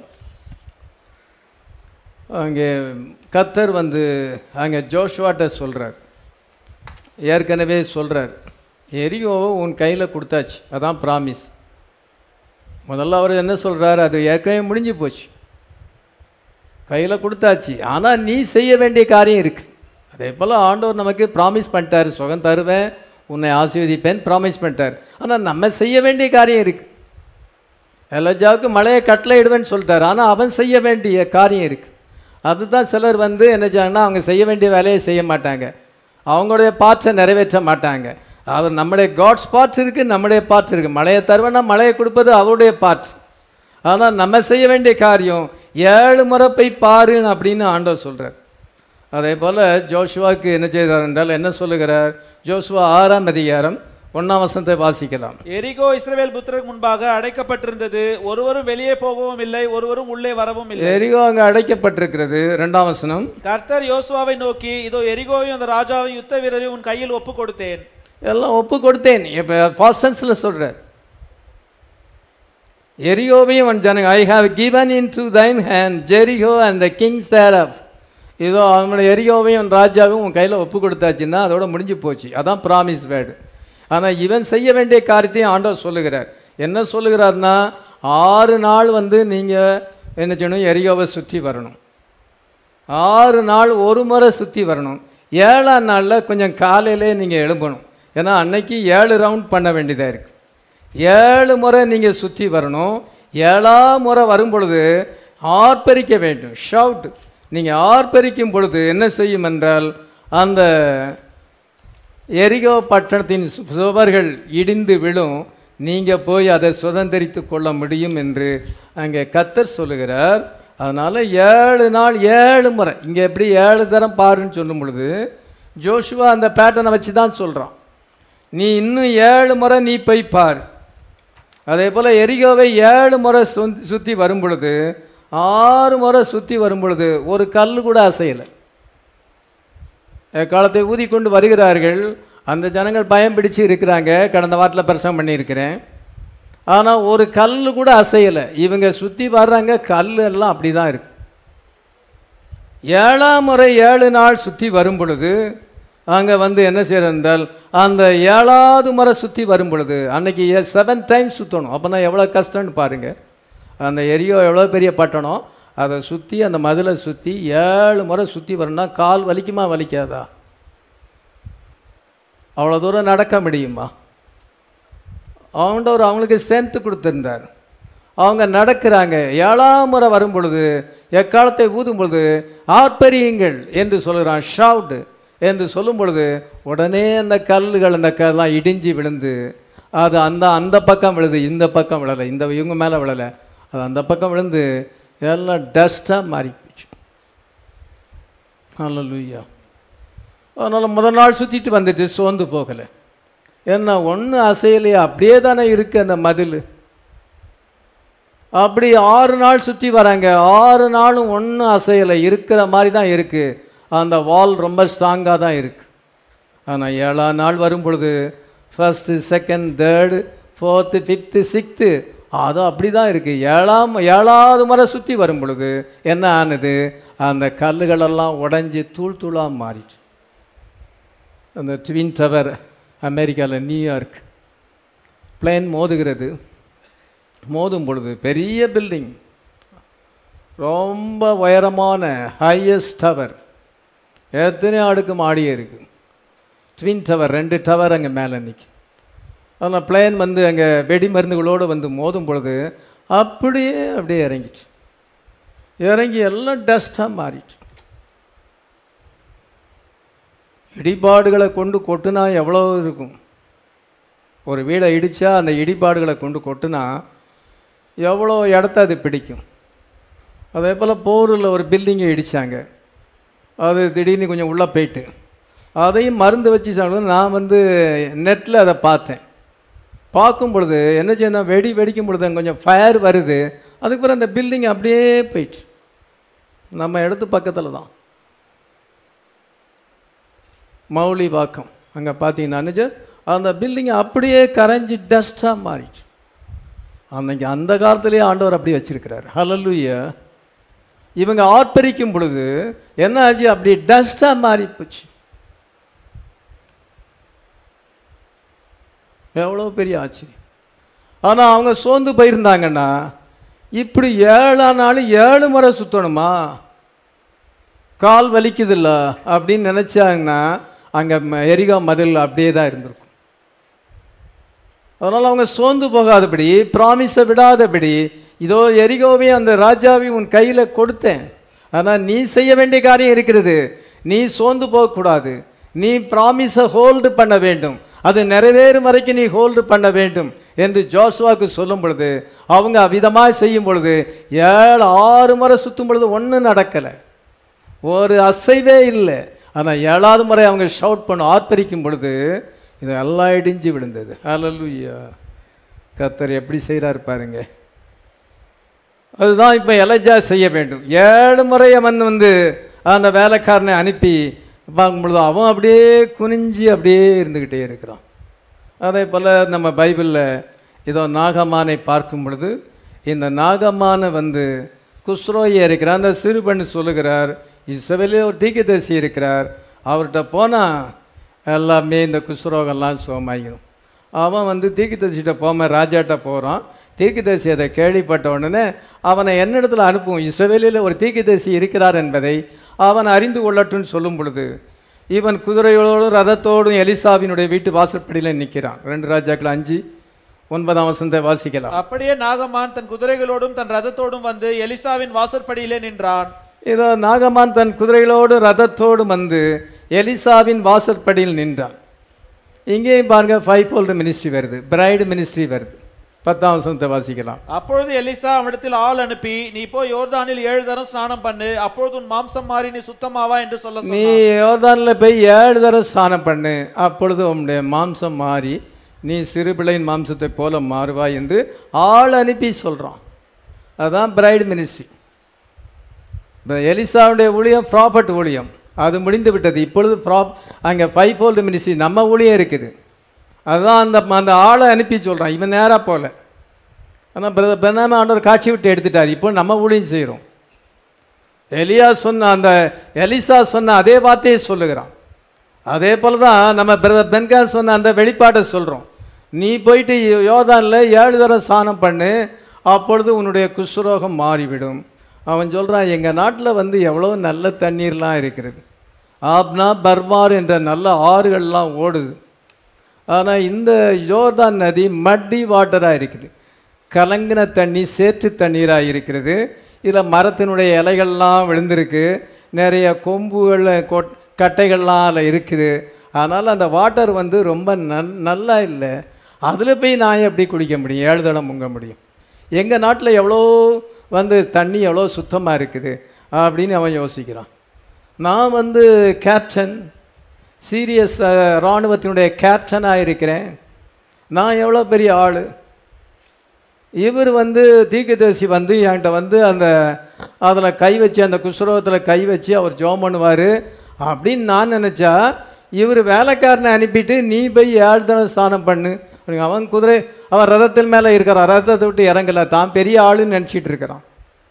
அங்கே கத்தர் வந்து அங்கே ஜோஷுவாட்ட சொல்கிறார் ஏற்கனவே சொல்கிறார் எரிகோவை உன் கையில் கொடுத்தாச்சு அதான் ப்ராமிஸ் முதல்ல அவர் என்ன சொல்கிறார் அது ஏற்கனவே முடிஞ்சு போச்சு கையில் கொடுத்தாச்சு ஆனால் நீ செய்ய வேண்டிய காரியம் இருக்குது அதே போல் ஆண்டவர் நமக்கு ப்ராமிஸ் பண்ணிட்டார் சுகம் தருவேன் உன்னை ஆசீர்வதிப்பேன் ப்ராமிஸ் பண்ணிட்டார் ஆனால் நம்ம செய்ய வேண்டிய காரியம் இருக்குது எலஜாவுக்கு மழையை கட்டளை இடுவேன்னு சொல்லிட்டார் ஆனால் அவன் செய்ய வேண்டிய காரியம் இருக்குது அதுதான் சிலர் வந்து என்ன செய்வாங்கன்னா அவங்க செய்ய வேண்டிய வேலையை செய்ய மாட்டாங்க அவங்களுடைய பாற்றை நிறைவேற்ற மாட்டாங்க அவர் நம்முடைய காட்ஸ் பார்ட் இருக்குது நம்முடைய பார்ட் இருக்குது மழையை தருவேன்னா மழையை கொடுப்பது அவருடைய பார்ட் ஆனால் நம்ம செய்ய வேண்டிய காரியம் ஏழு முறை போய் பாருன்னு அப்படின்னு ஆண்டவர் சொல்கிறார் அதே போல் ஜோஷுவாக்கு என்ன செய்தார் என்றால் என்ன சொல்லுகிறார் ஜோஷுவா ஆறாம் அதிகாரம் ஒன்றாம் வசனத்தை வாசிக்கலாம் எரிகோ இஸ்ரவேல் புத்திரருக்கு முன்பாக அடைக்கப்பட்டிருந்தது ஒருவரும் வெளியே போகவும் இல்லை ஒருவரும் உள்ளே வரவும் இல்லை எரிகோ அங்கே அடைக்கப்பட்டிருக்கிறது ரெண்டாம் வசனம் கர்த்தர் யோசுவாவை நோக்கி இதோ எரிகோவையும் அந்த ராஜாவையும் யுத்த வீரரையும் உன் கையில் ஒப்பு கொடுத்தேன் எல்லாம் ஒப்பு கொடுத்தேன் இப்போ பாசன்ஸில் சொல்கிறார் எரியோவையும் அவன் ஜனங்க I have given into thine hand Jericho and the kings thereof இதோ அவனோட எரியோவையும் அவன் ராஜாவும் உன் கையில் ஒப்பு கொடுத்தாச்சுன்னா அதோட முடிஞ்சு போச்சு அதான் ப்ராமிஸ் வேர்டு ஆனால் இவன் செய்ய வேண்டிய காரியத்தையும் ஆண்டவர் சொல்லுகிறார் என்ன சொல்லுகிறார்னா ஆறு நாள் வந்து நீங்கள் என்ன செய்யணும் எரியோவை சுற்றி வரணும் ஆறு நாள் ஒரு முறை சுற்றி வரணும் ஏழாம் நாளில் கொஞ்சம் காலையிலே நீங்கள் எழும்பணும் ஏன்னா அன்னைக்கு ஏழு ரவுண்ட் பண்ண வேண்டியதாக இருக்குது ஏழு முறை நீங்கள் சுற்றி வரணும் ஏழாம் முறை வரும் பொழுது ஆர்ப்பரிக்க வேண்டும் ஷவுட் நீங்கள் ஆர்ப்பரிக்கும் பொழுது என்ன செய்யும் என்றால் அந்த எரிகோ பட்டணத்தின் சு- சுவர்கள் இடிந்து விழும் நீங்கள் போய் அதை சுதந்திரித்து கொள்ள முடியும் என்று அங்கே கத்தர் சொல்லுகிறார் அதனால் ஏழு நாள் ஏழு முறை இங்கே எப்படி ஏழு தரம் பாருன்னு சொல்லும் பொழுது ஜோஷுவா அந்த பேட்டர்னை வச்சு தான் சொல்கிறான் நீ இன்னும் ஏழு முறை நீ போய் பார் அதே போல் எரிகோவை ஏழு முறை சுந்தி சுற்றி வரும் பொழுது ஆறு முறை சுற்றி வரும் பொழுது ஒரு கல் கூட அசையலை காலத்தை ஊதிக்கொண்டு வருகிறார்கள் அந்த ஜனங்கள் பயம் பிடிச்சு இருக்கிறாங்க கடந்த வாரத்தில் பிரசவம் பண்ணியிருக்கிறேன் ஆனால் ஒரு கல் கூட அசையலை இவங்க சுற்றி வர்றாங்க கல் எல்லாம் அப்படி தான் இருக்கு ஏழாம் முறை ஏழு நாள் சுற்றி வரும் பொழுது அங்கே வந்து என்ன செய்யறது என்றால் அந்த ஏழாவது முறை சுற்றி வரும் பொழுது அன்னைக்கு செவன் டைம்ஸ் சுற்றணும் அப்போனா எவ்வளோ கஷ்டம்னு பாருங்கள் அந்த எரியோ எவ்வளோ பெரிய பட்டணம் அதை சுற்றி அந்த மதிலை சுற்றி ஏழு முறை சுற்றி வரணும்னா கால் வலிக்குமா வலிக்காதா அவ்வளோ தூரம் நடக்க முடியுமா ஆண்டவர் அவங்களுக்கு ஸ்ட்ரென்த்து கொடுத்துருந்தார் அவங்க நடக்கிறாங்க ஏழாம் முறை வரும் பொழுது எக்காலத்தை ஊதும் பொழுது ஆர்ப்பரியுங்கள் என்று சொல்கிறான் ஷவுட் என்று சொல்லும் பொழுது உடனே அந்த கல்லுகள் அந்த கல்லாம் இடிஞ்சு விழுந்து அது அந்த அந்த பக்கம் விழுது இந்த பக்கம் விழலை இந்த இவங்க மேலே விழலை அது அந்த பக்கம் விழுந்து எல்லாம் டஸ்ட்டாக மாறி போச்சு அல்லூயா அதனால் முதல் நாள் சுற்றிட்டு வந்துட்டு சோர்ந்து போகலை என்ன ஒன்றும் அசையலையே அப்படியே தானே இருக்குது அந்த மதில் அப்படி ஆறு நாள் சுற்றி வராங்க ஆறு நாளும் ஒன்றும் அசையலை இருக்கிற மாதிரி தான் இருக்குது அந்த வால் ரொம்ப ஸ்ட்ராங்காக தான் இருக்குது ஆனால் ஏழாம் நாள் வரும் பொழுது first second third fourth fifth sixth அதுவும் அப்படி தான் இருக்குது ஏழாம் ஏழாவது முறை சுற்றி வரும் பொழுது என்ன ஆனது அந்த கல்லுகளெல்லாம் உடஞ்சி தூள் தூளாக மாறிச்சு அந்த ட்வின் டவர் அமெரிக்காவில் நியூயார்க் பிளேன் மோதுகிறது மோதும் பொழுது பெரிய பில்டிங் ரொம்ப உயரமான ஹையஸ்ட் டவர் எத்தனை அடுக்கு மாடியே இருக்குது ட்வின் டவர் ரெண்டு டவர் அங்கே மேலே நிற்கும் அதில் பிளேன் வந்து அங்கே வெடி மருந்துகளோடு வந்து மோதும் பொழுது அப்படியே அப்படியே இறங்கிச்சு இறங்கி எல்லாம் டஸ்ட்டாக மாறிச்சு இடிபாடுகளை கொண்டு கொட்டுனா எவ்வளோ இருக்கும் ஒரு வீடை இடித்தா அந்த இடிபாடுகளை கொண்டு கொட்டுனா எவ்வளோ இடத்த அது பிடிக்கும் அதே போல் போரூரில் ஒரு பில்டிங்கை இடித்தாங்க அது திடீர்னு கொஞ்சம் உள்ளே போயிட்டு அதையும் மருந்து வச்சு சாப்பிடும்போது நான் வந்து நெட்டில் அதை பார்த்தேன் பார்க்கும் பொழுது என்ன செய்யணும் வெடி வெடிக்கும் பொழுது அங்க கொஞ்சம் ஃபயர் வருது அதுக்கு பிறகு அந்த பில்டிங் அப்படியே போயிடுச்சு நம்ம இடத்து பக்கத்தில் தான் மௌலி வாக்கம் அங்கே பார்த்தீங்கன்னா அந்த பில்டிங் அப்படியே கரைஞ்சி டஸ்ட்டாக மாறிடுச்சு அன்னைக்கு அந்த காலத்திலேயே ஆண்டவர் அப்படி வச்சிருக்கிறார் ஹலலுய இவங்க ஆர்ப்பரிக்கும் பொழுது என்ன ஆச்சு அப்படி டஸ்ட்டாக மாறி போச்சு எவ்வளோ பெரிய ஆச்சரியம் ஆனால் அவங்க சோர்ந்து போயிருந்தாங்கன்னா இப்படி ஏழாம் நாள் ஏழு முறை சுற்றணுமா கால் வலிக்குதில்ல அப்படின்னு நினச்சாங்கன்னா அங்கே எரிகா மதில் அப்படியே தான் இருந்திருக்கும் அதனால் அவங்க சோர்ந்து போகாதபடி ப்ராமிஸை விடாதபடி இதோ எரிகோவையும் அந்த ராஜாவையும் உன் கையில் கொடுத்தேன் ஆனால் நீ செய்ய வேண்டிய காரியம் இருக்கிறது நீ சோர்ந்து போகக்கூடாது நீ ப்ராமிஸை ஹோல்டு பண்ண வேண்டும் அது நிறைவேறும் வரைக்கும் நீ ஹோல்டு பண்ண வேண்டும் என்று ஜோசுவாக்கு சொல்லும் பொழுது அவங்க அவ்விதமாக செய்யும் பொழுது ஏழு ஆறு முறை சுற்றும் பொழுது ஒன்றும் நடக்கலை ஒரு அசைவே இல்லை ஆனால் ஏழாவது முறை அவங்க ஷவுட் பண்ண ஆர்ப்பரிக்கும் பொழுது இது எல்லாம் இடிஞ்சு விழுந்தது ஹalleluya கர்த்தர் எப்படி செய்கிறார் பாருங்க அதுதான் இப்போ எலஜா செய்ய வேண்டும் ஏழு முறை அவன் வந்து அந்த வேலைக்காரனை அனுப்பி பார்க்கும் பொழுது அவன் அப்படியே குனிஞ்சு அப்படியே இருந்துக்கிட்டே இருக்கிறான் அதே போல் நம்ம பைபிளில் இதோ நாகமானை பார்க்கும் பொழுது இந்த நாகமான வந்து குஸ்ரோயை இருக்கிறார் அந்த சிறுபெண் சொல்லுகிறார் இசைவிலே ஒரு தீர்க்கதரிசி இருக்கிறார் அவர்கிட்ட போனால் எல்லாமே இந்த குஸ்ரோகெல்லாம் சோமாயிடும் அவன் வந்து தீர்க்கதரிசிகிட்ட போகாமல் ராஜாட்ட போகிறான் தீர்க்கதரிசி அதை கேள்விப்பட்ட உடனே அவனை என்னிடத்தில் அனுப்புவோம் இஸ்ரவேலில் ஒரு தீர்க்கதரிசி இருக்கிறார் என்பதை அவன் அறிந்து கொள்ளட்டும்னு சொல்லும் பொழுது இவன் குதிரைகளோடும் ரதத்தோடும் எலிசாவினுடைய வீட்டு வாசற்படியில் நிற்கிறான் ரெண்டு ராஜாக்கள் அஞ்சு ஒன்பதாம் வசனத்தை வாசிக்கலாம் அப்படியே நாகமான் தன் குதிரைகளோடும் தன் ரதத்தோடும் வந்து எலிசாவின் வாசற்படியிலே நின்றான் இதோ நாகமான் தன் குதிரைகளோடு ரதத்தோடு வந்து எலிசாவின் வாசற்படியில் நின்றான் இங்கேயும் பாருங்க ஃபைவ் ஃபோல்டு மினிஸ்ட்ரி வருது பிரைடு மினிஸ்ட்ரி வருது பத்தாம் வசனத்தை வாசிக்கலாம் அப்பொழுது எலிசா அவனிடத்தில் ஆள் அனுப்பி நீ போய் யோர்தானில் ஏழு தரம் ஸ்நானம் பண்ணு அப்பொழுது உன் மாம்சம் மாறி நீ சுத்தமாவா என்று சொல்ல நீ சொன்னான் யோர்தானில் போய் ஏழு தடவை ஸ்நானம் பண்ணு அப்பொழுது உன்னுடைய மாம்சம் மாறி நீ சிறு பிள்ளையின் மாம்சத்தை போல மாறுவாய் என்று ஆள் அனுப்பி சொல்கிறான் அதுதான் பிரைடு மினிஸ்ட்ரி இப்போ எலிசாவுடைய ஊழியம் ப்ராப்பர்ட் ஊழியம் அது முடிந்து விட்டது இப்பொழுது ப்ராப் அங்கே ஃபைவ் ஃபோல்டு மினிஸ்ட்ரி நம்ம ஊழியம் இருக்குது அதுதான் அந்த அந்த ஆளை அனுப்பி சொல்கிறான் இவன் நேராக போகல ஆனால் பிரதர் பெண்ணாம ஆண்டவர் காட்சி விட்டு எடுத்துட்டார் இப்போ நம்ம ஊழியம் செய்கிறோம் எலியா சொன்ன அந்த எலிசா சொன்ன அதே வார்த்தையை சொல்லுகிறான் அதே போல தான் நம்ம பிரதர் பென்கா சொன்ன அந்த வெளிப்பாட்டை சொல்கிறோம் நீ போயிட்டு யோதானில் ஏழு தடவை ஸ்நானம் பண்ணு அப்பொழுது உன்னுடைய குஷ்ரோகம் மாறிவிடும் அவன் சொல்கிறான் எங்கள் நாட்டில் வந்து எவ்வளோ நல்ல தண்ணீர்லாம் இருக்கிறது ஆப்னா பர்மார் என்ற நல்ல ஆறுகள்லாம் ஓடுது ஆனால் இந்த யோர்தான் நதி மட்டி வாட்டராக இருக்குது கலங்கின தண்ணி சேற்று தண்ணீராக இருக்கிறது இதில் மரத்தினுடைய இலைகள்லாம் விழுந்திருக்கு நிறைய கொம்புகள் கொட் கட்டைகள்லாம் அதில் இருக்குது அதனால் அந்த வாட்டர் வந்து ரொம்ப நல் நல்லா இல்லை அதில் போய் நான் எப்படி குடிக்க முடியும் ஏழு தடம் முங்க முடியும் எங்கள் நாட்டில் எவ்வளோ வந்து தண்ணி எவ்வளோ சுத்தமாக இருக்குது அப்படின்னு அவன் யோசிக்கிறான் நான் வந்து கேப்டன் சீரியஸ் இராணுவத்தினுடைய கேப்டனாக இருக்கிறேன் நான் எவ்வளோ பெரிய ஆள் இவர் வந்து தீர்க்கதரிசி வந்து என்கிட்ட வந்து அந்த அதில் கை வச்சு அந்த குஷ்ரோகத்தில் கை வச்சு அவர் ஜோம் பண்ணுவார் அப்படின்னு நான் நினச்சா இவர் வேலைக்காரனை அனுப்பிட்டு நீ போய் ஏழு தடவை ஸ்நானம் பண்ணு அப்படிங்க. அவன் குதிரை அவன் ரதத்தின் மேலே இருக்கிறான் ரதத்தை விட்டு இறங்கல தான் பெரிய ஆளுன்னு நினச்சிட்டு இருக்கிறான்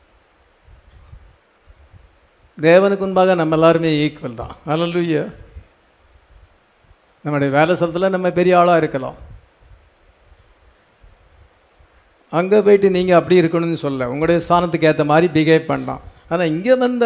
தேவனுக்கு முன்பாக நம்ம எல்லாருமே ஈக்குவல் தான் அல்லூயா நம்முடைய வேலை ஸ்தலத்தில் நம்ம பெரிய ஆளாக இருக்கலாம் அங்கே போயிட்டு நீங்கள் அப்படி இருக்கணும்னு சொல்ல உங்களுடைய ஸ்தானத்துக்கு ஏற்ற மாதிரி பிஹேவ் பண்ணலாம் ஆனால் இங்கே வந்த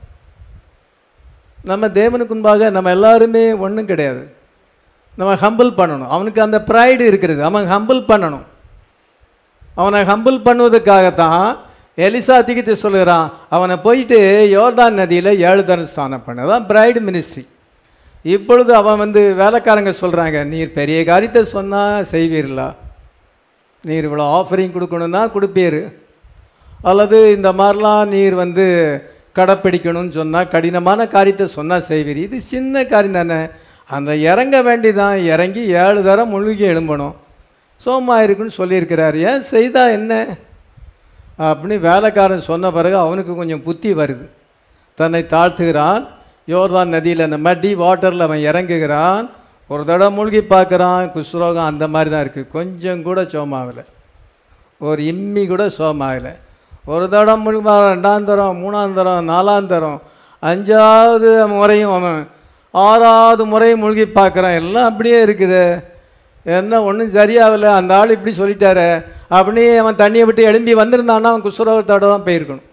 நம்ம தேவனுக்கு முன்பாக நம்ம எல்லாருமே ஒன்றும் கிடையாது நம்ம ஹம்பிள் பண்ணணும் அவனுக்கு அந்த ப்ரைடு இருக்கிறது அவன் ஹம்பிள் பண்ணணும் அவனை ஹம்பிள் பண்ணுவதற்காகத்தான் எலிசா திகித்து சொல்லுகிறான் அவனை போயிட்டு யோர்தான் நதியில் ஏழு தரம் ஸ்நானம் பண்ண அதான் பிரைடு மினிஸ்ட்ரி இப்பொழுது அவன் வந்து வேலைக்காரங்க சொல்கிறாங்க நீர் பெரிய காரியத்தை சொன்னால் செய்வீர்களா நீர் இவ்வளோ ஆஃபரிங் கொடுக்கணுன்னா கொடுப்பீர் அல்லது இந்த மாதிரிலாம் நீர் வந்து கடைப்பிடிக்கணும்னு சொன்னால் கடினமான காரியத்தை சொன்னால் செய்வீர் இது சின்ன காரியம் தானே அந்த இறங்க வேண்டிதான் இறங்கி ஏழு தரம் முழுகி எழும்பணும் சோமா இருக்குன்னு சொல்லியிருக்கிறார் ஏன் செய்தா என்ன அப்படின்னு வேலைக்காரன் சொன்ன பிறகு அவனுக்கு கொஞ்சம் புத்தி வருது தன்னை தாழ்த்துகிறான் யோர்தான் நதியில் அந்த மட்டி வாட்டரில் அவன் இறங்குகிறான் ஒரு தடவை மூழ்கி பார்க்குறான் குஷ்ரோகம் அந்த மாதிரி தான் இருக்குது கொஞ்சம் கூட சோமாகலை ஒரு இம்மி கூட சோமாகலை ஒரு தடம் முழுமா ரெண்டாம் தரம் மூணாம் தரம் நாலாம் தரம் அஞ்சாவது முறையும் அவன் ஆறாவது முறையும் மூழ்கி பார்க்குறான் எல்லாம் அப்படியே இருக்குது என்ன ஒன்றும் சரியாகலை அந்த ஆள் இப்படி சொல்லிட்டாரு அப்படியே அவன் தண்ணியை விட்டு எழும்பி வந்திருந்தான்னா அவன் குஷ்ரோகத்தோட தான் போயிருக்கணும்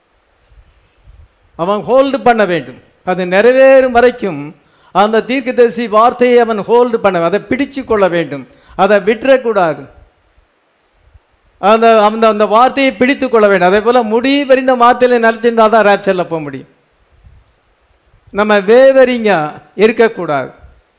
அவன் ஹோல்டு பண்ண வேண்டும் அது நிறைவேறும் வரைக்கும் அந்த தீர்க்கதரிசி வார்த்தையை அவன் ஹோல்டு பண்ண அதை பிடிச்சு கொள்ள வேண்டும் அதை விட்டுறக்கூடாது அந்த அந்த அந்த வார்த்தையை பிடித்து கொள்ள வேண்டும் அதே போல் முடி வரிந்த வார்த்தையில் நிலச்சிருந்தா தான் ரேச்சலில் போக முடியும் நம்ம வேவரிங்க இருக்கக்கூடாது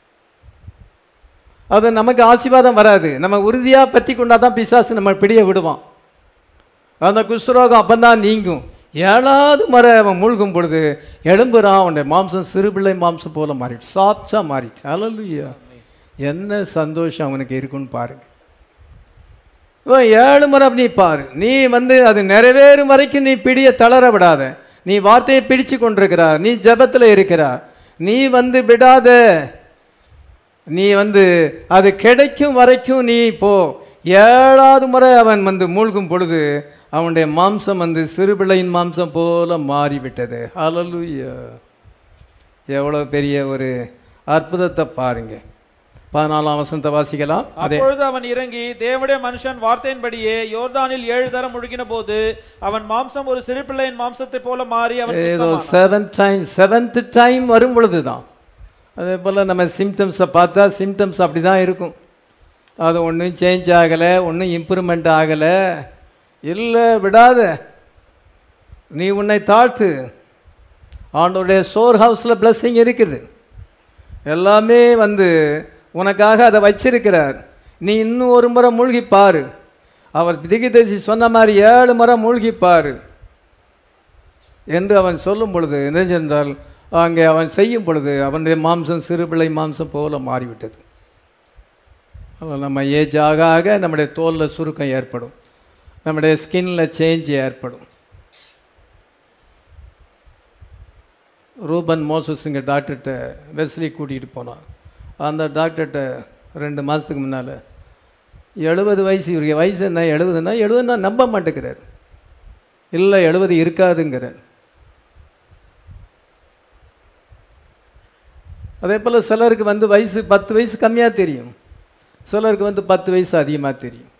அது நமக்கு ஆசீர்வாதம் வராது நம்ம உறுதியாக பற்றி கொண்டா தான் பிசாசு நம்ம பிடிய விடுவான் அந்த குஷ்ரோகம் அப்பந்தான் நீங்கும் ஏழாவது முறை அவன் மூழ்கும் பொழுது எழும்புறான் அவனுடைய மாம்சம் சிறுபிள்ளை மாம்சம் போல மாறிட்டு சாப்ஸாக மாறிட்டு அலலுயா என்ன சந்தோஷம் அவனுக்கு இருக்குன்னு பாருங்க இவன் ஏழு முறை நீ பாரு நீ வந்து அது நிறைவேறும் வரைக்கும் நீ பிடிய தளர விடாத நீ வார்த்தையை பிடிச்சு கொண்டிருக்கிறா நீ ஜெபத்தில் இருக்கிறா நீ வந்து விடாத நீ வந்து அது கிடைக்கும் வரைக்கும் நீ போ ஏழாவது முறை அவன் வந்து மூழ்கும் பொழுது அவனுடைய மாம்சம் வந்து சிறுபிள்ளையின் மாம்சம் போல மாறிவிட்டது ஹalleluya எவ்வளோ பெரிய ஒரு அற்புதத்தை பாருங்க பதினாலாம் வசனத்தை வாசிக்கலாம் அதே அப்பொழுது அவன் இறங்கி தேவனுடைய மனுஷன் வார்த்தையின்படியே யோர்தானில் ஏழு தரம் முழுகின போது அவன் மாம்சம் ஒரு சிறு பிள்ளையின் மாம்சத்தை போல மாறி அவன் ஏதோ சுத்தமானான். செவன்த் டைம் செவன்த் டைம் வரும் பொழுது தான் அதே போல் நம்ம சிம்டம்ஸை பார்த்தா சிம்டம்ஸ் அப்படி தான் இருக்கும் அது ஒன்றும் சேஞ்ச் ஆகலை ஒன்றும் இம்ப்ரூவ்மெண்ட் ஆகலை இல்லை விடாத நீ உன்னை தாழ்த்து ஆண்டோடைய சோர் ஹவுஸில் blessing இருக்குது எல்லாமே வந்து உனக்காக அதை வச்சிருக்கிறார் நீ இன்னும் ஒரு முறை மூழ்கி பாரு அவர் திகிதேசி சொன்ன மாதிரி ஏழு முறை மூழ்கி பாரு என்று அவன் சொல்லும் பொழுது என்னென்றால் அங்கே அவன் செய்யும் பொழுது அவனுடைய மாம்சம் சிறுபிள்ளை மாம்சம் போல மாறிவிட்டது அவன் நம்ம ஏஜ் ஆக ஆக நம்முடைய தோலில் சுருக்கம் ஏற்படும் நம்முடைய ஸ்கின்ல சேஞ்ச் ஏற்படும் ரூபன் மோசஸுங்க டாக்டர்கிட்ட வெஸ்லி கூட்டிகிட்டு போனான் அந்த டாக்டர்கிட்ட ரெண்டு மாதத்துக்கு முன்னால் எழுபது வயசு இவருக்கு வயசு என்ன எழுபதுன்னா எழுபதுன்னா நம்ப மாட்டேங்கிறார் இல்லை எழுபது இருக்காதுங்கிறார் அதே போல் சிலருக்கு வந்து வயசு பத்து வயசு கம்மியாக தெரியும் சிலருக்கு வந்து பத்து வயசு அதிகமாக தெரியும்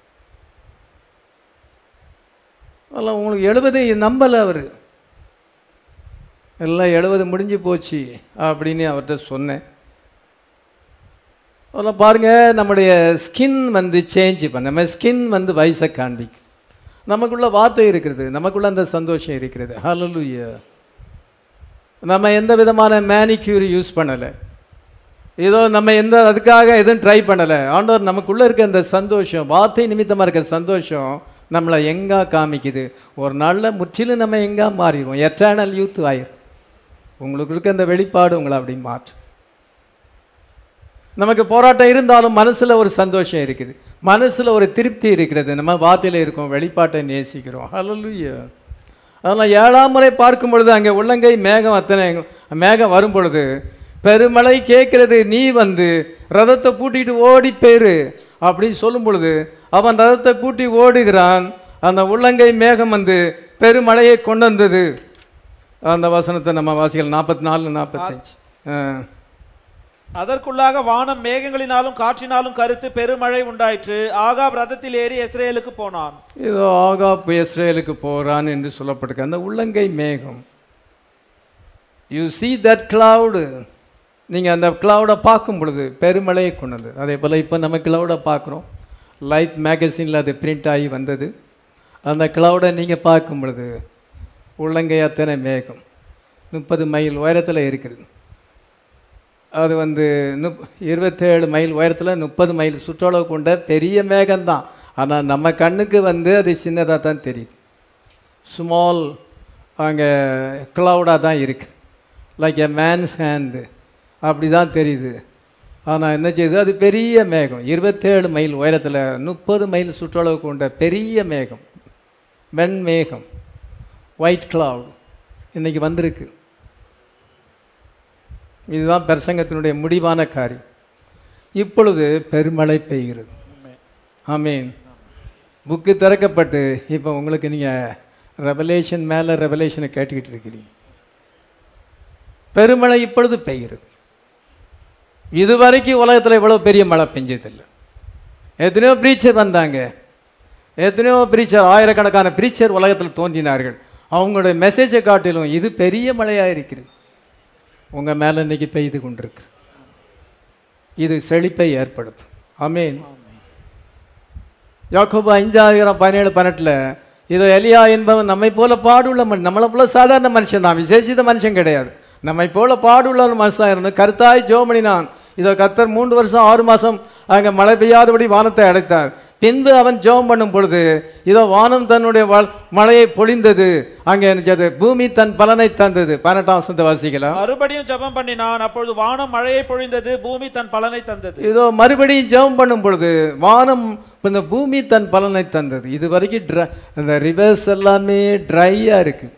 அதெல்லாம் உங்களுக்கு எழுபது நம்பலை அவர் எல்லாம் எழுபது முடிஞ்சு போச்சு அப்படின்னு அவர்கிட்ட சொன்னேன் அதெல்லாம் பாருங்கள் நம்முடைய ஸ்கின் வந்து சேஞ்ச் பண்ண நம்ம ஸ்கின் வந்து வயசை காண்பிக்கும் நமக்குள்ள வார்த்தை இருக்கிறது நமக்குள்ள அந்த சந்தோஷம் இருக்கிறது ஹalleluya நம்ம எந்த விதமான மேனிக்யூர் யூஸ் பண்ணலை ஏதோ நம்ம எந்த அதுக்காக எதுவும் ட்ரை பண்ணலை ஆண்டவர் நமக்குள்ளே இருக்க அந்த சந்தோஷம் வார்த்தை நிமித்தமாக இருக்க சந்தோஷம் நம்மளை எங்கே காமிக்குது ஒரு நாளில் முற்றிலும் நம்ம எங்கே மாறிடுவோம் எட்டர்னல் யூத் ஆயிரும் உங்களுக்கு இருக்க அந்த வெளிப்பாடு உங்களை அப்படி மாற்றும் நமக்கு போராட்டம் இருந்தாலும் மனசில் ஒரு சந்தோஷம் இருக்குது மனசில் ஒரு திருப்தி இருக்கிறது நம்ம வார்த்தையில் இருக்கோம் வெளிப்பாட்டை நேசிக்கிறோம் ஹalleluya அதனால் ஏழாம் முறை பார்க்கும் பொழுது அங்கே உள்ளங்கை மேகம் அத்தனை மேகம் வரும் பொழுது பெருமழை கேட்கிறது நீ வந்து ரதத்தை பூட்டிட்டு ஓடி பேரு அப்படின்னு சொல்லும் பொழுது அவன் ரதத்தை பூட்டி ஓடுகிறான் அந்த உள்ளங்கை மேகம் வந்து பெருமழையை கொண்டு வந்தது அந்த வசனத்தை நம்ம வாசிகள் நாற்பத்தி நாலு நாற்பத்தஞ்சு அதற்குள்ளாக வானம் மேகங்களினாலும் காற்றினாலும் கருத்து பெருமழை உண்டாயிற்று ஆகாப் ரதத்தில் ஏறி இஸ்ரேலுக்கு போனான் இதோ ஆகாப் இஸ்ரேலுக்கு போகிறான் என்று சொல்லப்பட்டிருக்கு அந்த உள்ளங்கை மேகம் யூ see that cloud நீங்கள் அந்த cloud-அ பார்க்கும் பொழுது பெருமழையை கொண்டது அதே போல் இப்போ நம்ம cloud-அ பார்க்குறோம் லைஃப் மேகசினில் அது பிரிண்ட் ஆகி வந்தது அந்த cloud-அ நீங்கள் பார்க்கும் பொழுது உள்ளங்கை அத்தனை மேகம் முப்பது மைல் உயரத்தில் இருக்குது அது வந்து நுப் இருபத்தேழு மைல் உயரத்தில் முப்பது மைல் சுற்றளவு கொண்ட பெரிய மேகம்தான் ஆனால் நம்ம கண்ணுக்கு வந்து அது சின்னதாக தான் தெரியுது ஸ்மால் அங்கே க்ளவுடாக தான் இருக்குது லைக் எ மேன்ஸ் ஹேண்டு அப்படி தான் தெரியுது ஆனால் என்ன செய்யுது அது பெரிய மேகம் இருபத்தேழு மைல் உயரத்தில் முப்பது மைல் சுற்றளவு கொண்ட பெரிய மேகம் வெண் மேகம் ஒயிட் cloud இன்னைக்கு வந்திருக்கு இதுதான் பிரசங்கத்தினுடைய முடிவான காரியம் இப்பொழுது பெருமழை பெய்கிறது ஆமீன் புக்கு திறக்கப்பட்டு இப்போ உங்களுக்கு நீங்கள் ரெவலேஷன் மேலே ரெவலேஷனை கேட்டுக்கிட்டு இருக்கிறீங்க பெருமழை இப்பொழுது பெய்கிறது இதுவரைக்கும் உலகத்தில் இவ்வளோ பெரிய மழை பெஞ்சதில்லை எத்தனையோ ப்ரீச்சர் வந்தாங்க எத்தனையோ ப்ரீச்சர் ஆயிரக்கணக்கான ப்ரீச்சர் உலகத்தில் தோன்றினார்கள் அவங்களுடைய மெசேஜை காட்டிலும் இது பெரிய மழையாக இருக்கிறது உங்கள் மேலே இன்னைக்கு பெய்து கொண்டிருக்கு இது செழிப்பை ஏற்படுத்தும் ஆமீன் யாக்கோபு அஞ்சாயிரம் பதினேழு பதினெட்டில் இதோ எலியா என்பவன் நம்மை போல பாடுள்ள மனு நம்மளை போல சாதாரண மனுஷன் தான் விசேஷித்த மனுஷன் கிடையாது நம்மை போல பாடுள்ள ஒரு மனுஷன் இருந்து கருத்தாய் ஜோமணினான் இதோ கத்தர் மூன்று வருஷம் ஆறு மாதம் அங்கே மழை பெய்யாதபடி வானத்தை அடைத்தார் பின்பு அவன் ஜெபம் பண்ணும் பொழுது இதோ வானம் தன்னுடைய வ- மழையை பொழிந்தது அங்கே என்னது பூமி தன் பலனை தந்தது பதினெட்டாம் வசனத்தை வாசிக்கலாம் மறுபடியும் ஜெபம் பண்ணினான் அப்பொழுது வானம் மழையை பொழிந்தது பூமி தன் பலனை தந்தது இதோ மறுபடியும் ஜெபம் பண்ணும் பொழுது வானம் இந்த பூமி தன் பலனை தந்தது இது வரைக்கும் ட்ரை இந்த ரிவர்ஸ் எல்லாமே ட்ரையாக இருக்கு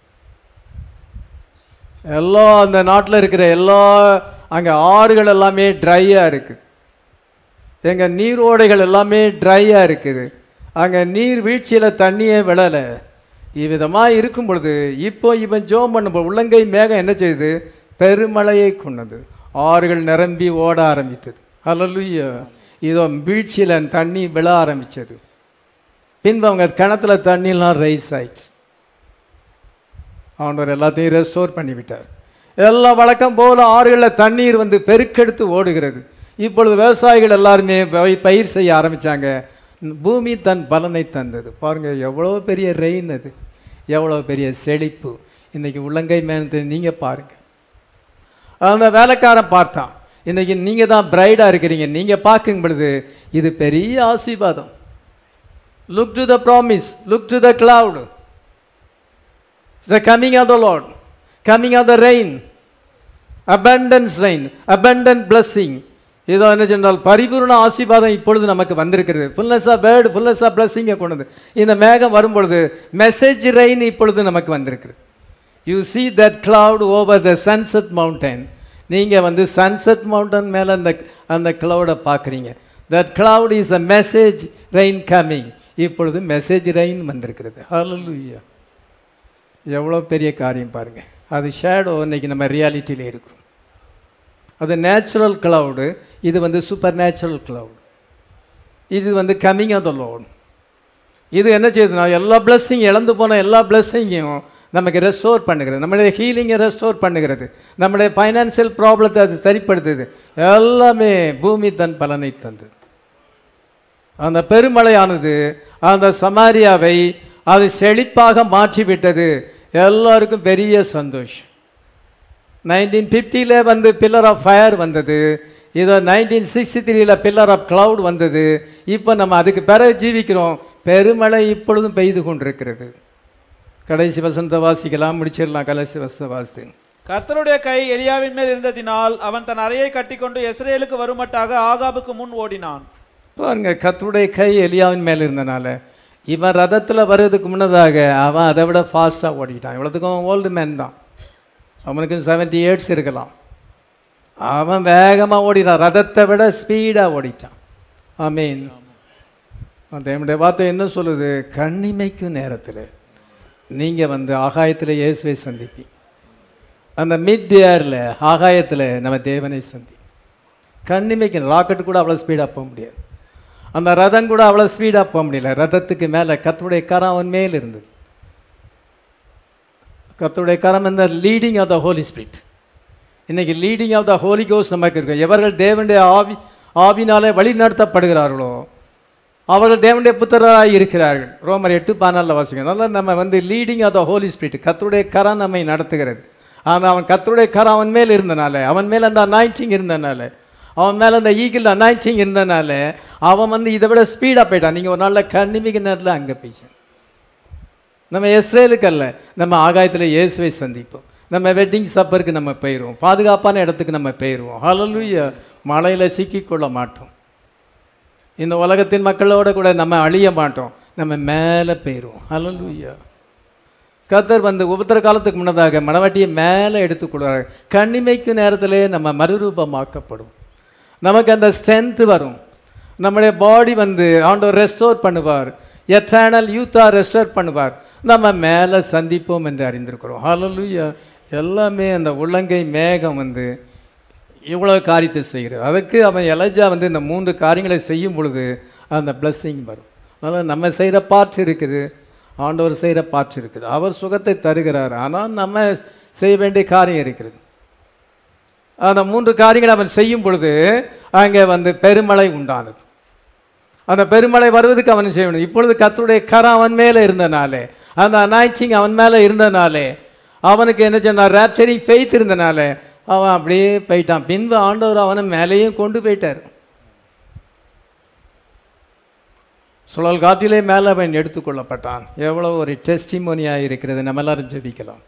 எல்லா அந்த நாட்டில் இருக்கிற எல்லா அங்கே ஆறுகள் எல்லாமே ட்ரையாக இருக்கு எங்கள் நீரோடைகள் எல்லாமே ட்ரையாக இருக்குது அங்கே நீர் வீழ்ச்சியில் தண்ணியே விழலை இவ்விதமாக இருக்கும் பொழுது இப்போ இவன் ஜோம் பண்ணும்போது உள்ளங்கை மேகம் என்ன செய்யுது பெருமழையை கொண்டது ஆறுகள் நிரம்பி ஓட ஆரம்பித்தது ஹalleluya இதோ வீழ்ச்சியில் தண்ணி விழ ஆரம்பிச்சது பின்பு அவங்க கிணத்துல தண்ணிலாம் ரைஸ் ஆயிடுச்சு ஆண்டவர் எல்லாத்தையும் ரெஸ்டோர் பண்ணி விட்டார் எல்லா வழக்கம் போல ஆறுகளில் தண்ணீர் வந்து பெருக்கெடுத்து ஓடுகிறது இப்பொழுது விவசாயிகள் எல்லாருமே பய- பயிர் செய்ய ஆரம்பிச்சாங்க பூமி தன் பலனை தந்தது பாருங்க எவ்வளோ பெரிய ரெயின் அது எவ்வளோ பெரிய செழிப்பு இன்னைக்கு உள்ளங்கை மேனத்தை நீங்கள் பாருங்க அந்த வேலைக்காரன் பார்த்தான் இன்னைக்கு நீங்கள் தான் பிரைடாக இருக்கிறீங்க நீங்கள் பார்க்கும் பொழுது இது பெரிய ஆசீர்வாதம் look to the promise look to the cloud the coming of the Lord, coming of the rain, abundance rain, abundant blessing. இதோ என்ன சொன்னால் பரிபூர்ண ஆசீர்வாதம் இப்பொழுது நமக்கு வந்திருக்கிறது fullness of word fullness of பிளஸ்ஸிங்கை கொண்டு வந்து இந்த மேகம் வரும்பொழுது மெசேஜ் ரெயின் இப்பொழுது நமக்கு வந்திருக்கு you see that cloud over the sunset mountain நீங்கள் வந்து சன்செட் மவுண்டன் மேலே அந்த அந்த cloud-அ பார்க்குறீங்க that cloud is a message rain coming இப்பொழுது மெசேஜ் ரெயின் வந்திருக்கிறது hallelujah எவ்வளோ பெரிய காரியம் பாருங்க அது ஷேடோ இன்னைக்கு நம்ம ரியாலிட்டியில் இருக்கிறோம் அது நேச்சுரல் cloud இது வந்து சூப்பர் நேச்சுரல் cloud இது வந்து கம்மிங் ஆஃப் த லோன் இது என்ன செய்யுதுன்னா எல்லா பிளஸ்ஸிங் இழந்து போன எல்லா பிளஸ்ஸிங்கையும் நமக்கு ரெஸ்டோர் பண்ணுகிறது நம்முடைய ஹீலிங்கை ரெஸ்டோர் பண்ணுகிறது நம்முடைய ஃபைனான்சியல் ப்ராப்ளத்தை அது சரிப்படுத்துது எல்லாமே பூமி தன் பலனை தந்தது அந்த பெருமழையானது அந்த சமாரியாவை அது செழிப்பாக மாற்றிவிட்டது எல்லாருக்கும் பெரிய சந்தோஷம் நைன்டீன் ஃபிஃப்டியில் வந்து பில்லர் ஆஃப் ஃபயர் வந்தது இதோ நைன்டீன் சிக்ஸ்டி த்ரீல பில்லர் ஆஃப் cloud வந்தது இப்போ நம்ம அதுக்கு பிறகு ஜீவிக்கிறோம் பெருமழை இப்பொழுதும் பெய்து கொண்டிருக்கிறது கடைசி வசனத்தை வாசிக்கலாம் முடிச்சிடலாம் கடைசி வசனத்தை வாசித்து கர்த்தருடைய கை எலியாவின் மேல் இருந்ததினால் அவன் தன் அறையை கட்டிக்கொண்டு எஸ்ரேலுக்கு வருமட்டாக ஆகாபுக்கு முன் ஓடினான் பாருங்க கர்த்தருடைய கை எலியாவின் மேலே இருந்தனால இவன் ரதத்தில் வர்றதுக்கு முன்னதாக அவன் அதை விட ஃபாஸ்ட்டாக ஓடிட்டான் இவ்வளோத்துக்கும் ஓல்டு மேன் தான் அவனுக்கு செவன்ட்டி இயர்ஸ் இருக்கலாம் அவன் வேகமாக ஓடினான் ரதத்தை விட ஸ்பீடாக ஓடிட்டான் ஆமீன் அந்த என்னுடைய வார்த்தை என்ன சொல்லுது கண்ணிமைக்கும் நேரத்தில் நீங்கள் வந்து ஆகாயத்தில் இயேசுவை சந்திப்பி அந்த மிட் ஏரில் ஆகாயத்தில் நம்ம தேவனை சந்தி கண்ணிமைக்கு ராக்கெட் கூட அவ்வளோ ஸ்பீடாக போக முடியாது அந்த ரதம் கூட அவ்வளோ ஸ்பீடாக போக முடியல ரதத்துக்கு மேலே கர்த்தருடைய கரம் அவன் மேல் இருந்தது கர்த்தருடைய கரம் இந்த leading of the Holy Spirit இன்னைக்கு லீடிங் ஆஃப் த ஹோலி கோஸ் நமக்கு இருக்கு எவர்கள் தேவனுடைய ஆவி ஆவினாலே வழி நடத்தப்படுகிறார்களோ அவர்கள் தேவனுடைய புத்திரராக இருக்கிறார்கள் ரோமர் எட்டு பதினாலில் வாசிக்கணும் அதனால் நம்ம வந்து leading of the Holy Spirit கர்த்தருடைய கரம் நம்மை நடத்துகிறது ஆனால் அவன் கர்த்தருடைய கரம் அவன் மேல் இருந்தனால அவன் மேல் அந்த அனாயிண்டிங் இருந்தனால அவன் மேலே அந்த ஈகிள் அனாயிண்டிங் இருந்தனால அவன் வந்து இதை விட ஸ்பீடாக போயிட்டான் நீங்கள் ஒரு நாளில் கண்ணிமிக்க நேரத்தில் அங்கே போயிச்சேன் நம்ம இஸ்ரேலுக்கு அல்ல நம்ம ஆகாயத்தில் இயேசுவை சந்திப்போம் நம்ம வெட்டிங் சப்பருக்கு நம்ம போயிடுவோம் பாதுகாப்பான இடத்துக்கு நம்ம போயிடுவோம் ஹalleluya மழையில் சிக்கிக்கொள்ள மாட்டோம் இந்த உலகத்தின் மக்களோட கூட நம்ம அழிய மாட்டோம் நம்ம மேலே போயிடுவோம் ஹalleluya கர்த்தர் வந்து உபத்திர காலத்துக்கு முன்னதாக மணவாட்டியை மேலே எடுத்துக்கொள்வார் கண்ணிமைக்கு நேரத்திலே நம்ம மறுரூபமாக்கப்படும் நமக்கு அந்த ஸ்ட்ரென்த் வரும் நம்முடைய பாடி வந்து ஆண்டவர் ரெஸ்டோர் பண்ணுவார் எட்டர்னல் யூத்தாக ரெஸ்டோர் பண்ணுவார் நம்ம மேலே சந்திப்போம் என்று அறிந்திருக்கிறோம் ஹalleluya எல்லாமே அந்த உள்ளங்கை மேகம் வந்து இவ்வளோ காரியத்தை செய்கிறது அதுக்கு அவன் எலஜா வந்து இந்த மூன்று காரியங்களை செய்யும் பொழுது அந்த blessing வரும் அதனால் நம்ம செய்கிற பார்ட் இருக்குது ஆண்டவர் செய்கிற பார்ட் இருக்குது அவர் சுகத்தை தருகிறார் ஆனால் நம்ம செய்ய வேண்டிய காரியம் இருக்கிறது அந்த மூன்று காரியங்களை அவன் செய்யும் பொழுது அங்கே வந்து பெருமழை உண்டானது அந்த பெருமழை வருவதுக்கு அவன் செய்யணும் இப்பொழுது கர்த்தருடைய கரம் அவன் மேலே இருந்தனாலே அந்த அனாய்ச்சிங் அவன் மேலே இருந்தனாலே அவனுக்கு என்ன சொன்னார் ரேப்சரிங் ஃபெய்த் இருந்தனால அவன் அப்படியே போயிட்டான் பின்பு ஆண்டவர் அவனை மேலேயும் கொண்டு போயிட்டார் சுழல் காற்றிலே மேலே அவன் எடுத்துக்கொள்ளப்பட்டான் எவ்வளோ ஒரு டெஸ்டிமோனியாக இருக்கிறது நம்ம எல்லாரும் ஜெபிக்கலாம்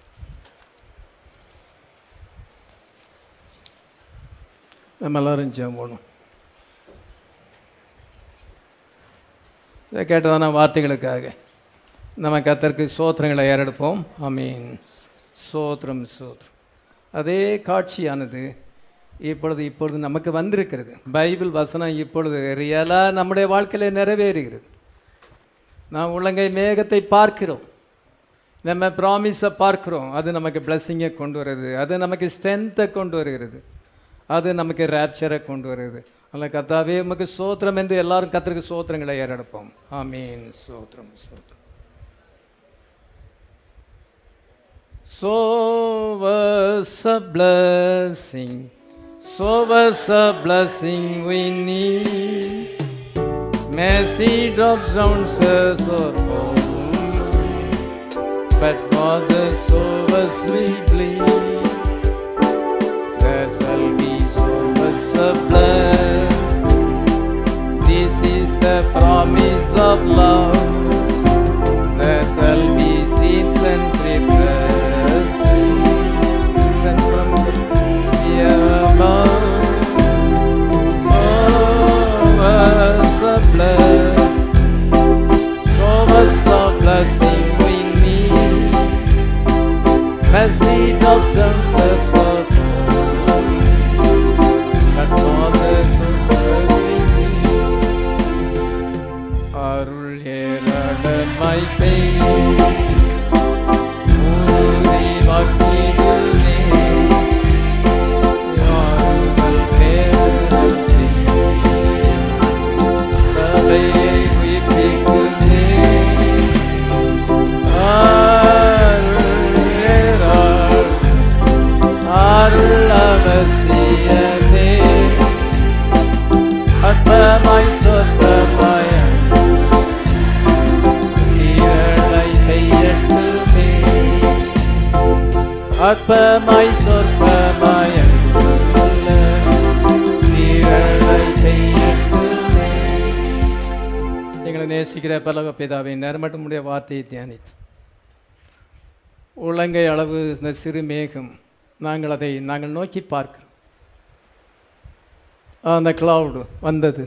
நம்ம எல்லாரும் ஜெபணும் இதை கேட்டதான வார்த்தைகளுக்காக நம்ம கத்தருக்கு சோத்திரங்களை ஏறெடுப்போம் ஆமீன் சோத்திரம் சோத்திரம் அதே காட்சியானது இப்பொழுது இப்பொழுது நமக்கு வந்திருக்கிறது பைபிள் வசனம் இப்பொழுது ரியலாக நம்முடைய வாழ்க்கையில் நிறைவேறுகிறது நாம் உள்ளங்கை மேகத்தை பார்க்கிறோம் நம்ம ப்ராமிஸை பார்க்கிறோம் அது நமக்கு பிளஸ்ஸிங்கை கொண்டு வருது அது நமக்கு ஸ்ட்ரென்த்தை கொண்டு வருகிறது அது நமக்கு ரேப்சரை கொண்டு வருது அதில் கத்தாவே நமக்கு சோத்திரம் என்று எல்லாரும் கத்தருக்கு சோத்திரங்களை ஏறெடுப்போம் ஆமீன் சோத்திரம் சோத்திரம் So was a blessing, so was a blessing we need. Mercy drops down so but for the souls we bleed. There shall be so much of blessing. This is the promise of love. There shall be seeds and refreshing. And from the above, oh, was a blessing. So much of blessing we need. Mercy options us for but for the souls we need. அருள் ஏராளமாய் பெய்யும் ஊதி வாக்கிடுமே யாருங்கள் barrel செய்யும் சபையை உயிர்ப்பிக்குமே அருள் ஏராளம் அருள் அவசியமே அற்பமாய் சொற்பமாய் ஈரலை பெய்யட்டுமே அற்பமாய் சொற்பமாய் அல்ல ஈரலை பெய்யட்டுமே எங்களை நேசிக்கிற பலவ பிதாவை நேர்மட்டமுடைய வார்த்தையை தியானித்து உள்ளங்கை அளவு இந்த சிறு மேகம் நாங்கள் அதை நாங்கள் நோக்கி பார்க்கிறோம் அந்த கிளவுடு வந்தது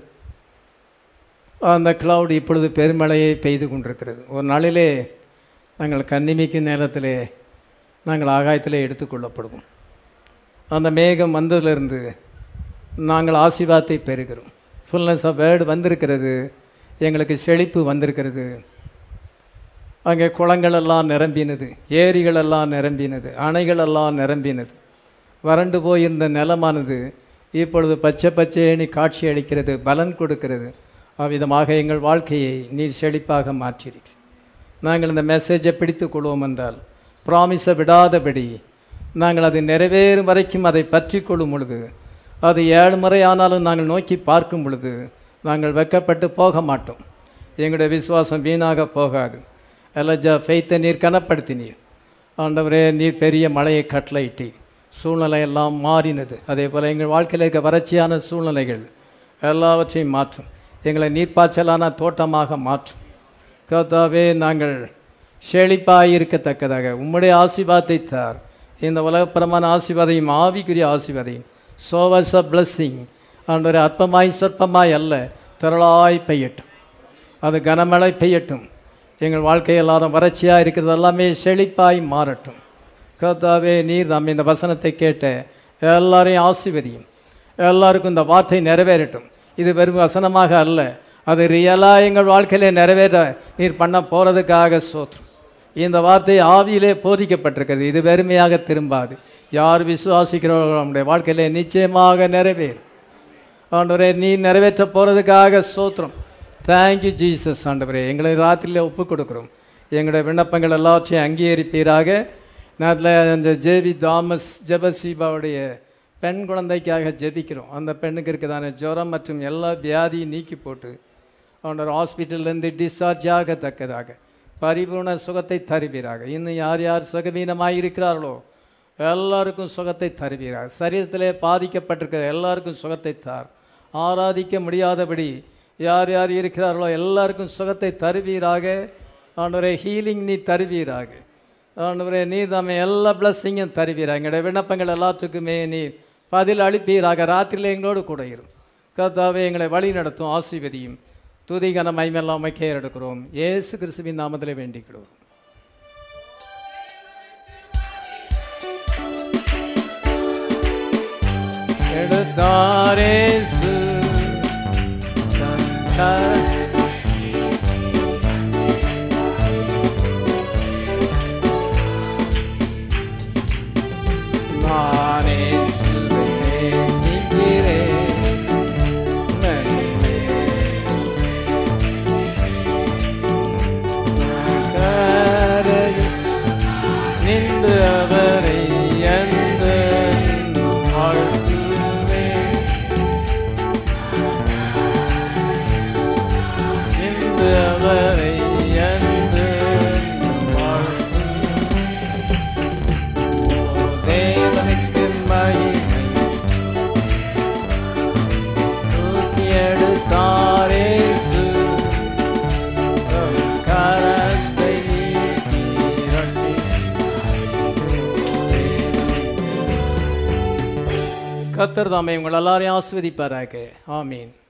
அந்த கிளவுடு இப்பொழுது பெருமழையை பெய்து கொண்டிருக்கிறது ஒரு நாளிலே நாங்கள் கன்னிமிக்கும் நேரத்திலே நாங்கள் ஆகாயத்திலே எடுத்துக்கொள்ளப்படுவோம் அந்த மேகம் வந்ததிலிருந்து நாங்கள் ஆசீர்வாதத்தை பெறுகிறோம் ஃபுல்னஸ் ஆஃப் வேர்டு வந்திருக்கிறது எங்களுக்கு செழிப்பு வந்திருக்கிறது அங்கே குளங்கள் எல்லாம் நிரம்பினது ஏரிகள் எல்லாம் நிரம்பினது அணைகள் எல்லாம் நிரம்பினது வறண்டு போயிருந்த நிலமானது இப்பொழுது பச்சை பச்சையணி காட்சி அளிக்கிறது பலன் கொடுக்கிறது அவ்விதமாக எங்கள் வாழ்க்கையை நீர் செழிப்பாக மாற்றியிருக்கிறீர் நாங்கள் இந்த மெசேஜை பிடித்து கொள்வோம் என்றால் ப்ராமிஸை விடாதபடி நாங்கள் அது நிறைவேறும் வரைக்கும் அதை பற்றி கொள்ளும் பொழுது அது ஏழு முறை ஆனாலும் நாங்கள் நோக்கி பார்க்கும் பொழுது நாங்கள் வெக்கப்பட்டு போக மாட்டோம் எங்களுடைய விசுவாசம் வீணாக போகாது எலஜா ஃபெய்த்தை நீர் கனப்படுத்தினீர் ஆண்டவரே நீர் பெரிய மழையை கட்டளையிட்டீர் சூழ்நிலை எல்லாம் மாறினது அதே போல் எங்கள் வாழ்க்கையில் இருக்க வறட்சியான சூழ்நிலைகள் எல்லாவற்றையும் மாற்றும் எங்களை நீர்ப்பாய்ச்சலான தோட்டமாக மாற்றும் கர்த்தாவே நாங்கள் செழிப்பாக இருக்கத்தக்கதாக உம்முடைய ஆசீர்வாதத்தை தார் இந்த உலகப்பிரமான ஆசீர்வாதையும் ஆவிக்குரிய ஆசீர்வாதையும் சோவஸ் அ பிளஸ்ஸிங் ஆண்டவரே அற்பமாய் சொற்பமாய் அல்ல திரளாய் பெய்யட்டும் அது கனமழை பெய்யட்டும் எங்கள் வாழ்க்கை எல்லாரும் வறட்சியாக இருக்கிறது எல்லாமே செழிப்பாய் மாறட்டும் கர்த்தாவே நீர் நம்ம இந்த வசனத்தை கேட்ட எல்லாரையும் ஆசீர்வதியும் எல்லாருக்கும் இந்த வார்த்தை நிறைவேறட்டும் இது வெறும் வசனமாக அல்ல அது ரியலாக எங்கள் வாழ்க்கையிலே நிறைவேற நீர் பண்ண போகிறதுக்காக சோத்ரம் இந்த வார்த்தை ஆவியிலே போதிக்கப்பட்டிருக்கிறது இது வெறுமையாக திரும்பாது யார் விசுவாசிக்கிறவர்கள் நம்முடைய வாழ்க்கையிலே நிச்சயமாக நிறைவேறும் ஆண்டவரே நீ நிறைவேற்ற போகிறதுக்காக சோத்திரம் தேங்க்யூ ஜீசஸ் ஆண்டவரே எங்களை ராத்திரியில் ஒப்பு கொடுக்குறோம் எங்களுடைய விண்ணப்பங்கள் எல்லாவற்றையும் அங்கீகரிப்பீராக நேரத்தில் அந்த ஜேவி தாமஸ் ஜெபசீபாவுடைய பெண் குழந்தைக்காக ஜெபிக்கிறோம் அந்த பெண்ணுக்கு இருக்கிறதான ஜுரம் மற்றும் எல்லா வியாதியும் நீக்கி போட்டு அவனோட ஹாஸ்பிட்டல்லேருந்து டிஸ்சார்ஜ் ஆகத்தக்கதாக பரிபூர்ண சுகத்தை தருவீராக இன்னும் யார் யார் சுகவீனமாக இருக்கிறார்களோ எல்லாருக்கும் சுகத்தை தருவீராக சரீரத்திலே பாதிக்கப்பட்டிருக்கிற எல்லாருக்கும் சுகத்தை தார் ஆராதிக்க முடியாதபடி யார் யார் இருக்கிறார்களோ எல்லாருக்கும் சுகத்தை தருவீராக ஆண்டவரே ஹீலிங் நீ தருவீராக ஆண்டவரே நீ நம்ம எல்லா பிளஸ்ஸிங்கும் தருவீராக எங்களுடைய விண்ணப்பங்கள் எல்லாத்துக்குமே நீர் பதில் அளிப்பீராக ராத்திரியில் எங்களோடு கூட இரும் கர்த்தாவே எங்களை வழி நடத்தும் ஆசீர்வதியும் துதிகன மைமெல்லாம் அமைக்க எடுக்கிறோம் இயேசு கிறிஸ்துவின் நாமத்திலே வேண்டிக்கிறோம் எடுத்தாரேசு தன் கர- நானே இயேசுவை நேசிக்கிறேன். நன்றே. கரையில் நின்று அவரை என்று வாழ்த்துவேன். நின்று அவரை என்று வாழ்த்துவேன். ஓ தேவனுக்கு மகிமை தூக்கி எடுத்தாரேசு கரத்தை நீட்டி கத்தர் தாமே உங்கள் எல்லாரையும் ஆஸ்வதிப்பாராக ஆமீன்